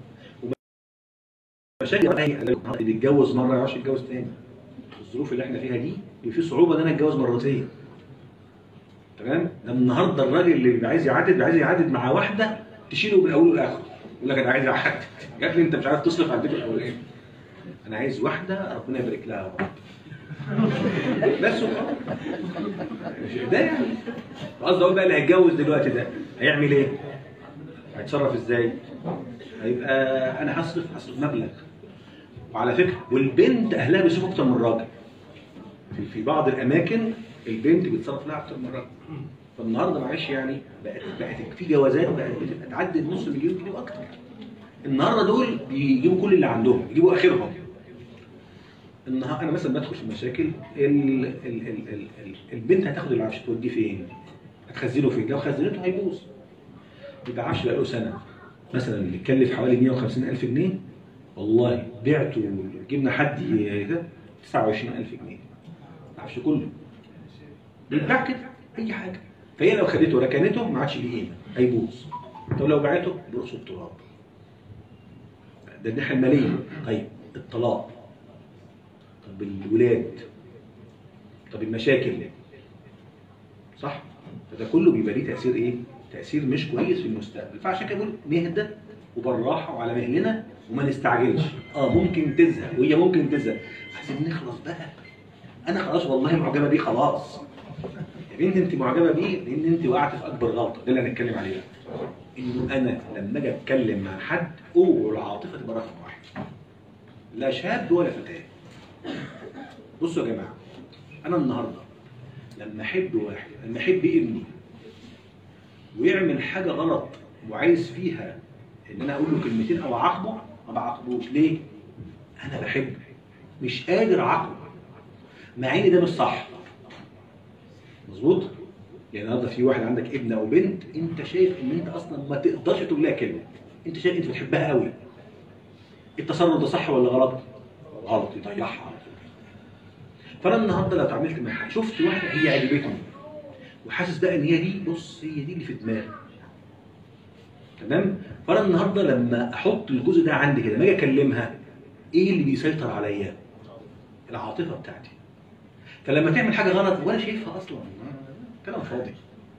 مشاكل اللي بيتجوز مره ما يعرفش يتجوز تاني الظروف اللي احنا فيها دي بيبقى في صعوبه ان انا اتجوز مرتين تمام ده النهارده الراجل اللي بيبقى عايز يعدد بيبقى عايز يعدد مع واحده تشيله من اوله لاخره يقول لك انا عايز اعدد يا ابني انت مش عارف تصرف على البيت الاولاني انا عايز واحده ربنا يبارك لها يا رب بس وخلاص. مش ده يعني قصدي اقول بقى اللي هيتجوز دلوقتي ده هيعمل ايه؟ هيتصرف ازاي؟ هيبقى انا هصرف هصرف مبلغ وعلى فكره والبنت اهلها بيصرفوا اكتر من الراجل في, في بعض الاماكن البنت بيتصرف لها اكتر من الراجل فالنهارده معلش يعني بقت بقت في جوازات بقت بتبقى تعدي نص مليون جنيه واكتر النهارده دول بيجيبوا كل اللي عندهم يجيبوا اخرهم النهارده انا مثلا بدخل في مشاكل ال ال ال ال ال البنت هتاخد العفش توديه فين؟ هتخزنه فين؟ لو خزنته هيبوظ يبقى عفش بقاله سنه مثلا اللي يكلف حوالي 150 ألف جنيه والله بعته جبنا حد ي- كده 29000 جنيه العفش كله بيتباع كده اي حاجه فهي لو خدته وركنته ما عادش ليه قيمه هيبوظ طب لو بعته برص التراب ده الناحيه الماليه طيب الطلاق طب الولاد طب المشاكل صح فده كله بيبقى ليه تاثير ايه تاثير مش كويس في المستقبل فعشان كده بقول نهدى وبالراحه وعلى مهلنا وما نستعجلش اه ممكن تزهق وهي ممكن تزهق عايزين نخلص بقى انا خلاص والله معجبه بيه خلاص يا بنت انت معجبه بيه لان انت وقعت في اكبر غلطه ده اللي هنتكلم عليه بقى. انه انا لما اجي اتكلم مع حد اوعوا العاطفه تبقى رقم واحد لا شاب ولا فتاه بصوا يا جماعه انا النهارده لما احب واحد لما احب ابني ويعمل حاجه غلط وعايز فيها ان انا اقول له كلمتين او اعاقبه ما بعاقبوش ليه؟ انا بحبه مش قادر اعاقبه مع ان ده مش صح مظبوط؟ يعني النهارده في واحد عندك ابن او بنت انت شايف ان انت اصلا ما تقدرش تقول لها كلمه انت شايف انت بتحبها قوي التصرف ده صح ولا غلط؟ غلط يضيعها على طول فانا النهارده لو اتعاملت مع حد شفت واحده هي عجبتني وحاسس بقى ان هي دي بص هي دي اللي في دماغي تمام فانا النهارده لما احط الجزء ده عندي كده لما اجي اكلمها ايه اللي بيسيطر عليا العاطفه بتاعتي فلما تعمل حاجه غلط وانا شايفها اصلا كلام فاضي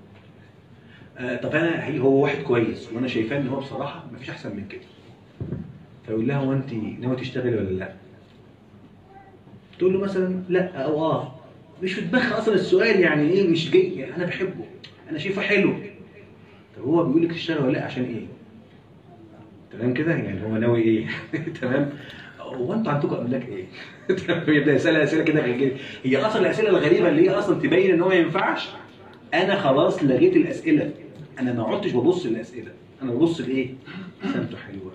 آه طب انا هي هو واحد كويس وانا شايفاه ان هو بصراحه مفيش احسن من كده فيقول لها هو انت ناوي تشتغلي ولا لا تقول له مثلا لا او اه مش في دماغها اصلا السؤال يعني ايه مش جاي يعني انا بحبه انا شايفه حلو طب هو بيقول لك تشتغل ولا لا عشان ايه تمام كده يعني هو ناوي ايه تمام هو انتوا عندكم املاك ايه تمام يبدا يسالها اسئله كده غريبه هي اصلا الاسئله الغريبه اللي هي اصلا تبين ان هو ما ينفعش انا خلاص لغيت الاسئله انا ما عدتش ببص للاسئله انا ببص لايه سمته حلوه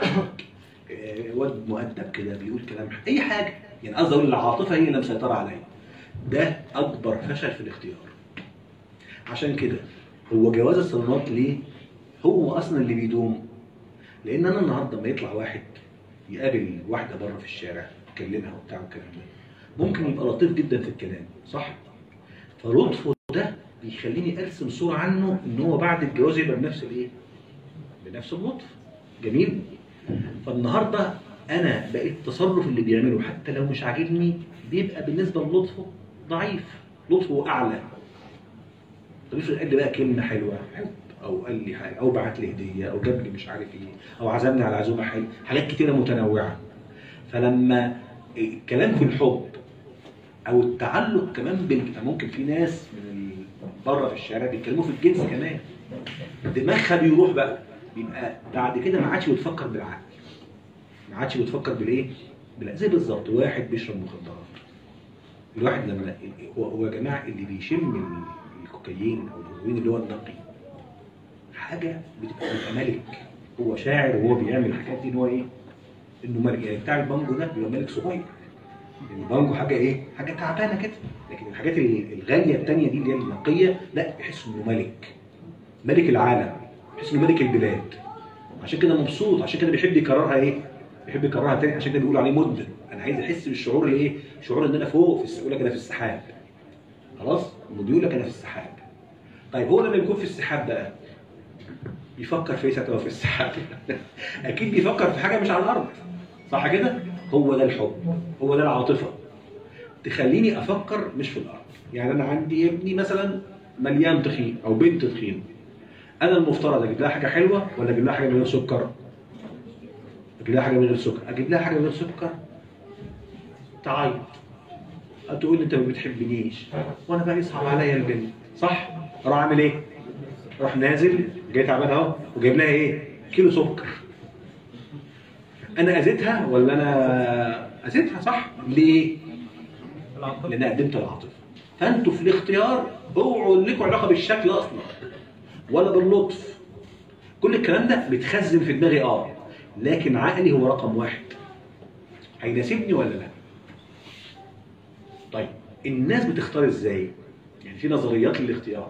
آه، واد مؤدب كده بيقول كلام حلو. اي حاجه يعني قصدي اقول العاطفه هي اللي مسيطره عليا ده اكبر فشل في الاختيار عشان كده هو جواز الصالونات ليه هو اصلا اللي بيدوم لان انا النهارده لما يطلع واحد يقابل واحده بره في الشارع يكلمها وبتاع والكلام ده ممكن يبقى لطيف جدا في الكلام صح فلطفه ده بيخليني ارسم صوره عنه ان هو بعد الجواز يبقى بنفس الايه بنفس اللطف جميل فالنهارده انا بقيت التصرف اللي بيعمله حتى لو مش عاجبني بيبقى بالنسبه للطفه ضعيف لطفه اعلى طب افرض قال لي بقى كلمه حلوه حب او قال لي حاجه او بعت لي هديه او جاب لي مش عارف ايه او عزمني على عزومه حلوه حاجات كتيره متنوعه فلما الكلام في الحب او التعلق كمان بال... ممكن في ناس من ال- بره في الشارع بيتكلموا في الجنس كمان دماغها بيروح بقى بيبقى بعد كده ما عادش بتفكر بالعقل ما عادش بتفكر بالايه؟ بالع- زي بالظبط واحد بيشرب مخدرات الواحد لما هو هو يا جماعه اللي بيشم ال- الكوكايين او الهيروين اللي هو النقي حاجه بتبقى بيبقى ملك هو شاعر وهو بيعمل الحاجات دي ان هو ايه؟ انه ملك يعني بتاع البانجو ده بيبقى ملك صغير البانجو حاجه ايه؟ حاجه تعبانه كده لكن الحاجات ال- الغاليه التانيه دي اللي هي النقيه لا بيحس انه ملك ملك العالم بيحس انه ملك البلاد عشان كده مبسوط عشان كده بيحب يكررها ايه؟ بيحب يكررها تاني عشان كده بيقولوا عليه مدن انا عايز احس بالشعور اللي ايه؟ شعور ان انا فوق في الس- يقول لك انا في السحاب خلاص؟ انه بيقول لك انا في السحاب طيب هو لما يكون في السحاب بقى بيفكر في ايه ساعة ما هو في السحاب اكيد بيفكر في حاجه مش على الارض صح كده هو ده الحب هو ده العاطفه تخليني افكر مش في الارض يعني انا عندي ابني مثلا مليان تخين او بنت تخين انا المفترض اجيب لها حاجه حلوه ولا اجيب لها حاجه من غير سكر اجيب لها حاجه من غير سكر اجيب لها حاجه من غير سكر تعيط تقول لي انت ما بتحبنيش وانا بقى يصعب عليا البنت صح اروح اعمل ايه اروح نازل جاي تعبان اهو وجايب لها ايه كيلو سكر انا اذيتها ولا انا اذيتها صح ليه لان أنا قدمت العاطفه فانتوا في الاختيار اوعوا لكم علاقه بالشكل اصلا ولا باللطف كل الكلام ده بيتخزن في دماغي اه لكن عقلي هو رقم واحد هيناسبني ولا لا طيب الناس بتختار ازاي يعني في نظريات للاختيار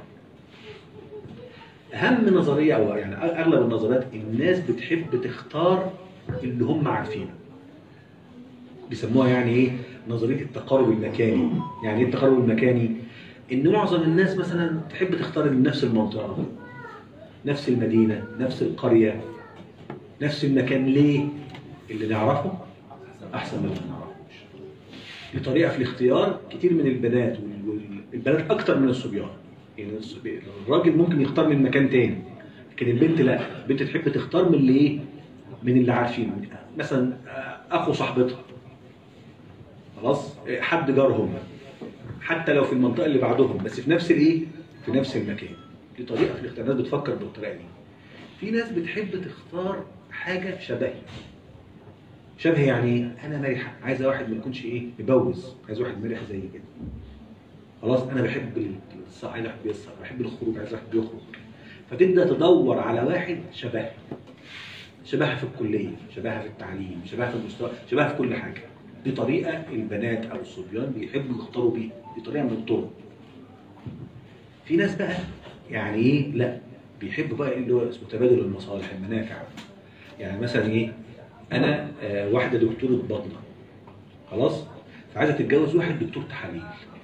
اهم نظريه او يعني اغلب النظريات الناس بتحب تختار اللي هم عارفينه بيسموها يعني ايه نظريه التقارب المكاني يعني ايه التقارب المكاني ان معظم الناس مثلا تحب تختار من نفس المنطقه نفس المدينه نفس القريه نفس المكان ليه اللي نعرفه احسن من اللي ما نعرفوش دي طريقه في الاختيار كتير من البنات والبنات اكتر من الصبيان يعني الصبي- الراجل ممكن يختار من مكان تاني لكن البنت لا البنت تحب تختار من اللي ايه من اللي عارفين مثلا آه، اخو صاحبتها خلاص آه، حد جارهم حتى لو في المنطقه اللي بعدهم بس في نفس الايه في نفس المكان دي طريقه في الاختيار الناس بتفكر بالطريقه دي في ناس بتحب تختار حاجه شبهي شبه يعني ايه؟ انا مرحه عايزه واحد ما يكونش ايه مبوز عايز واحد مرح زي كده خلاص انا بحب الصح عايز واحد بيسهر بحب الخروج عايز واحد بيخرج فتبدا تدور على واحد شبهها شبهها في الكليه شبهها في التعليم شبهها في المستوى شبهها في كل حاجه دي طريقه البنات او الصبيان بيحبوا يختاروا بيها دي طريقه من الطرق في ناس بقى يعني ايه لا بيحبوا بقى اللي هو اسمه تبادل المصالح المنافع يعني مثلا ايه انا آه واحده دكتوره بطنه خلاص فعايزه تتجوز واحد دكتور تحاليل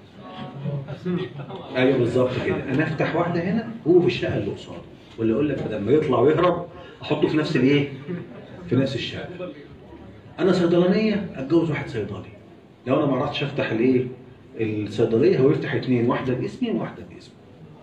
ايوه بالظبط كده انا افتح واحده هنا هو في الشقه اللي قصاده ولا اقول لك بدل ما يطلع ويهرب احطه في نفس الايه في نفس الشقه انا صيدلانيه اتجوز واحد صيدلي لو انا ما عرفتش افتح الايه الصيدليه هو يفتح اثنين واحده باسمي وواحده باسمه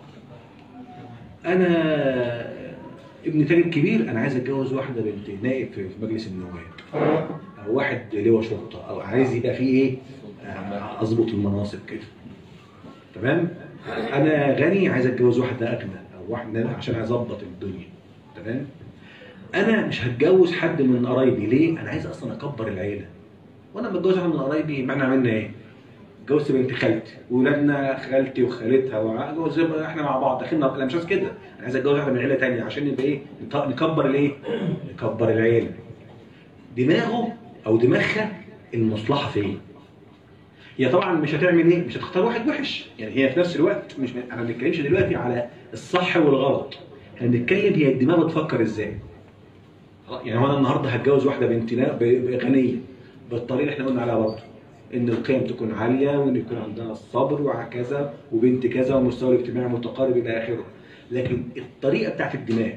انا ابن تاني الكبير انا عايز اتجوز واحده بنت نائب في في مجلس النواب او واحد لواء شرطه او عايز يبقى فيه ايه آه، اظبط المناصب كده تمام انا غني عايز اتجوز واحده اغنى او واحده عشان اظبط الدنيا تمام انا مش هتجوز حد من قرايبي ليه انا عايز اصلا اكبر العيله وانا بتجوز واحد من قرايبي ما احنا عملنا ايه اتجوزت بنت خالتي وولادنا خالتي وخالتها وجوز احنا مع بعض داخلين انا مش عايز كده انا عايز اتجوز واحده من عيله تانية عشان نبقى ايه نط- نكبر الايه نكبر العيله دماغه او دماغها المصلحه فين هي طبعا مش هتعمل ايه مش هتختار واحد وحش يعني هي في نفس الوقت مش انا ما بنتكلمش دلوقتي على الصح والغلط احنا بنتكلم هي الدماغ بتفكر ازاي خلاص، يعني هو انا النهارده هتجوز واحده بنت نا- ب- ب- غنيه بالطريقه اللي احنا قلنا عليها برضه ان القيم تكون عاليه وان يكون عندها الصبر وهكذا وبنت كذا ومستوى الاجتماعي متقارب الى اخره لكن الطريقه بتاعت الدماغ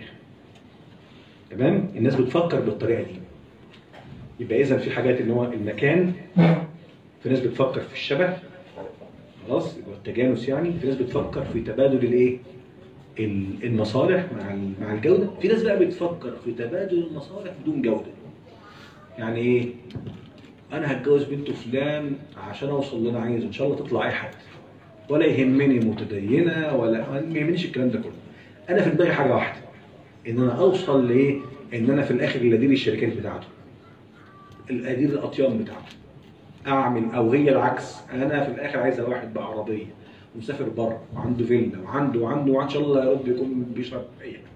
تمام الناس بتفكر بالطريقه دي يبقى اذا في حاجات ان هو المكان في ناس بتفكر في الشبه خلاص يبقى التجانس يعني في ناس بتفكر في تبادل الايه ال- المصالح مع ال- مع الجوده في ناس بقى بتفكر في تبادل المصالح بدون جوده يعني ايه انا هتجوز بنت فلان عشان اوصل اللي انا عايزه ان شاء الله تطلع اي حد ولا يهمني متدينه ولا ما يهمنيش الكلام ده كله انا في دماغي حاجه واحده ان انا اوصل لايه ان انا في الاخر اللي ادير الشركات بتاعته اللي ادير الاطيان بتاعته اعمل او هي العكس انا في الاخر عايزه واحد بعربيه ومسافر بره وعنده فيلا وعنده وعنده وان شاء الله يا رب يكون بيشرب اي حاجه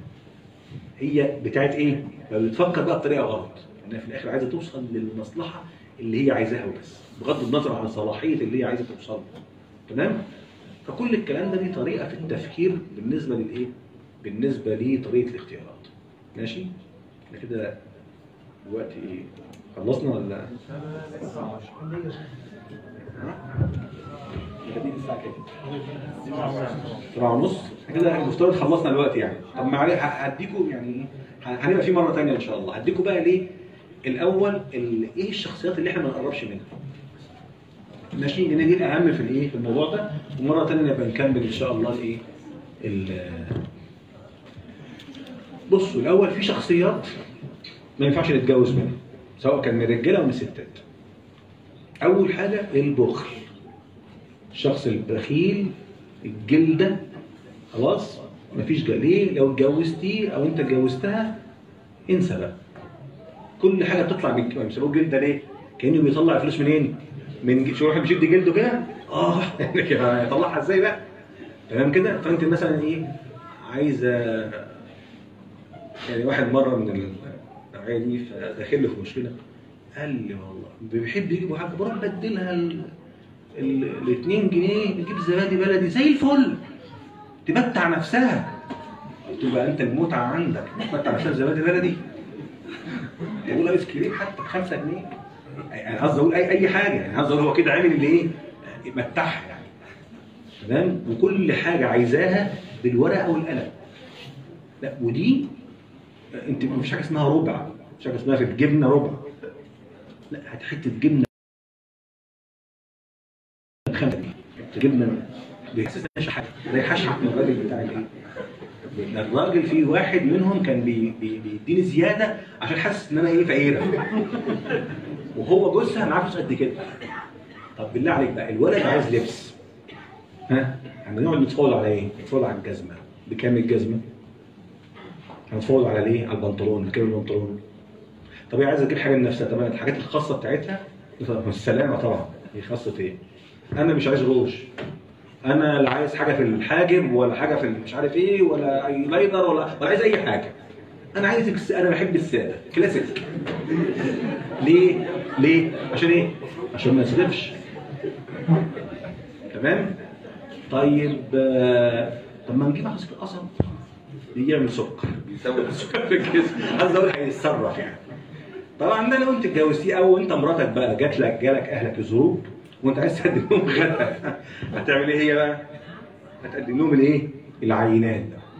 هي بتاعت ايه؟ فبتفكر بقى بطريقه غلط انها في الاخر عايزه توصل للمصلحه اللي هي عايزاها وبس بغض النظر عن صلاحيه اللي هي عايزه توصل له تمام؟ فكل الكلام ده دي طريقه في التفكير بالنسبه للايه؟ بالنسبه لطريقه الاختيارات ماشي؟ احنا كده دلوقتي ايه؟ خلصنا ولا؟ هديك الساعة كام؟ سبعة ونص كده المفترض خلصنا الوقت يعني طب معلش هديكوا يعني ايه ه- هنبقى في مرة تانية ان شاء الله هديكوا بقى ليه الاول ال- ايه الشخصيات اللي احنا ما نقربش منها ماشي لان دي الاهم في الايه في الموضوع ده ومرة تانية نبقى نكمل ان شاء الله الايه ال- بصوا الاول في شخصيات ما ينفعش نتجوز منها سواء كان من رجاله او من ستات اول حاجه البخل الشخص البخيل الجلده خلاص مفيش جا- ليه لو اتجوزتيه او انت اتجوزتها انسى بقى كل حاجه بتطلع من بيسموه جلده ليه؟ كانه بيطلع فلوس منين؟ من ج- شو واحد بيشد جلده كده اه يطلعها ازاي بقى؟ تمام كده فانت مثلا ايه عايزه يعني واحد مره من الدعايه دي فداخل له في مشكله قال لي والله بيحب يجيب حاجه بروح بدلها ال ال ال 2 جنيه نجيب زبادي بلدي زي الفل تمتع نفسها قلت له بقى انت المتعه عندك تمتع نفسها بزبادي بلدي تقول ايس كريم حتى ب 5 جنيه يعني قصدي اقول اي اي حاجه يعني قصدي اقول هو كده عامل اللي ايه متعها يعني تمام وكل حاجه عايزاها بالورقه والقلم لا ودي انت مفيش حاجه اسمها ربع مفيش حاجه اسمها في الجبنه ربع لا هات حته جبنه بخمسة جنيه جبنه بيحسسها شحات زي حشحه من الراجل بتاع الايه ده الراجل في واحد منهم كان بي بي بيديني زياده عشان حاسس ان انا ايه فقيره وهو جوزها معاه فلوس قد كده طب بالله عليك بقى الولد عايز لبس ها احنا نقعد نتفاوض على ايه؟ نتفاوض على الجزمه بكام الجزمه؟ هنتفاوض على ليه؟ على البنطلون بكام البنطلون؟ طب هي عايزه تجيب حاجه لنفسها طب الحاجات الخاصه بتاعتها السلامه طبعا هي خاصه ايه؟ انا مش عايز روج انا لا عايز حاجه في الحاجب ولا حاجه في مش عارف ايه ولا اي لاينر ولا ولا عايز اي حاجه انا عايز الس- انا بحب الساده كلاسيك ليه ليه عشان ايه عشان ما يصرفش تمام طيب آه، طب ما نجيب عصير قصب يعمل سكر بيزود السكر في الجسم عايز اقول هيتصرف يعني طبعا ده لو انت اتجوزتيه او انت مراتك بقى جات لك جالك اهلك يزوروك وانت عايز تقدم لهم غدا هتعمل ايه هي بقى؟ هتقدم لهم الايه؟ العينات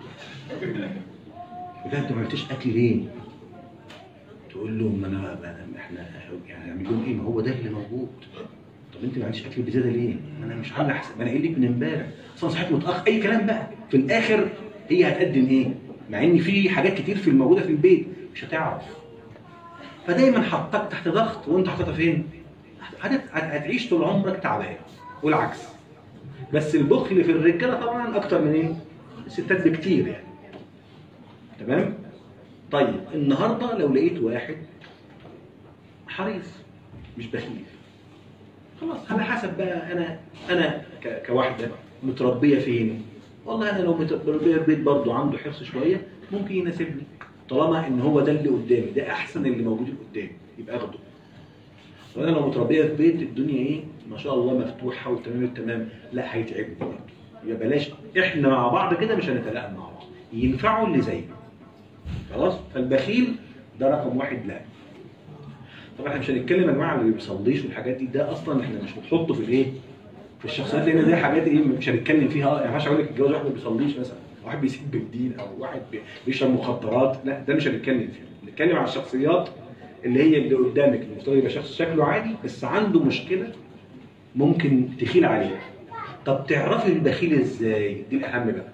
وده انت ما عملتش اكل ليه؟ تقول له ما انا ما أنا- احنا يعني هنعمل لهم ايه؟ ما هو ده اللي موجود طب انت ما عملتش اكل بزياده ليه؟ ما انا مش عامل احسن ما انا قايل لك من امبارح اصلا صحيت متاخر اي كلام بقى في الاخر هي هتقدم ايه؟ مع ان في حاجات كتير في الموجوده في البيت مش هتعرف فدايما حطك تحت ضغط وانت حاططها فين؟ هت- هت- هتعيش طول عمرك تعبان والعكس بس البخل في الرجاله طبعا اكتر من ايه؟ الستات بكتير يعني تمام؟ طيب النهارده لو لقيت واحد حريص مش بخيل خلاص على حسب بقى انا انا ك- كواحده متربيه فين؟ والله انا لو متربيه في بيت برضه عنده حرص شويه ممكن يناسبني طالما ان هو ده اللي قدامي ده احسن اللي موجود قدامي يبقى اخده وانا لو متربيه في بيت الدنيا ايه ما شاء الله مفتوحه وتمام التمام لا هيتعبني برضه يبقى بلاش احنا مع بعض كده مش هنتلائم مع بعض ينفعوا اللي زينا خلاص فالبخيل ده رقم واحد لا طبعا احنا مش هنتكلم يا جماعه على اللي ما بيصليش والحاجات دي ده اصلا احنا مش بنحطه في الايه في الشخصيات لان دي حاجات ايه مش هنتكلم فيها يعني ما ينفعش اقول لك اتجوز واحد ما بيصليش مثلا واحد بيسيب الدين او واحد بي- بيشرب مخدرات لا ده مش هنتكلم فيه نتكلم على الشخصيات اللي هي اللي قدامك المفترض يبقى شخص شكله عادي بس عنده مشكله ممكن تخيل عليها طب تعرفي البخيل ازاي دي الاهم بقى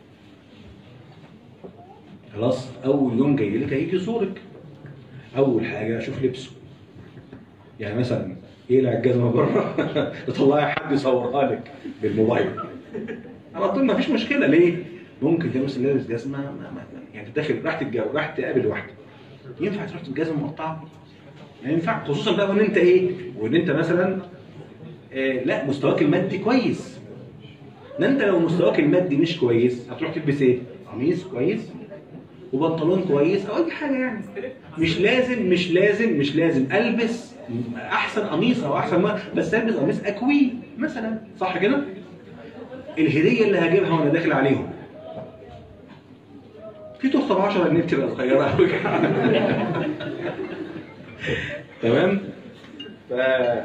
خلاص اول يوم جاي لك هيجي يزورك اول حاجه اشوف لبسه يعني مثلا يقلع الجزمه بره تطلعي حد يصورها لك بالموبايل على طول ما فيش مشكله ليه؟ ممكن تلاقي مثلا لابس جزمه ما ما ما- يعني داخل راح تتجوز راح تقابل واحده ينفع تروح الجزمه مقطعه؟ ما ينفع خصوصا بقى وان انت ايه؟ وان انت مثلا آه لا مستواك المادي كويس ده انت لو مستواك المادي مش كويس هتروح تلبس ايه؟ قميص كويس وبنطلون كويس او اي حاجه يعني مش لازم مش لازم مش لازم البس احسن قميص او احسن ما بس البس قميص اكوي مثلا صح كده الهديه اللي هجيبها وانا داخل عليهم في تورته ب 10 جنيه بتبقى صغيره قوي تمام ف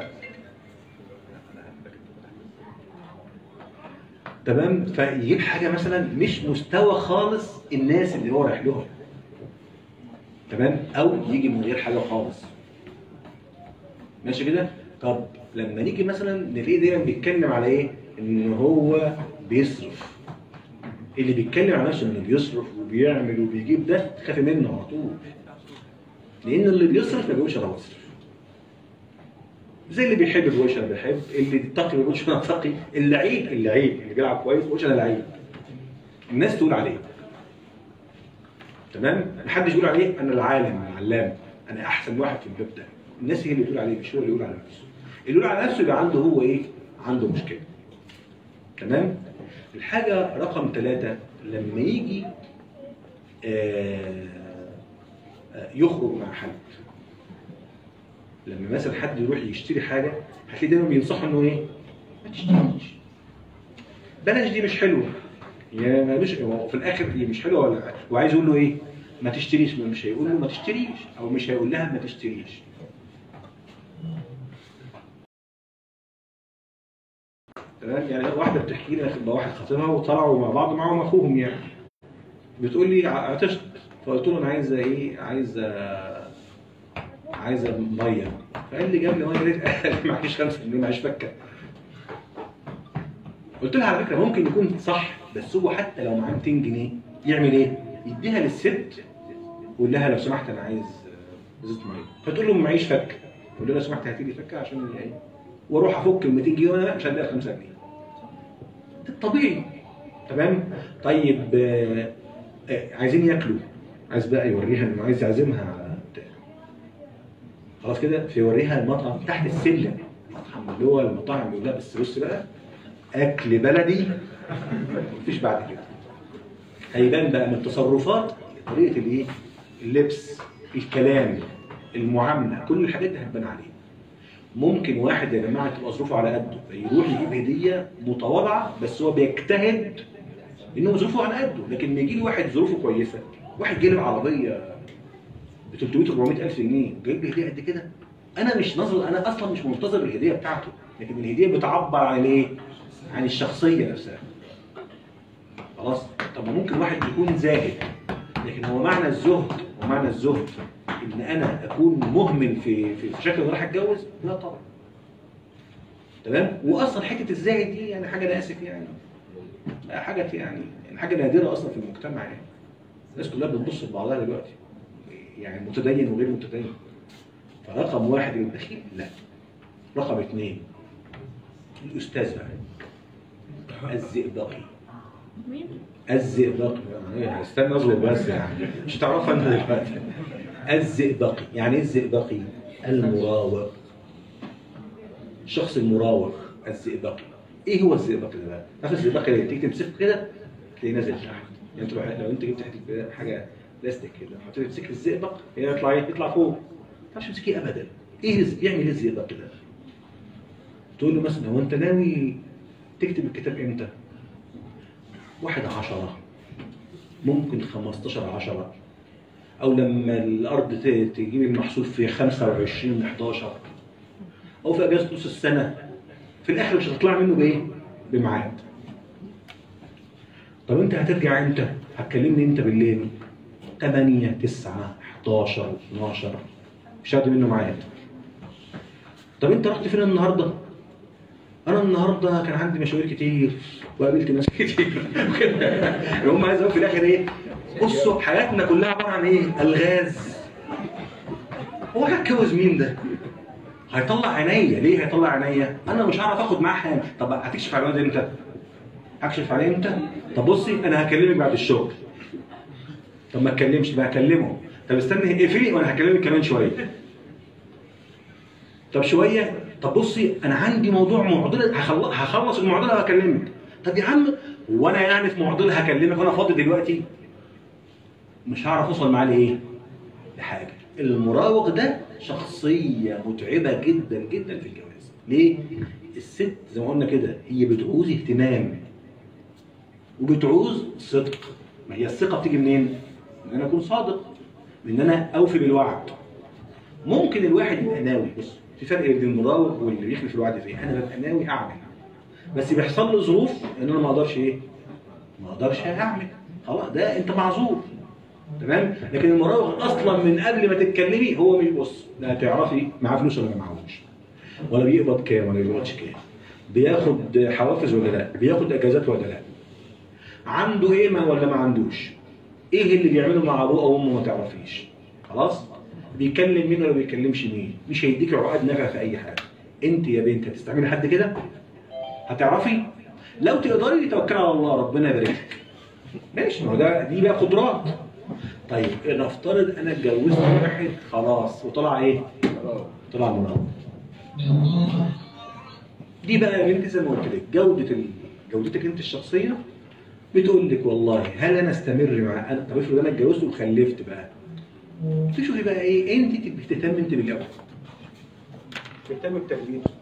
تمام فيجيب حاجه مثلا مش مستوى خالص الناس اللي هو رايح لهم تمام او يجي من غير حاجه خالص ماشي كده طب لما نيجي مثلا نلاقيه دايما بيتكلم على ايه ان هو بيصرف اللي بيتكلم على نفسه انه بيصرف وبيعمل وبيجيب ده تخافي منه على طول لان اللي بيصرف ما بيقولش انا بصرف زي اللي بيحب ما بيقولش انا بحب اللي تقي ما بيقولش انا تقي اللعيب اللعيب اللي بيلعب كويس ما بيقولش انا لعيب الناس تقول عليه تمام محدش يقول عليه انا العالم العلام انا احسن واحد في الباب ده الناس هي اللي تقول عليه مش هو اللي يقول على نفسه اللي يقول على نفسه يبقى عنده هو ايه عنده مشكله تمام الحاجه رقم ثلاثة لما يجي آه آه، يخرج مع حد لما مثلا حد يروح يشتري حاجه هتلاقي دايما بينصحه انه ايه ما تشتريش بلاش دي مش حلوه يعني ملوش هو في الاخر هي مش حلوه ولا وعايز يقول له ايه ما تشتريش ما مش هيقول له ما تشتريش او مش هيقول لها ما تشتريش تمام يعني واحده بتحكي لي بقى واحد خطيبها وطلعوا مع بعض معاهم اخوهم يعني بتقول لي عطشت فقلت له انا عايزه ايه عايزه عايزه ميه فقال لي جاب لي ميه ليه؟ قال لي معيش 5 جنيه معيش فكه قلت لها على فكره ممكن يكون صح بس هو حتى لو معاه 200 جنيه يعمل ايه؟ يديها للست ويقول لها لو سمحت انا عايز آه، ازازه ميه فتقول له معيش فك يقول له لو سمحت هاتي لي فكه عشان ايه واروح افك ال 200 جنيه وانا مش هديها 5 جنيه ده الطبيعي تمام طيب آه، آه، عايزين ياكلوا عايز بقى يوريها انه عايز يعزمها على بتاع. خلاص كده فيوريها المطعم تحت السلم المطعم اللي هو المطاعم يقول لها بس بص بقى اكل بلدي مفيش بعد كده هيبان بقى من التصرفات طريقه الايه اللبس الكلام المعامله كل الحاجات دي هتبان عليه ممكن واحد يا جماعه تبقى ظروفه على قده فيروح يجيب هديه متواضعه بس هو بيجتهد انه ظروفه على قده لكن ما يجي لي واحد ظروفه كويسه واحد جايب عربيه ب 300 400 الف جنيه جايب لي هديه قد كده انا مش ناظر انا اصلا مش منتظر الهديه بتاعته لكن الهديه بتعبر عن ايه عن الشخصيه نفسها خلاص طب ما ممكن واحد يكون زاهد لكن هو معنى الزهد ومعنى الزهد ان انا اكون مهمل في في في شكل راح اتجوز لا طبعا تمام واصلا حته الزاهد دي يعني حاجه انا اسف يعني لا حاجه في يعني يعني حاجه نادره اصلا في المجتمع يعني الناس كلها بتبص لبعضها دلوقتي يعني متدين وغير متدين فرقم واحد البخيل لا رقم اثنين الاستاذ بقى الزئبقي مين؟ الزئبقي يعني استنى اصبر بس يعني مش هتعرفها انت دلوقتي الزئبقي يعني ايه الزئبقي المراوغ الشخص المراوغ الزئبقي ايه هو الزئبقي ده بقى عارف الزئبقي اللي تيجي تمسكه كده تلاقيه نازل تحت يعني انت لو لو انت جبت حته كده حاجه بلاستيك كده حطيت تمسك الزئبق هي يطلع ايه يطلع فوق ما تعرفش تمسكيه ابدا ايه الز- يعمل ايه الزئبق ده تقول له مثلا هو انت ناوي تكتب الكتاب امتى واحد عشرة ممكن خمستاشر عشرة أو لما الأرض ت- تجيب المحصول في خمسة وعشرين حداشر أو في أجازة نص السنة في الآخر مش هتطلع منه بإيه؟ بميعاد طب أنت هترجع إمتى؟ هتكلمني إمتى بالليل؟ 8 9 11 12 مش هاخد منه ميعاد طب أنت رحت فين النهارده؟ انا النهارده كان عندي مشاوير كتير وقابلت ناس كتير هم عايز اقول في الاخر ايه بصوا حياتنا كلها عباره عن ايه الغاز هو هتجوز مين ده هيطلع عينيا ليه هيطلع عينيا انا مش هعرف اخد معاه حاجه طب هتكشف على الواد امتى هكشف عليه امتى طب بصي انا هكلمك بعد الشغل طب ما اتكلمش بقى اكلمه طب استني اقفلي وانا هكلمك كمان شويه طب شويه طب بصي انا عندي موضوع معضله هخل- هخلص المعضله وهكلمك طب يا عم وانا يعني في معضله هكلمك وانا فاضي دلوقتي مش هعرف اوصل معاه لايه لحاجه المراوغ ده شخصيه متعبه جدا جدا في الجواز ليه الست زي ما قلنا كده هي بتعوز اهتمام وبتعوز صدق ما هي الثقه بتيجي منين ان انا اكون صادق ان انا اوفي بالوعد ممكن الواحد يبقى ناوي بص في فرق بين المراوغ واللي بيخلف الوعد فيه انا ببقى ناوي اعمل بس بيحصل لي ظروف ان انا ما اقدرش ايه ما اقدرش اعمل خلاص ده انت معذور تمام لكن المراوغ اصلا من قبل ما تتكلمي هو مش بص لا تعرفي معاه فلوس ولا معهوش ولا بيقبض كام ولا بيقبضش كام بياخد حوافز ولا لا بياخد اجازات ولا لا عنده ايه ما ولا ما عندوش ايه اللي بيعمله مع ابوه او امه ما تعرفيش خلاص بيكلم مين ولا بيكلمش مين مش هيديك عقد نافع في اي حاجه انت يا بنت هتستعملي حد كده هتعرفي لو تقدري توكلي على الله ربنا يبارك لك ماشي ما هو ده دي بقى قدرات طيب نفترض انا اتجوزت واحد خلاص وطلع ايه طلع مراهق دي بقى يا بنتي زي ما قلت لك جوده ال... جودتك انت الشخصيه بتقول لك والله هل انا استمر مع انا طب افرض انا اتجوزت وخلفت بقى تشوفي بقى ايه انت تبقي تهتم انت بالجواز تهتم بتربيته